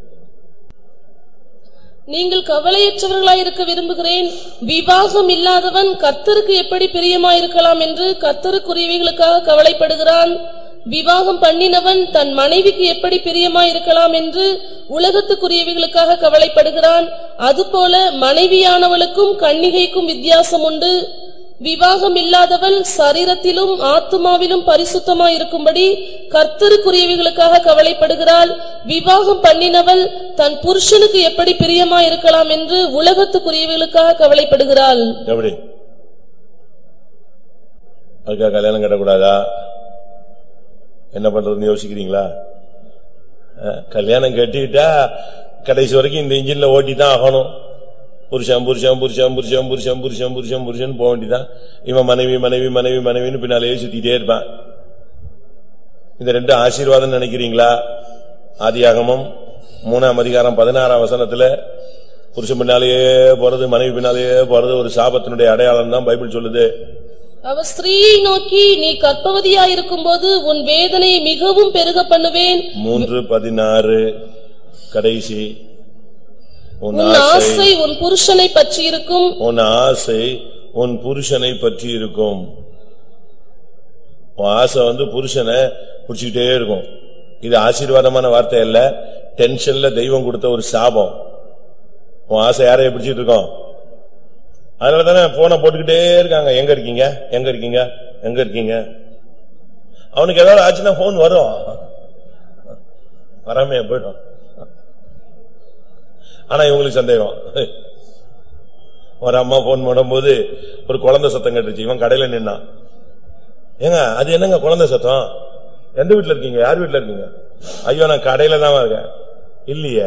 நீங்கள் கவலையற்றவர்களாயிருக்க விரும்புகிறேன் விவாகம் இல்லாதவன் கர்த்தருக்கு எப்படி பிரியமாயிருக்கலாம் என்று கர்த்தருக்குரியவைகளுக்காக கவலைப்படுகிறான் விவாகம் பண்ணினவன் தன் மனைவிக்கு எப்படி பிரியமாயிருக்கலாம் என்று உலகத்துக்குரியவைகளுக்காக கவலைப்படுகிறான் அதுபோல மனைவியானவளுக்கும் கன்னிகைக்கும் வித்தியாசம் உண்டு விவாகம் இல்லாதவள் சரீரத்திலும் ஆத்துமாவிலும் பரிசுத்தமாயிருக்கும்படி கர்த்தருக்குரியவைகளுக்காக கவலைப்படுகிறாள் விவாகம் பண்ணினவள் தன் புருஷனுக்கு எப்படி பிரியமாயிருக்கலாம் என்று உலகத்துக்குரியவைகளுக்காக கவலைப்படுகிறாள் எப்படி அதுக்காக கல்யாணம் கட்டக்கூடாதா என்ன பண்றதுன்னு யோசிக்கிறீங்களா அஹ், கல்யாணம் கட்டிட்டா கடைசி வரைக்கும் இந்த இன்ஜின்ல ஓட்டி தான் ஆகணும் புருஷன் புருஷன் புருஷன் புருஷன் புருஷன் புருஷன் புருஷன் புருஷன் போக வேண்டியதான் இவன் மனைவி மனைவி மனைவி மனைவின்னு பின்னாலேயே சுத்திட்டே இருப்பான் இந்த ரெண்டு ஆசீர்வாதம் நினைக்கிறீங்களா ஆதியாகமம் மூணாம் அதிகாரம் பதினாறாம் வசனத்துல புருஷன் பின்னாலேயே போறது மனைவி பின்னாலேயே போறது ஒரு சாபத்தினுடைய அடையாளம் தான் பைபிள் சொல்லுது அவர் ஸ்திரீயை நோக்கி நீ கர்ப்பவதியாயிருக்கும்போது உன் வேதனையை மிகவும் பெருக பண்ணுவேன் மூன்று பதினாறு கடைசி உன் உன் ஆசை ஆசை உன் புருஷனை பற்றியிருக்கும் உன் ஆசை உன் புருஷனை பற்றி இருக்கும் உன் ஆசை வந்து புருஷனை புடிச்சுக்கிட்டே இருக்கும் இது ஆசீர்வாதமான வார்த்தை இல்ல டென்ஷன்ல தெய்வம் கொடுத்த ஒரு சாபம் உன் ஆசை யாரைய பிடிச்சிட்டு இருக்கோம் அதனால தானே போனை போட்டுக்கிட்டே இருக்காங்க எங்க இருக்கீங்க எங்க இருக்கீங்க எங்க இருக்கீங்க அவனுக்கு ஏதாவது ஆச்சுன்னா போன் வரும் வராமையா போயிடும் ஆனா இவங்களுக்கு சந்தேகம் ஒரு அம்மா போன் பண்ணும்போது ஒரு குழந்தை சத்தம் கேட்டுச்சு இவன் கடையில நின்னான் ஏங்க அது என்னங்க குழந்தை சத்தம் எந்த வீட்ல இருக்கீங்க யார் வீட்ல இருக்கீங்க ஐயோ நான் கடையில தான் இருக்கேன் இல்லையே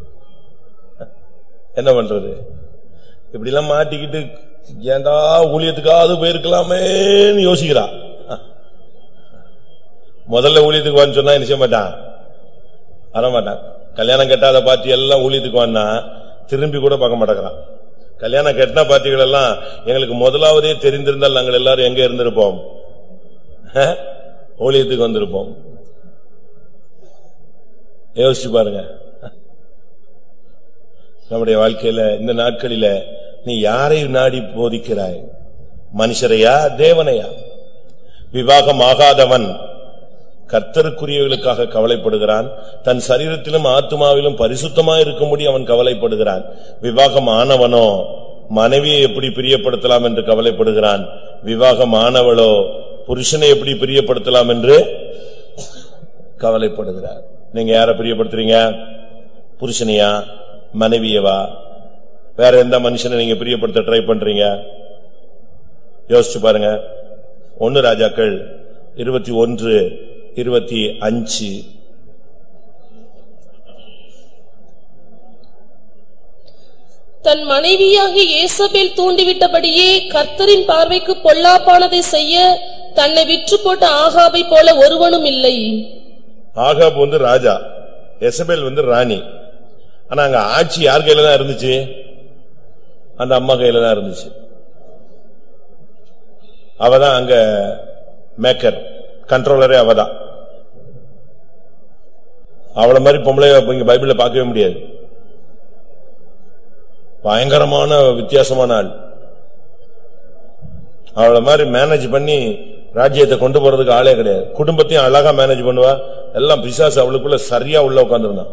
என்ன பண்றது இப்படி எல்லாம் மாட்டிக்கிட்டு ஏன்டா ஊழியத்துக்காவது போயிருக்கலாமேன்னு யோசிக்கிறா முதல்ல ஊழியத்துக்கு வான்னு சொன்னா என்ன செய்ய மாட்டான் வர மாட்டான் கல்யாணம் கட்டாத பாட்டி எல்லாம் ஊழியத்துக்கு வான்னா திரும்பி கூட பார்க்க மாட்டேங்கிறான் கல்யாணம் கட்டின பாட்டிகள் எல்லாம் எங்களுக்கு முதலாவதே தெரிந்திருந்தால் நாங்கள் எல்லாரும் எங்க இருந்திருப்போம் அஹ்? ஊழியத்துக்கு வந்திருப்போம் யோசிச்சு பாருங்க நம்முடைய வாழ்க்கையில இந்த நாட்களில நீ யாரை நாடி போதிக்கிறாய் மனுஷரையா தேவனையா விவாகம் ஆகாதவன் கர்த்தருக்குரியவர்களுக்காக கவலைப்படுகிறான் தன் சரீரத்திலும் ஆத்துமாவிலும் பரிசுத்தமாய் இருக்கும்படி அவன் கவலைப்படுகிறான் விவாகம் ஆனவனோ மனைவியை எப்படி பிரியப்படுத்தலாம் என்று கவலைப்படுகிறான் விவாகம் ஆனவளோ புருஷனை எப்படி பிரியப்படுத்தலாம் என்று கவலைப்படுகிறார் நீங்க யார பிரியப்படுத்துறீங்க புருஷனையா மனைவியவா வேற எந்த மனுஷனை நீங்க பிரியப்படுத்த ட்ரை பண்றீங்க யோசிச்சு பாருங்க ஒன்னு ராஜாக்கள் இருபத்தி ஒன்று இருபத்தி அஞ்சு தன் மனைவியாகிய ஏசபேல் தூண்டிவிட்டபடியே கர்த்தரின் பார்வைக்கு பொல்லாப்பானதை செய்ய தன்னை விற்று போட்ட ஆகாபை போல ஒருவனும் இல்லை ஆகாப் வந்து ராஜா எசபேல் வந்து ராணி ஆனா அங்க ஆட்சி யார் கையில தான் இருந்துச்சு அந்த அம்மா கையில தான் இருந்துச்சு அவதான் அங்க மேக்கர் கண்ட்ரோலரே அவதான் அவள மாதிரி பொம்பளை இங்க பைபிள்ல பார்க்கவே முடியாது பயங்கரமான வித்தியாசமான ஆள் அவள மாதிரி மேனேஜ் பண்ணி ராஜ்யத்தை கொண்டு போறதுக்கு ஆளே கிடையாது குடும்பத்தையும் அழகா மேனேஜ் பண்ணுவா எல்லாம் பிசாசு அவளுக்குள்ள சரியா உள்ள உட்கார்ந்திருந்தான்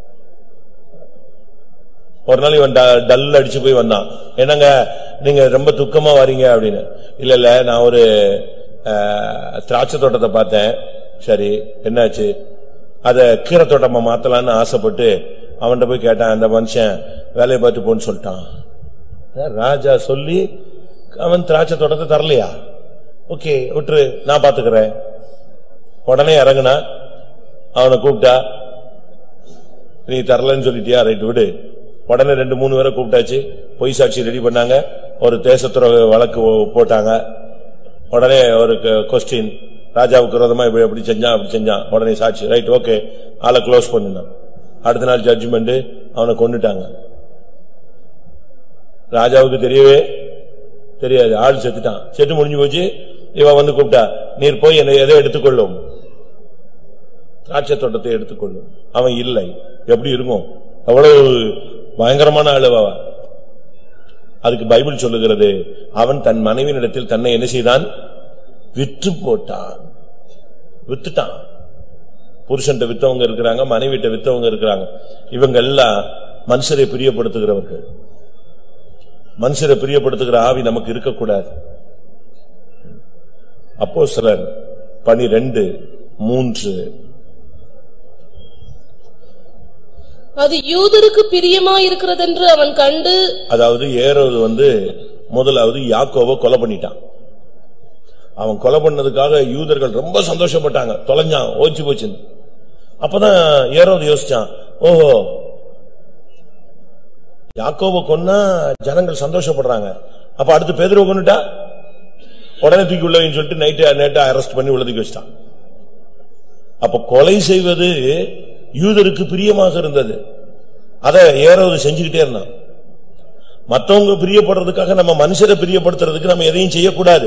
ஒரு நாள் இவன் ட- டல் அடிச்சு போய் வந்தான் என்னங்க நீங்க ரொம்ப துக்கமா வரீங்க அப்படின்னு இல்ல இல்ல நான் ஒரு அஹ், திராட்சை தோட்டத்தை பார்த்தேன் சரி என்னாச்சு அத கீரை தோட்டமா மாத்தலாம்னு ஆசைப்பட்டு அவன்கிட்ட போய் கேட்டான் அந்த மனுஷன் வேலையை பார்த்து போன்னு சொல்லிட்டான் அஹ், ராஜா சொல்லி அவன் திராட்சை தோட்டத்தை தரலையா ஓகே விட்டுரு நான் பாத்துக்கிறேன் உடனே இறங்குனா அவனை கூப்பிட்டா நீ தரலன்னு சொல்லிட்டியா ரைட் விடு உடனே ரெண்டு மூணு பேரை கூப்பிட்டாச்சு பொய் சாட்சி ரெடி பண்ணாங்க ஒரு தேசத்துறவு வழக்கு ஓ- போட்டாங்க உடனே ஒரு கொஸ்டின் ராஜாவுக்கு விரோதமா இப்படி எப்படி செஞ்சான் அப்படி செஞ்சான் உடனே சாட்சி ரைட் ஓகே ஆளை க்ளோஸ் பண்ணினான் அடுத்த நாள் ஜட்ஜ்மெண்ட் அவனை கொன்னுட்டாங்க ராஜாவுக்கு தெரியவே தெரியாது ஆள் செத்துட்டான் செத்து முடிஞ்சு போச்சு இவன் வந்து கூப்பிட்டா நீர் போய் என்னை எதை எடுத்துக்கொள்ளும் திராட்சை தோட்டத்தை எடுத்துக்கொள்ளும் அவன் இல்லை எப்படி இருக்கும் அவ்வளவு பயங்கரமான ஆளுவா அதுக்கு பைபிள் சொல்லுகிறது அவன் தன் மனைவியினிடத்தில் தன்னை என்ன செய்தான் விற்று போட்டான் வித்துட்டான் புருஷன்ட்ட வித்தவங்க இருக்கிறாங்க மனைவிட்ட வித்தவங்க இருக்கிறாங்க இவங்க எல்லாம் மனுஷரை பிரியப்படுத்துகிறவர்கள் மனுஷரை பிரியப்படுத்துகிற ஆவி நமக்கு இருக்கக்கூடாது அப்போ சிலர் பனிரெண்டு மூன்று அது யூதருக்கு பிரியமாயிருக்கிறதென்று அவன் கண்டு அதாவது ஏரோது வந்து முதலாவது யாக்கோவை கொலை பண்ணிட்டான் அவன் கொலை பண்ணதுக்காக யூதர்கள் ரொம்ப சந்தோஷப்பட்டாங்க தொலைஞ்சான் ஓச்சு போச்சுன்னு அப்பதான் ஏரோது யோசிச்சான் ஓஹோ யாக்கோவை கொன்னா ஜனங்கள் சந்தோஷப்படுறாங்க அப்ப அடுத்து பேதுருவை கொன்னுட்டா உடனே தூக்கி உள்ள வைன்னு சொல்லிட்டு நைட்டு நேட்டா அரெஸ்ட் பண்ணி உள்ள தூக்கி வச்சிட்டான் அப்ப கொலை செய்வது யூதருக்கு பிரியமாக இருந்தது அத ஏரோது செஞ்சுக்கிட்டே இருந்தான் மத்தவங்க பிரியப்படுறதுக்காக நம்ம மனுஷரை பிரியப்படுத்துறதுக்கு நம்ம எதையும் செய்யக்கூடாது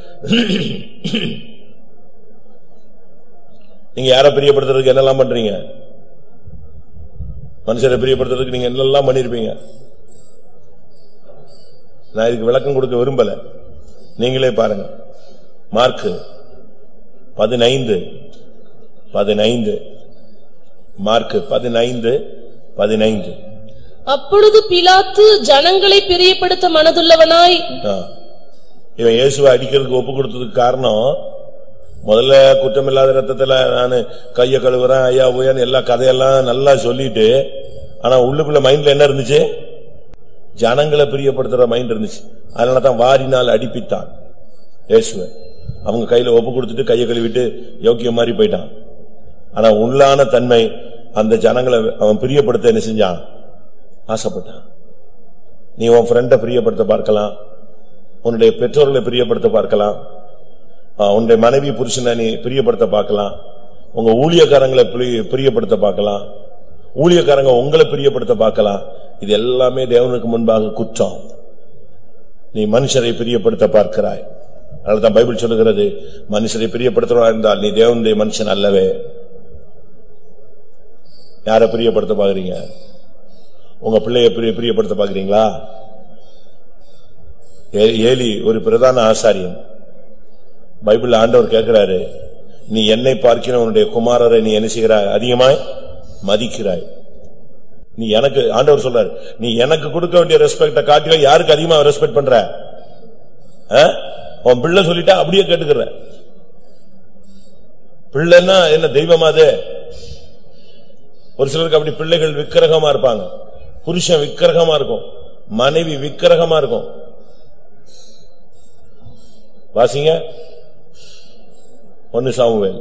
நீங்க யார பிரியப்படுத்துறதுக்கு என்னெல்லாம் பண்றீங்க மனுஷரை பிரியப்படுத்துறதுக்கு நீங்க என்னெல்லாம் பண்ணிருப்பீங்க நான் இதுக்கு விளக்கம் கொடுக்க விரும்பல நீங்களே பாருங்க மார்க்கு பதினைந்து பதினைந்து மார்க்கு பதினைந்து பதினைந்து அப்பொழுது பிலாத்து ஜனங்களை பிரியப்படுத்த மனதுள்ளவனாய் ஆ. இவன் இயேசுவை அடிக்கிறதுக்கு ஒப்பு கொடுத்ததுக்கு காரணம் முதல்ல குற்றமில்லாத ரத்தத்துல நானு கைய கழுவுறேன் ஐயா ஊயான்னு எல்லா கதையெல்லாம் நல்லா சொல்லிட்டு ஆனா உள்ளுக்குள்ள மைண்ட்ல என்ன இருந்துச்சு ஜனங்களை பிரியப்படுத்துற மைண்ட் இருந்துச்சு அதனாலதான் வாரினால் அடிப்பித்தான் இயேசுவை அவங்க கையில ஒப்பு கொடுத்துட்டு கைய கழுவிட்டு யோக்கியம் மாதிரி போயிட்டான் ஆனா உள்ளான தன்மை அந்த ஜனங்களை அவன் பிரியப்படுத்த என்ன செஞ்சான் ஆசைப்பட்டான் நீ உன் ஃப்ரெண்ட பிரியப்படுத்த பார்க்கலாம் உன்னுடைய பெற்றோர்களை பிரியப்படுத்த பார்க்கலாம் ஆ, உன்னுடைய மனைவி புருஷனை நீ பிரியப்படுத்த பார்க்கலாம் உங்க ஊழியக்காரங்களை பிரி- பிரியப்படுத்த பார்க்கலாம் ஊழியக்காரங்க உங்களை பிரியப்படுத்த பார்க்கலாம் இது எல்லாமே தேவனுக்கு முன்பாக குற்றம் நீ மனுஷரை பிரியப்படுத்த பார்க்கிறாய் அதனாலதான் பைபிள் சொல்லுகிறது மனுஷரை பிரியப்படுத்துறா இருந்தால் நீ தேவனுடைய மனுஷன் அல்லவே யாரை பிரியப்படுத்த பாக்குறீங்க உங்க பிள்ளைய பிரிய பிரியப்படுத்த பாக்குறீங்களா ஏ- ஏலி ஒரு பிரதான ஆசாரியன் பைபிள் ஆண்டவர் கேட்கிறாரு நீ என்னை பார்க்கிற உன்னுடைய குமாரரை நீ என்ன செய்கிறாய் அதிகமாய் மதிக்கிறாய் நீ எனக்கு ஆண்டவர் சொல்றாரு நீ எனக்கு கொடுக்க வேண்டிய ரெஸ்பெக்ட காட்டில யாருக்கு அதிகமா ரெஸ்பெக்ட் பண்ற ஆ? உன் பிள்ளை சொல்லிட்டா அப்படியே கேட்டுக்கிற பிள்ளைன்னா என்ன தெய்வமா அது ஒரு சிலருக்கு அப்படி பிள்ளைகள் விக்கிரகமா இருப்பாங்க புருஷன் விக்கிரகமா இருக்கும் மனைவி விக்கிரகமா இருக்கும் வாசிங்க ஒன்னு சாமுவேல்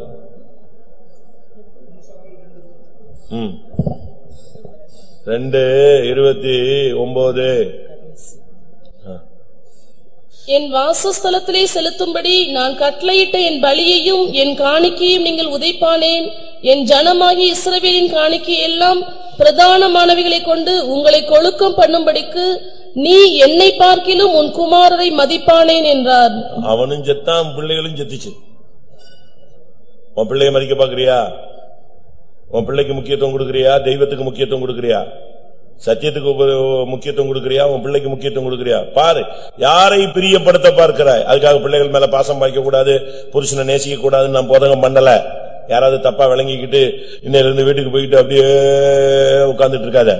ம் ரெண்டு இருபத்தி ஒன்பது என் வாசஸ்தலத்திலே செலுத்தும்படி நான் கட்டளையிட்ட என் பலியையும் என் காணிக்கையும் நீங்கள் உதைப்பானேன் என் ஜனமாகி இஸ்ரவேலின் காணிக்கை எல்லாம் பிரதானமானவைகளைக் கொண்டு உங்களை கொழுக்கம் பண்ணும்படிக்கு நீ என்னை பார்க்கிலும் உன் குமாரரை மதிப்பானேன் என்றார் அவனும் செத்தான் பிள்ளைகளும் செத்துச்சு உன் பிள்ளைய மதிக்க பாக்குறியா உன் பிள்ளைக்கு முக்கியத்துவம் கொடுக்கறியா தெய்வத்துக்கு முக்கியத்துவம் கொடுக்கறியா சத்தியத்துக்கு உப- முக்கியத்துவம் கொடுக்கறியா உன் பிள்ளைக்கு முக்கியத்துவம் கொடுக்கறியா பாரு யாரை பிரியப்படுத்த பார்க்கிறாய் அதுக்காக பிள்ளைகள் மேல பாசம் பாய்க்க கூடாது புருஷனை நேசிக்க கூடாதுன்னு நான் போதகம் பண்ணல யாராவது தப்பா விளங்கிக்கிட்டு இன்னையில இருந்து வீட்டுக்கு போயிட்டு அப்படியே உட்கார்ந்துட்டு இருக்காத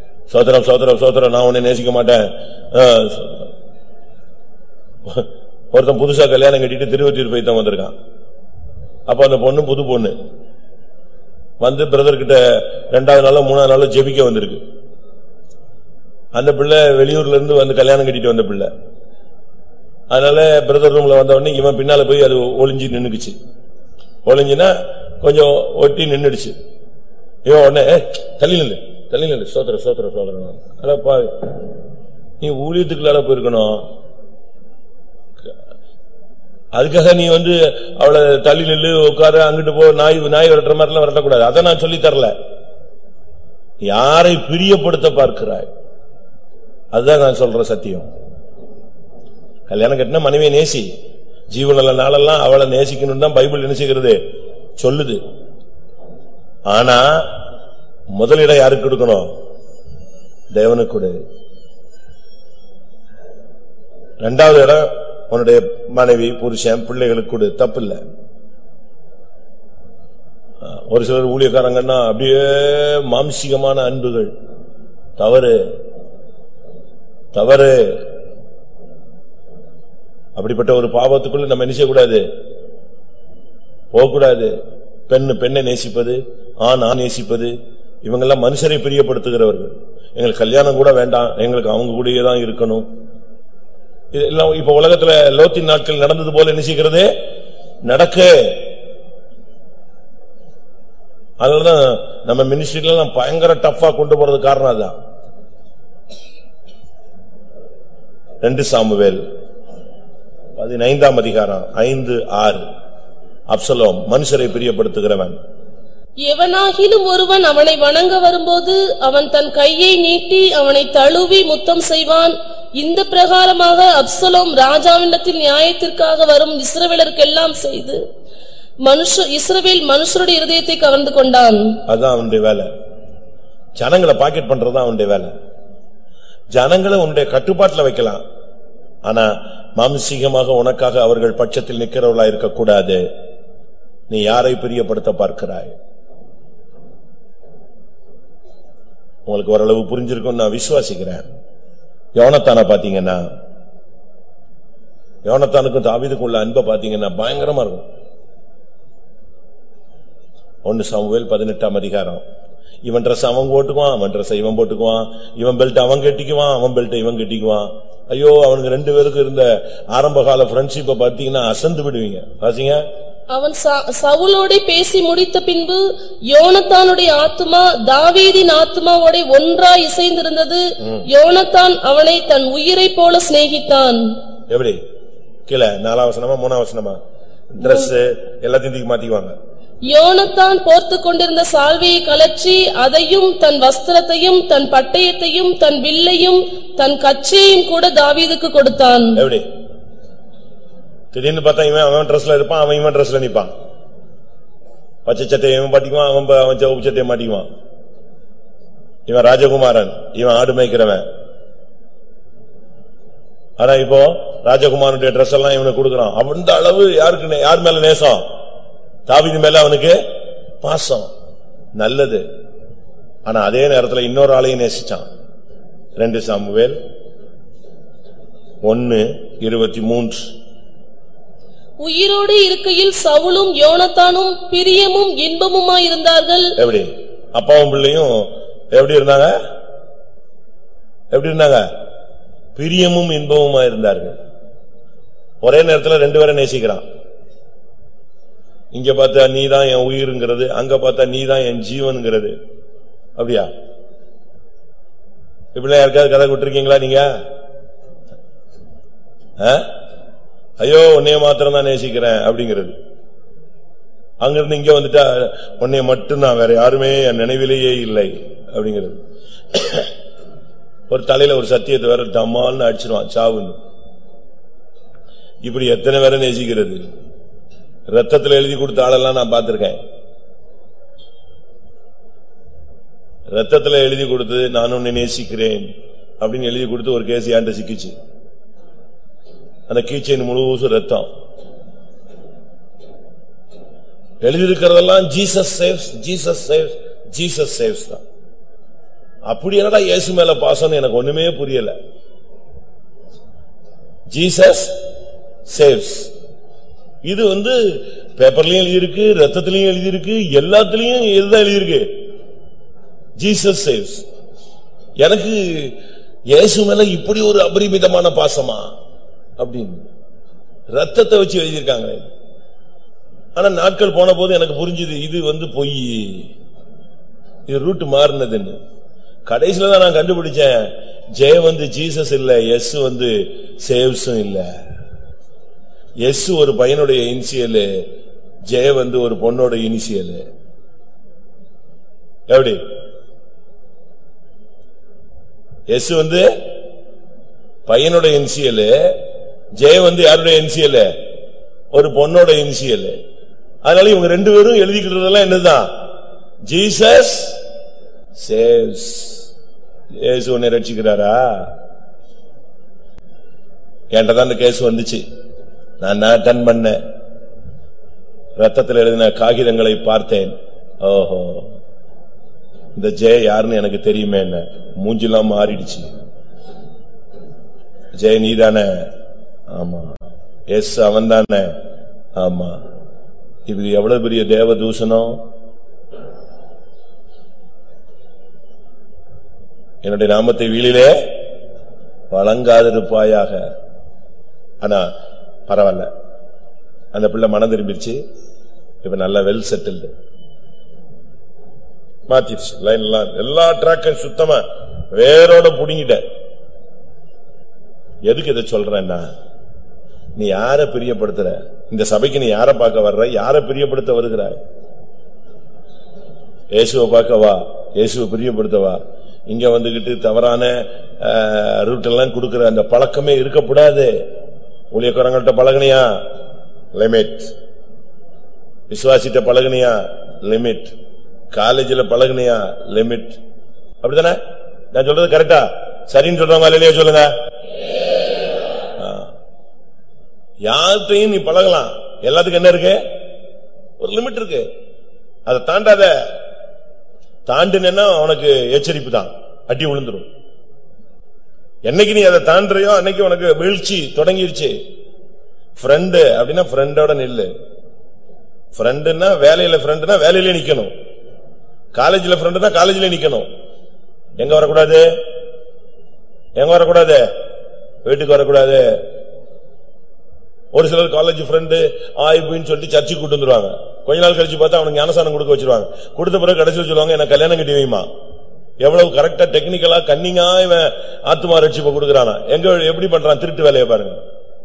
சோதரம் சோதரம் சோதரம் நான் உன்னை நேசிக்க மாட்டேன் ஆ, சோதரம். ஒருத்தன் புதுசா கல்யாணம் கட்டிட்டு திருவொற்றியூர் போய் தான் வந்திருக்கான் அப்ப அந்த பொண்ணு புது பொண்ணு வந்து பிரதர் கிட்ட ரெண்டாவது நாளோ மூணாவது நாளோ ஜெபிக்க வந்திருக்கு அந்த பிள்ளை வெளியூர்ல இருந்து வந்து கல்யாணம் கட்டிட்டு வந்த பிள்ளை அதனால பிரதர் ரூம்ல வந்த உடனே இவன் பின்னால போய் அது ஒளிஞ்சு நின்னுக்குச்சு ஒளிஞ்சுனா கொஞ்சம் ஒட்டி நின்னுடுச்சு இவன் உடனே "ஏய், தள்ளி நில்லு தள்ளி நில்லு சோத்திர சோத்திர சோதரன் அடப்பா நீ ஊழியத்துக்குள்ளார போயிருக்கணும் அதுக்காக நீ வந்து அவளை தள்ளி நில்லு உட்காரு அங்கிட்டு போ நாய் நாய் விரட்டுற மாதிரிலாம் விரட்டக்கூடாது அதை நான் சொல்லி தரல யாரை பிரியப்படுத்த பார்க்கிறாய் அதுதான் நான் சொல்ற சத்தியம் கல்யாணம் கட்டின மனைவியை நேசி ஜீவனல்ல நாளெல்லாம் அவளை நேசிக்கணும் தான் பைபிள் நினைச்சுக்கிறது சொல்லுது ஆனா முதலிடம் யாருக்கு கொடுக்கணும் தேவனுக்கு கொடு ரெண்டாவது இடம் உன்னுடைய மனைவி புருஷன் பிள்ளைகளுக்கு கொடு தப்பில்லை ஆ, ஒரு சிலர் ஊழியக்காரங்கன்னா அப்படியே மாம்சிகமான அன்புகள் தவறு தவறு அப்படிப்பட்ட ஒரு பாவத்துக்குள்ள நம்ம என்ன செய்யக்கூடாது போகக்கூடாது பெண் பெண்ணை நேசிப்பது ஆண் ஆண் நேசிப்பது இவங்கெல்லாம் மனுஷரை பிரியப்படுத்துகிறவர்கள் எங்களுக்கு கல்யாணம் கூட வேண்டாம் எங்களுக்கு அவங்க கூடயே தான் இருக்கணும் இதெல்லாம் இப்ப உலகத்துல லோத்தின் நாட்கள் நடந்தது போல என்ன செய்கிறது நடக்கு அதனாலதான் நம்ம மினிஸ்ட்ரியில எல்லாம் பயங்கர டஃபா கொண்டு போறது காரணம் அதான் ரெண்டு சாமுவேல் பதினைந்தாம் அதிகாரம் ஐந்து ஆறு அப்சலோம் மனுஷரை பிரியப்படுத்துகிறவன் எவனாகிலும் ஒருவன் அவனை வணங்க வரும்போது அவன் தன் கையை நீட்டி அவனை தழுவி முத்தம் செய்வான் இந்த பிரகாரமாக அப்சலோம் ராஜாவினிடத்தில் நியாயத்திற்காக வரும் இஸ்ரவேலருக்கெல்லாம் செய்து மனுஷ இஸ்ரவேல் மனுஷருடைய இருதயத்தை கவர்ந்து கொண்டான் அதான் அவனுடைய வேலை ஜனங்களை பாக்கெட் பண்றதுதான் அவனுடைய வேலை ஜனங்களை உன்னுடைய கட்டுப்பாட்டுல வைக்கலாம் ஆனா மாம்சீகமாக உனக்காக அவர்கள் பட்சத்தில் நிக்கிறவர்களா இருக்கக்கூடாது நீ யாரை பிரியப்படுத்த பார்க்கிறாய் உங்களுக்கு ஓரளவு புரிஞ்சிருக்கும் நான் விசுவாசிக்கிறேன் யோனத்தான பாத்தீங்கன்னா யோனத்தானுக்கும் தாவீதுக்கும் உள்ள அன்பை பாத்தீங்கன்னா பயங்கரமா இருக்கும் ஒன்னு சாமுவேல் பதினெட்டாம் அதிகாரம் இவன் ட்ரெஸ் அவன் போட்டுக்குவான் அவன் ட்ரெஸ் இவன் போட்டுக்குவான் இவன் பெல்ட் அவன் கட்டிக்குவான் அவன் பெல்ட் இவன் கட்டிக்குவான் ஐயோ அவனுக்கு ரெண்டு பேருக்கு இருந்த ஆரம்ப கால ஃப்ரெண்ட்ஷிப்பை பாத்தீங்கன்னா அசந்து விடுவீங்க பாத்தீங்க அவன் ச- சவுலோடே பேசி முடித்த பின்பு யோனத்தானுடைய ஆத்துமா தாவீதின் ஆத்துமாவோட ஒன்றாய் இசைந்திருந்தது யோனத்தான் அவனை தன் உயிரைப் போல சிநேகித்தான் எப்படி கீழே நாலாம் வசனமா மூணாம் வசனமா Dress எல்லாத்தையும் தூக்கி மாத்திக்குவாங்க யோனத்தான் போர்த்துக் கொண்டிருந்த சால்வையை கலற்றி அதையும் தன் வஸ்திரத்தையும் தன் பட்டயத்தையும் தன் வில்லையும் தன் கச்சையும் கூட தாவீதுக்கு கொடுத்தான் எப்படி திடீர்னு பார்த்தா இவன் அவன் ட்ரெஸ்ல இருப்பான் அவன் இவன் ட்ரெஸ்ல நிப்பான் பச்சை சட்டையை இவன் மாட்டிக்குவான் அவன் ப- அவன் சிவப்பு சட்டையை மாட்டிக்குவான் இவன் ராஜகுமாரன் இவன் ஆடு மேய்க்கிறவன் ஆனா இப்போ ராஜகுமாரனுடைய ட்ரெஸ் எல்லாம் இவனுக்கு கொடுக்கறான் அந்த அளவு யாருக்கு நே- யார் மேல நேசம் தாவீது மேல அவனுக்கு பாசம் நல்லது ஆனா அதே நேரத்துல இன்னொரு ஆளையும் நேசிச்சான் ரெண்டு சாமுவேல் ஒன்னு இருபத்தி மூன்று உயிரோடு இருக்கையில் சவுலும் யோனத்தானும் பிரியமும் இன்பமுமாயிருந்தார்கள் எப்படி அப்பாவும் பிள்ளையும் எப்படி இருந்தாங்க எப்படி இருந்தாங்க பிரியமும் இன்பமுமா இருந்தார்கள் ஒரே நேரத்துல ரெண்டு பேரை நேசிக்கிறான் இங்க பார்த்தா நீதான் என் உயிருங்கிறது அங்க பார்த்தா நீதான் என் ஜீவன்ங்கிறது அப்படியா இப்படிலாம் யாருக்காவது கதை விட்டுருக்கீங்களா நீங்க ஆ? ஐயோ உன்னைய மாத்திரம் தான் நேசிக்கிறேன் அப்படிங்கிறது அங்கிருந்து இங்க வந்துட்டா உன்னை மட்டும்தான் வேற யாருமே என் நினைவிலேயே இல்லை அப்படிங்கிறது ஒரு தலையில ஒரு சத்தியத்தை வேற டம்மால்னு அடிச்சிருவான் சாவுன்னு இப்படி எத்தனை பேரை நேசிக்கிறது ரத்தத்துல எழுதி கொடுத்த ஆளெல்லாம் நான் பார்த்திருக்கேன் ரத்தத்துல எழுதி கொடுத்து நான் உன்னை நேசிக்கிறேன் அப்படின்னு எழுதி கொடுத்து ஒரு கேஸ் ஏன்ட்ட சிக்கிச்சு அந்த கீச்சைன் முழுவதும் ரத்தம் எழுதியிருக்கிறதெல்லாம் Jesus saves Jesus saves Jesus saves தான் அப்படி என்னடா இயேசு மேல பாசம்னு எனக்கு ஒண்ணுமே புரியல ஜீசஸ் சேவ்ஸ் இது வந்து பேப்பர்லயும் எழுதியிருக்கு ரத்தத்திலயும் எழுதியிருக்கு எல்லாத்துலயும் இதுதான் எழுதியிருக்கு ஜீசஸ் சேவ்ஸ் எனக்கு இயேசு மேல இப்படி ஒரு அபரிமிதமான பாசமா அப்படின்னு ரத்தத்தை வச்சு எழுதியிருக்காங்க ஆனா நாட்கள் போன போது எனக்கு புரிஞ்சுது இது வந்து பொய் இது ரூட் மாறினதுன்னு கடைசில தான் நான் கண்டுபிடிச்சேன் ஜெய வந்து ஜீசஸ் இல்ல எஸ் வந்து சேவ்ஸும் இல்ல எஸ் ஒரு பையனுடைய இனிஷியலு ஜெய வந்து ஒரு பொண்ணோட இனிஷியலு எப்படி எஸ் வந்து பையனோட இனிஷியலு ஜெய வந்து யாருடைய இனிஷியலு ஒரு பொண்ணோட இனிஷியலு அதனால இவங்க ரெண்டு பேரும் எழுதிக்கிட்டதெல்லாம் என்னதான் ஜீசஸ் சேவ்ஸ் இயேசு உன்னை ரட்சிக்கிறாரா என்கிட்ட தான் இந்த கேஸ் வந்துச்சு நான் அட்டன் பண்ணேன் ரத்தத்தில் எழுதின காகிதங்களை பார்த்தேன் ஓஹோ இந்த ஜெய யாருன்னு எனக்கு தெரியுமே என்ன மூஞ்சிலாம் மாறிடுச்சு ஜெய நீதானே ஆமா எஸ் அவன் தானே ஆமா இது எவ்வளவு பெரிய தேவ தூஷணம் என்னுடைய நாமத்தை வீழிலே வழங்காதிருப்பாயாக ஆனா பரவாயில்ல அந்த பிள்ளை மனம் திரும்பிடுச்சு இப்ப நல்லா வெல் செட்டில்டு மாத்திருச்சு லைன் எல்லாம் எல்லா ட்ராக்கும் சுத்தமா வேரோட புடுங்கிட்ட எதுக்கு இதை சொல்றேன்னா நீ யார பிரியப்படுத்துற இந்த சபைக்கு நீ யார பார்க்க வர்ற யார பிரியப்படுத்த வருகிறாய் இயேசுவை பார்க்க வா இயேசுவை பிரியப்படுத்த வா இங்க வந்துகிட்டு தவறான ரூட் எல்லாம் கொடுக்கிற அந்த பழக்கமே இருக்கக்கூடாது ஊழியக்காரங்கள்ட்ட பழகுனியா லிமிட் விசுவாசிட்ட பழகுனியா லிமிட் காலேஜில் பழகுனியா லிமிட் அப்படிதானே நான் சொல்றது கரெக்டா சரின்னு சொல்றவங்க இல்லையா சொல்லுங்க ஆ. யார்கிட்டையும் நீ பழகலாம் எல்லாத்துக்கும் என்ன இருக்கு ஒரு லிமிட் இருக்கு அதை தாண்டாத தாண்டினா உனக்கு எச்சரிப்பு தான் அடி விழுந்துரும் என்னைக்கு நீ அதை தாண்டுறியோ அன்னைக்கு உனக்கு வீழ்ச்சி தொடங்கிருச்சு ஃப்ரெண்டு அப்படின்னா ஃப்ரெண்டோட நில்லு ஃப்ரெண்டுன்னா வேலையில ஃப்ரெண்டுனா வேலையில நிக்கணும் காலேஜ்ல ஃப்ரெண்டுனா காலேஜ்ல நிக்கணும் எங்க வரக்கூடாது எங்க வரக்கூடாது வீட்டுக்கு வரக்கூடாது ஒரு சிலர் காலேஜ் ஃப்ரெண்டு ஆய்வுன்னு சொல்லிட்டு சர்ச்சுக்கு கூட்டு வந்துருவாங்க கொஞ்ச நாள் கழிச்சு பார்த்தா அவனுக்கு ஞானசானம் கொடுக்க வச்சிருவாங்க கொடுத்த பிறகு கடைசியில் சொல்லுவாங்க என்ன கல்யாணம் கட்டி வைமா எவ்வளவு கரெக்டா டெக்னிக்கலா கன்னிங்கா இவன் ஆத்மா ரட்சிப்பை கொடுக்கறானா எங்க எப்படி பண்றான் திருட்டு வேலையை பாருங்க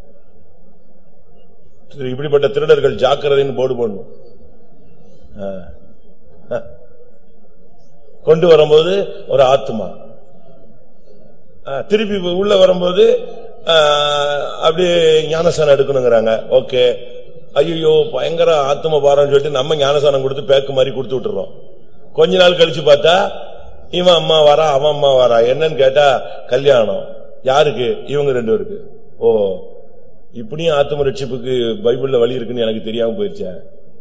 திரு- இப்படிப்பட்ட திருடர்கள் ஜாக்கிரதைன்னு போர்டு போடணும் ஆ. ஆ. கொண்டு வரும்போது ஒரு ஆத்மா ஆ, திருப்பி உள்ள வரும்போது ஆ, அப்படியே ஞானசானம் எடுக்கணுங்கிறாங்க ஓகே ஐயோ பயங்கர ஆத்ம பாரம் சொல்லிட்டு நம்ம ஞானசானம் கொடுத்து பேக்கு மாதிரி கொடுத்து விட்டுறோம் கொஞ்ச நாள் கழிச்சு பார்த்தா இவன் அம்மா வரா அவன் அம்மா வரா என்னன்னு கேட்டா கல்யாணம் யாருக்கு இவங்க ரெண்டு பேருக்கு ஓ இப்படியும் ஆத்ம ரட்சிப்புக்கு பைபிள்ல வழி இருக்குன்னு எனக்கு தெரியாம போயிருச்சே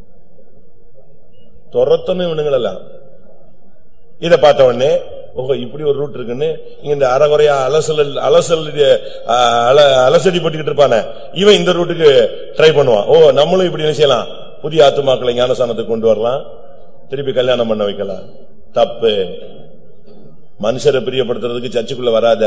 துரத்தணும் இவனுங்களெல்லாம் இத பார்த்த உடனே ஓஹோ இப்படி ஒரு ரூட் இருக்குன்னு இங்க இந்த அறகுறையா அலசல் அலசல் ஆ, அல- அலசடி போட்டுக்கிட்டு இருப்பானே இவன் இந்த ரூட்டுக்கு ட்ரை பண்ணுவான் ஓ நம்மளும் இப்படி என்ன செய்யலாம் புதிய ஆத்துமாக்களை ஞானசானத்துக்கு கொண்டு வரலாம் திருப்பி கல்யாணம் பண்ண வைக்கலாம் தப்பு மனுஷரை பிரியப்படுத்துறதுக்கு சர்ச்சுக்குள்ள வராத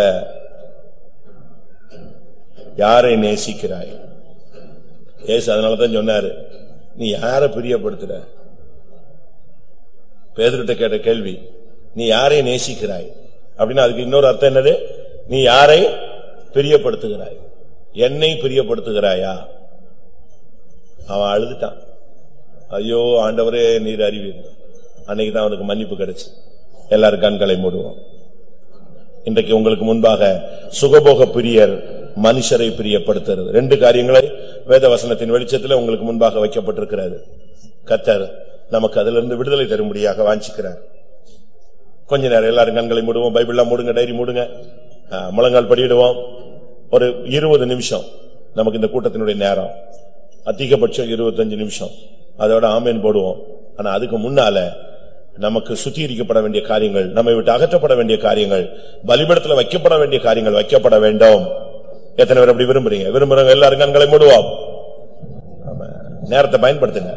யாரை நேசிக்கிறாய் ஏசு அதனாலதான் சொன்னாரு நீ யாரை பிரியப்படுத்துற பேதர்கிட்ட கேட்ட கேள்வி நீ யாரை நேசிக்கிறாய் அப்படின்னா அதுக்கு இன்னொரு அர்த்தம் என்னது நீ யாரை பிரியப்படுத்துகிறாய் என்னை பிரியப்படுத்துகிறாயா அவன் அழுதுட்டான் ஐயோ ஆண்டவரே நீர் அறிவீர் அன்னைக்கு தான் அவனுக்கு மன்னிப்பு கிடைச்சு எல்லாரும் கண்களை மூடுவோம் இன்றைக்கு உங்களுக்கு முன்பாக சுகபோக பிரியர் மனுஷரை பிரியப்படுத்துறது ரெண்டு காரியங்களை வேத வசனத்தின் வெளிச்சத்தில் உங்களுக்கு முன்பாக வைக்கப்பட்டிருக்கிறது கத்தர் நமக்கு அதிலிருந்து விடுதலை தரும்படியாக வாஞ்சிக்கிறார் கொஞ்ச நேரம் எல்லாரும் கண்களை மூடுவோம் பைபிள்லாம் மூடுங்க டைரி மூடுங்க ஆ, முழங்கால் படியிடுவோம் ஒரு இருபது நிமிஷம் நமக்கு இந்த கூட்டத்தினுடைய நேரம் அதிகபட்சம் இருபத்தஞ்சு நிமிஷம் அதோட ஆமேன் போடுவோம் ஆனா அதுக்கு முன்னால நமக்கு சுத்திகரிக்கப்பட வேண்டிய காரியங்கள் நம்மை விட்டு அகற்றப்பட வேண்டிய காரியங்கள் பலிபடத்துல வைக்கப்பட வேண்டிய காரியங்கள் வைக்கப்பட வேண்டும் எத்தனை பேர் அப்படி விரும்புறீங்க விரும்புறவங்க எல்லாரும் கண்களை மூடுவோம் ஆமா. நேரத்தை பயன்படுத்துங்க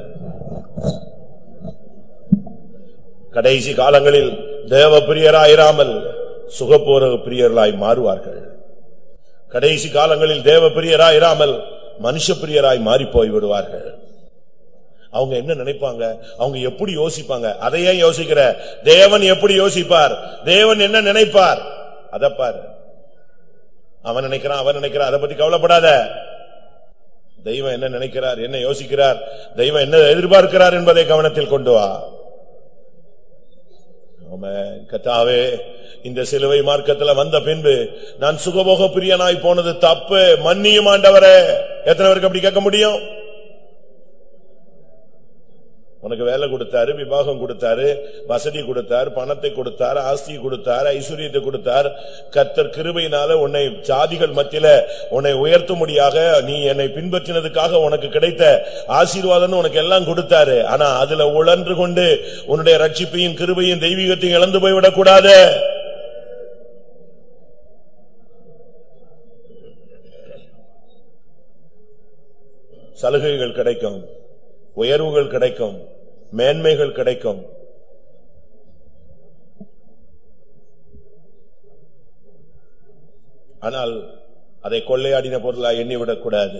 கடைசி காலங்களில் தேவ பிரியராயிராமல் சுகப்போர பிரியர்களாய் மாறுவார்கள் கடைசி காலங்களில் தேவ பிரியராயிராமல் மனுஷ பிரியராய் மாறி போய் விடுவார்கள் அவங்க என்ன நினைப்பாங்க அவங்க எப்படி யோசிப்பாங்க அதையே யோசிக்கிற தேவன் எப்படி யோசிப்பார் தேவன் என்ன நினைப்பார் அத பாரு அவன் நினைக்கிறான் அவன் நினைக்கிறான் அதை பத்தி கவலைப்படாத தெய்வம் என்ன நினைக்கிறார் என்ன யோசிக்கிறார் தெய்வம் என்ன எதிர்பார்க்கிறார் என்பதை கவனத்தில் கொண்டு வா ஆமென். கர்த்தாவே இந்த சிலுவை மார்க்கத்துல வந்த பின்பு நான் சுகபோக பிரியனாய் போனது தப்பு மன்னியும் ஆண்டவரே எத்தனை பேருக்கு அப்படி கேட்க முடியும் உனக்கு வேலை கொடுத்தாரு விவாகம் கொடுத்தாரு வசதி கொடுத்தார் பணத்தை கொடுத்தார் ஆஸ்தி கொடுத்தார் ஐஸ்வர்யத்தை கொடுத்தார் கர்த்தர் கிருபையினால உன்னை ஜாதிகள் மத்தியில உன்னை உயர்த்தும்படியாக நீ என்னை பின்பற்றினதுக்காக உனக்கு கிடைத்த ஆசீர்வாதம் உனக்கு எல்லாம் கொடுத்தாரு ஆனா அதுல உழன்று கொண்டு உன்னுடைய ரட்சிப்பையும் கிருபையும் தெய்வீகத்தையும் இழந்து போய்விடக் கூடாது சலுகைகள் கிடைக்கும் உயர்வுகள் கிடைக்கும் மேன்மைகள் கிடைக்கும் ஆனால் அதை கொள்ளையாடின பொருளா எண்ணிவிடக் கூடாது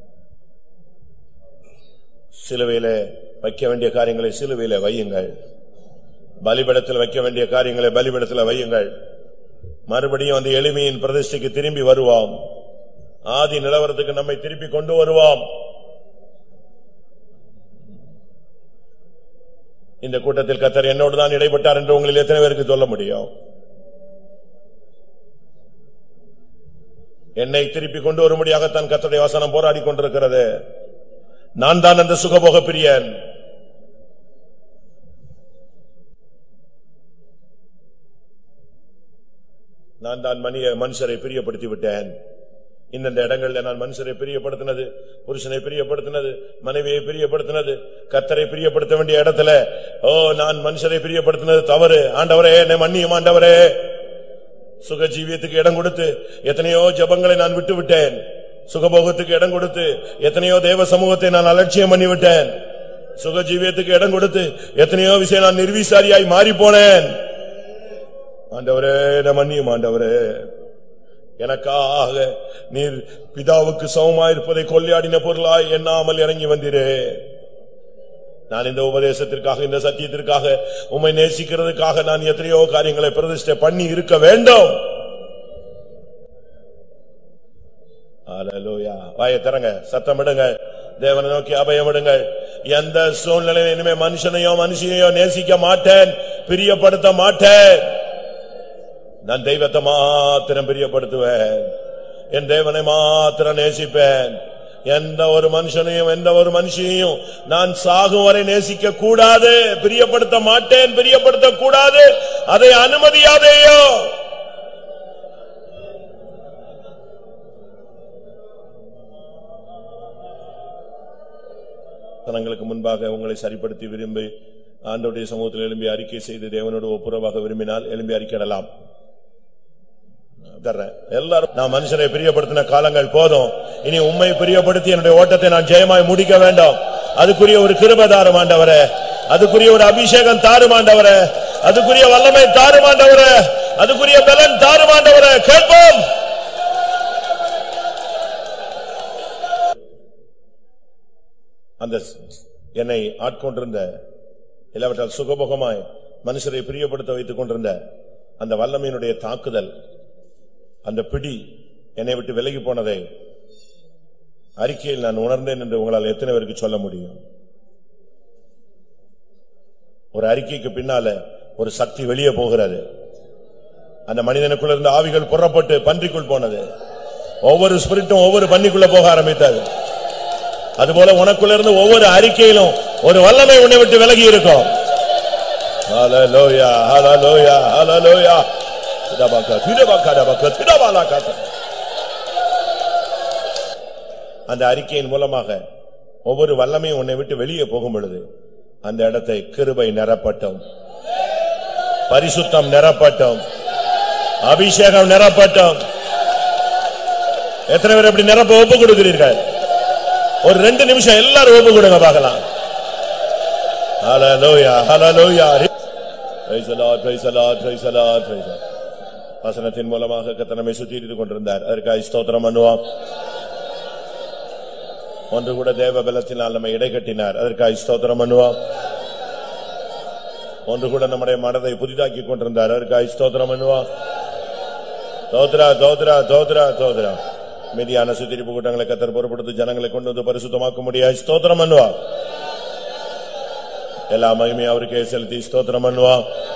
சிலுவையில வைக்க வேண்டிய காரியங்களை சிலுவையில வையுங்கள் பலிபடத்தில் வைக்க வேண்டிய காரியங்களை பலிபடத்தில் வையுங்கள் மறுபடியும் அந்த எளிமையின் பிரதிஷ்டைக்கு திரும்பி வருவோம் ஆதி நிலவரத்துக்கு நம்மை திருப்பி கொண்டு வருவோம் இந்த கூட்டத்தில் கத்தர் என்னோடு தான் இடைப்பட்டார் என்று உங்களில் எத்தனை பேருக்கு சொல்ல முடியும் என்னை திருப்பி கொண்டு வரும்படியாகத்தான் கத்தருடைய வசனம் போராடி கொண்டிருக்கிறது நான் தான் அந்த சுகபோக பிரியன் நான் தான் மனித மனுஷரை பிரியப்படுத்தி விட்டேன் இந்தந்த இடங்கள்ல நான் மனுஷரை பிரியப்படுத்தினது புருஷனை பிரியப்படுத்தினது மனைவியை பிரியப்படுத்தினது கத்தரை பிரியப்படுத்த வேண்டிய இடத்துல ஓ நான் மனுஷரை பிரியப்படுத்தினது தவறு ஆண்டவரே என்னை மன்னியும் ஆண்டவரே சுக ஜீவியத்துக்கு இடம் கொடுத்து எத்தனையோ ஜபங்களை நான் விட்டு விட்டேன் சுகபோகத்துக்கு இடம் கொடுத்து எத்தனையோ தேவ சமூகத்தை நான் அலட்சியம் பண்ணி விட்டேன் சுக ஜீவியத்துக்கு இடம் கொடுத்து எத்தனையோ விஷயம் நான் நிர்விசாரியாய் மாறி போனேன் ஆண்டவரே என்னை மன்னியும் ஆண்டவரே எனக்காக நீர் பிதாவுக்கு சமமாயிருப்பதை கொள்ளையாடின பொருளாய் எண்ணாமல் இறங்கி வந்தீரே நான் இந்த உபதேசத்திற்காக இந்த சத்தியத்திற்காக உம்மை நேசிக்கிறதுக்காக நான் எத்தனையோ காரியங்களை பிரதிஷ்டை பண்ணி இருக்க வேண்டும் அல்லேலூயா வாயை திறங்க சத்தமிடுங்க தேவனை நோக்கி அபயமிடுங்கள் எந்த சூழ்நிலையிலும் இனிமே மனுஷனையோ மனுஷனையோ நேசிக்க மாட்டேன் பிரியப்படுத்த மாட்டேன் நான் தெய்வத்தை மாத்திரம் பிரியப்படுத்துவேன் என் தேவனை மாத்திரம் நேசிப்பேன் எந்த ஒரு மனுஷனையும் எந்த ஒரு மனுஷனையும் நான் சாகும் வரை நேசிக்க கூடாது பிரியப்படுத்த மாட்டேன் பிரியப்படுத்த கூடாது அதை அனுமதியாதேயோ தனங்களுக்கு முன்பாக உங்களை சரிப்படுத்தி விரும்பி ஆண்டோடைய சமூகத்தில் எழும்பி அறிக்கை செய்து தேவனோடு ஒப்புரவாக விரும்பினால் எழும்பி அறிக்கையிடலாம் தர்றேன் எல்லாரும் நான் மனுஷனை பிரியப்படுத்தின காலங்கள் போதும் இனி உண்மை பிரியப்படுத்தி என்னுடைய ஓட்டத்தை நான் ஜெயமாய் முடிக்க வேண்டும் அதுக்குரிய ஒரு கிருபதாரம் ஆண்டவரே அதுக்குரிய ஒரு அபிஷேகம் தாருமாண்டவரே அதுக்குரிய வல்லமை தாருமாண்டவரே அதுக்குரிய பலன் தாருமாண்டவரே கேட்போம் அந்த என்னை ஆட்கொண்டிருந்த இல்லாவிட்டால் சுகபோகமாய் மனுஷரை பிரியப்படுத்த வைத்துக் கொண்டிருந்த அந்த வல்லமையினுடைய தாக்குதல் அந்த பிடி என்னை விட்டு விலகி போனதை அறிக்கையில் நான் உணர்ந்தேன் என்று உங்களால் எத்தனை பேருக்கு சொல்ல முடியும் ஒரு அறிக்கைக்கு பின்னால ஒரு சக்தி வெளியே போகிறது அந்த மனிதனுக்குள்ள இருந்த ஆவிகள் புறப்பட்டு பன்றிக்குள் போனது ஒவ்வொரு ஸ்பிரிட்டும் ஒவ்வொரு பன்னிக்குள்ள போக ஆரம்பித்தது அதுபோல உனக்குள்ள இருந்து ஒவ்வொரு அறிக்கையிலும் ஒரு வல்லமை உன்னை விட்டு விலகி இருக்கும் ஹalleluya ஹalleluya ஹalleluya திடபாக்கா திடபாக்கா டபாக்கா திடபாலாக்கா அந்த அறிக்கையின் மூலமாக ஒவ்வொரு வல்லமையும் உன்னை விட்டு வெளியே போகும் பொழுது அந்த இடத்தை கிருபை நிரப்பட்டும் பரிசுத்தம் நிரப்பட்டும் அபிஷேகம் நிரப்பட்டும் எத்தனை பேர் அப்படி நிரப்ப ஒப்பு கொடுக்கிறீர்கள் ஒரு ரெண்டு நிமிஷம் எல்லாரும் ஒப்பு கொடுங்க பார்க்கலாம் ஹalleluya ஹalleluya praise the lord praise the lord praise the lord praise the Lord. வசனத்தின் மூலமாக கத்தனமை சுத்திட்டு கொண்டிருந்தார் அதற்காக ஸ்தோத்திரம் பண்ணுவோம் ஒன்று கூட தேவ பலத்தினால் நம்மை இடைக்கட்டினார் அதற்காக ஸ்தோத்திரம் பண்ணுவோம் ஒன்று கூட நம்முடைய மனதை புதிதாக்கி கொண்டிருந்தார் அதற்காக ஸ்தோத்திரம் பண்ணுவோம் தோத்ரா தோத்ரா தோத்ரா தோத்ரா மீதியான சுத்திரிப்பு கூட்டங்களை கத்தர் பொறுப்படுத்தி ஜனங்களை கொண்டு வந்து பரிசுத்தமாக்க முடியாது ஸ்தோத்திரம் பண்ணுவா எல்லா மகிமையும் அவருக்கே செலுத்தி ஸ்தோத்திரம் பண்ணுவா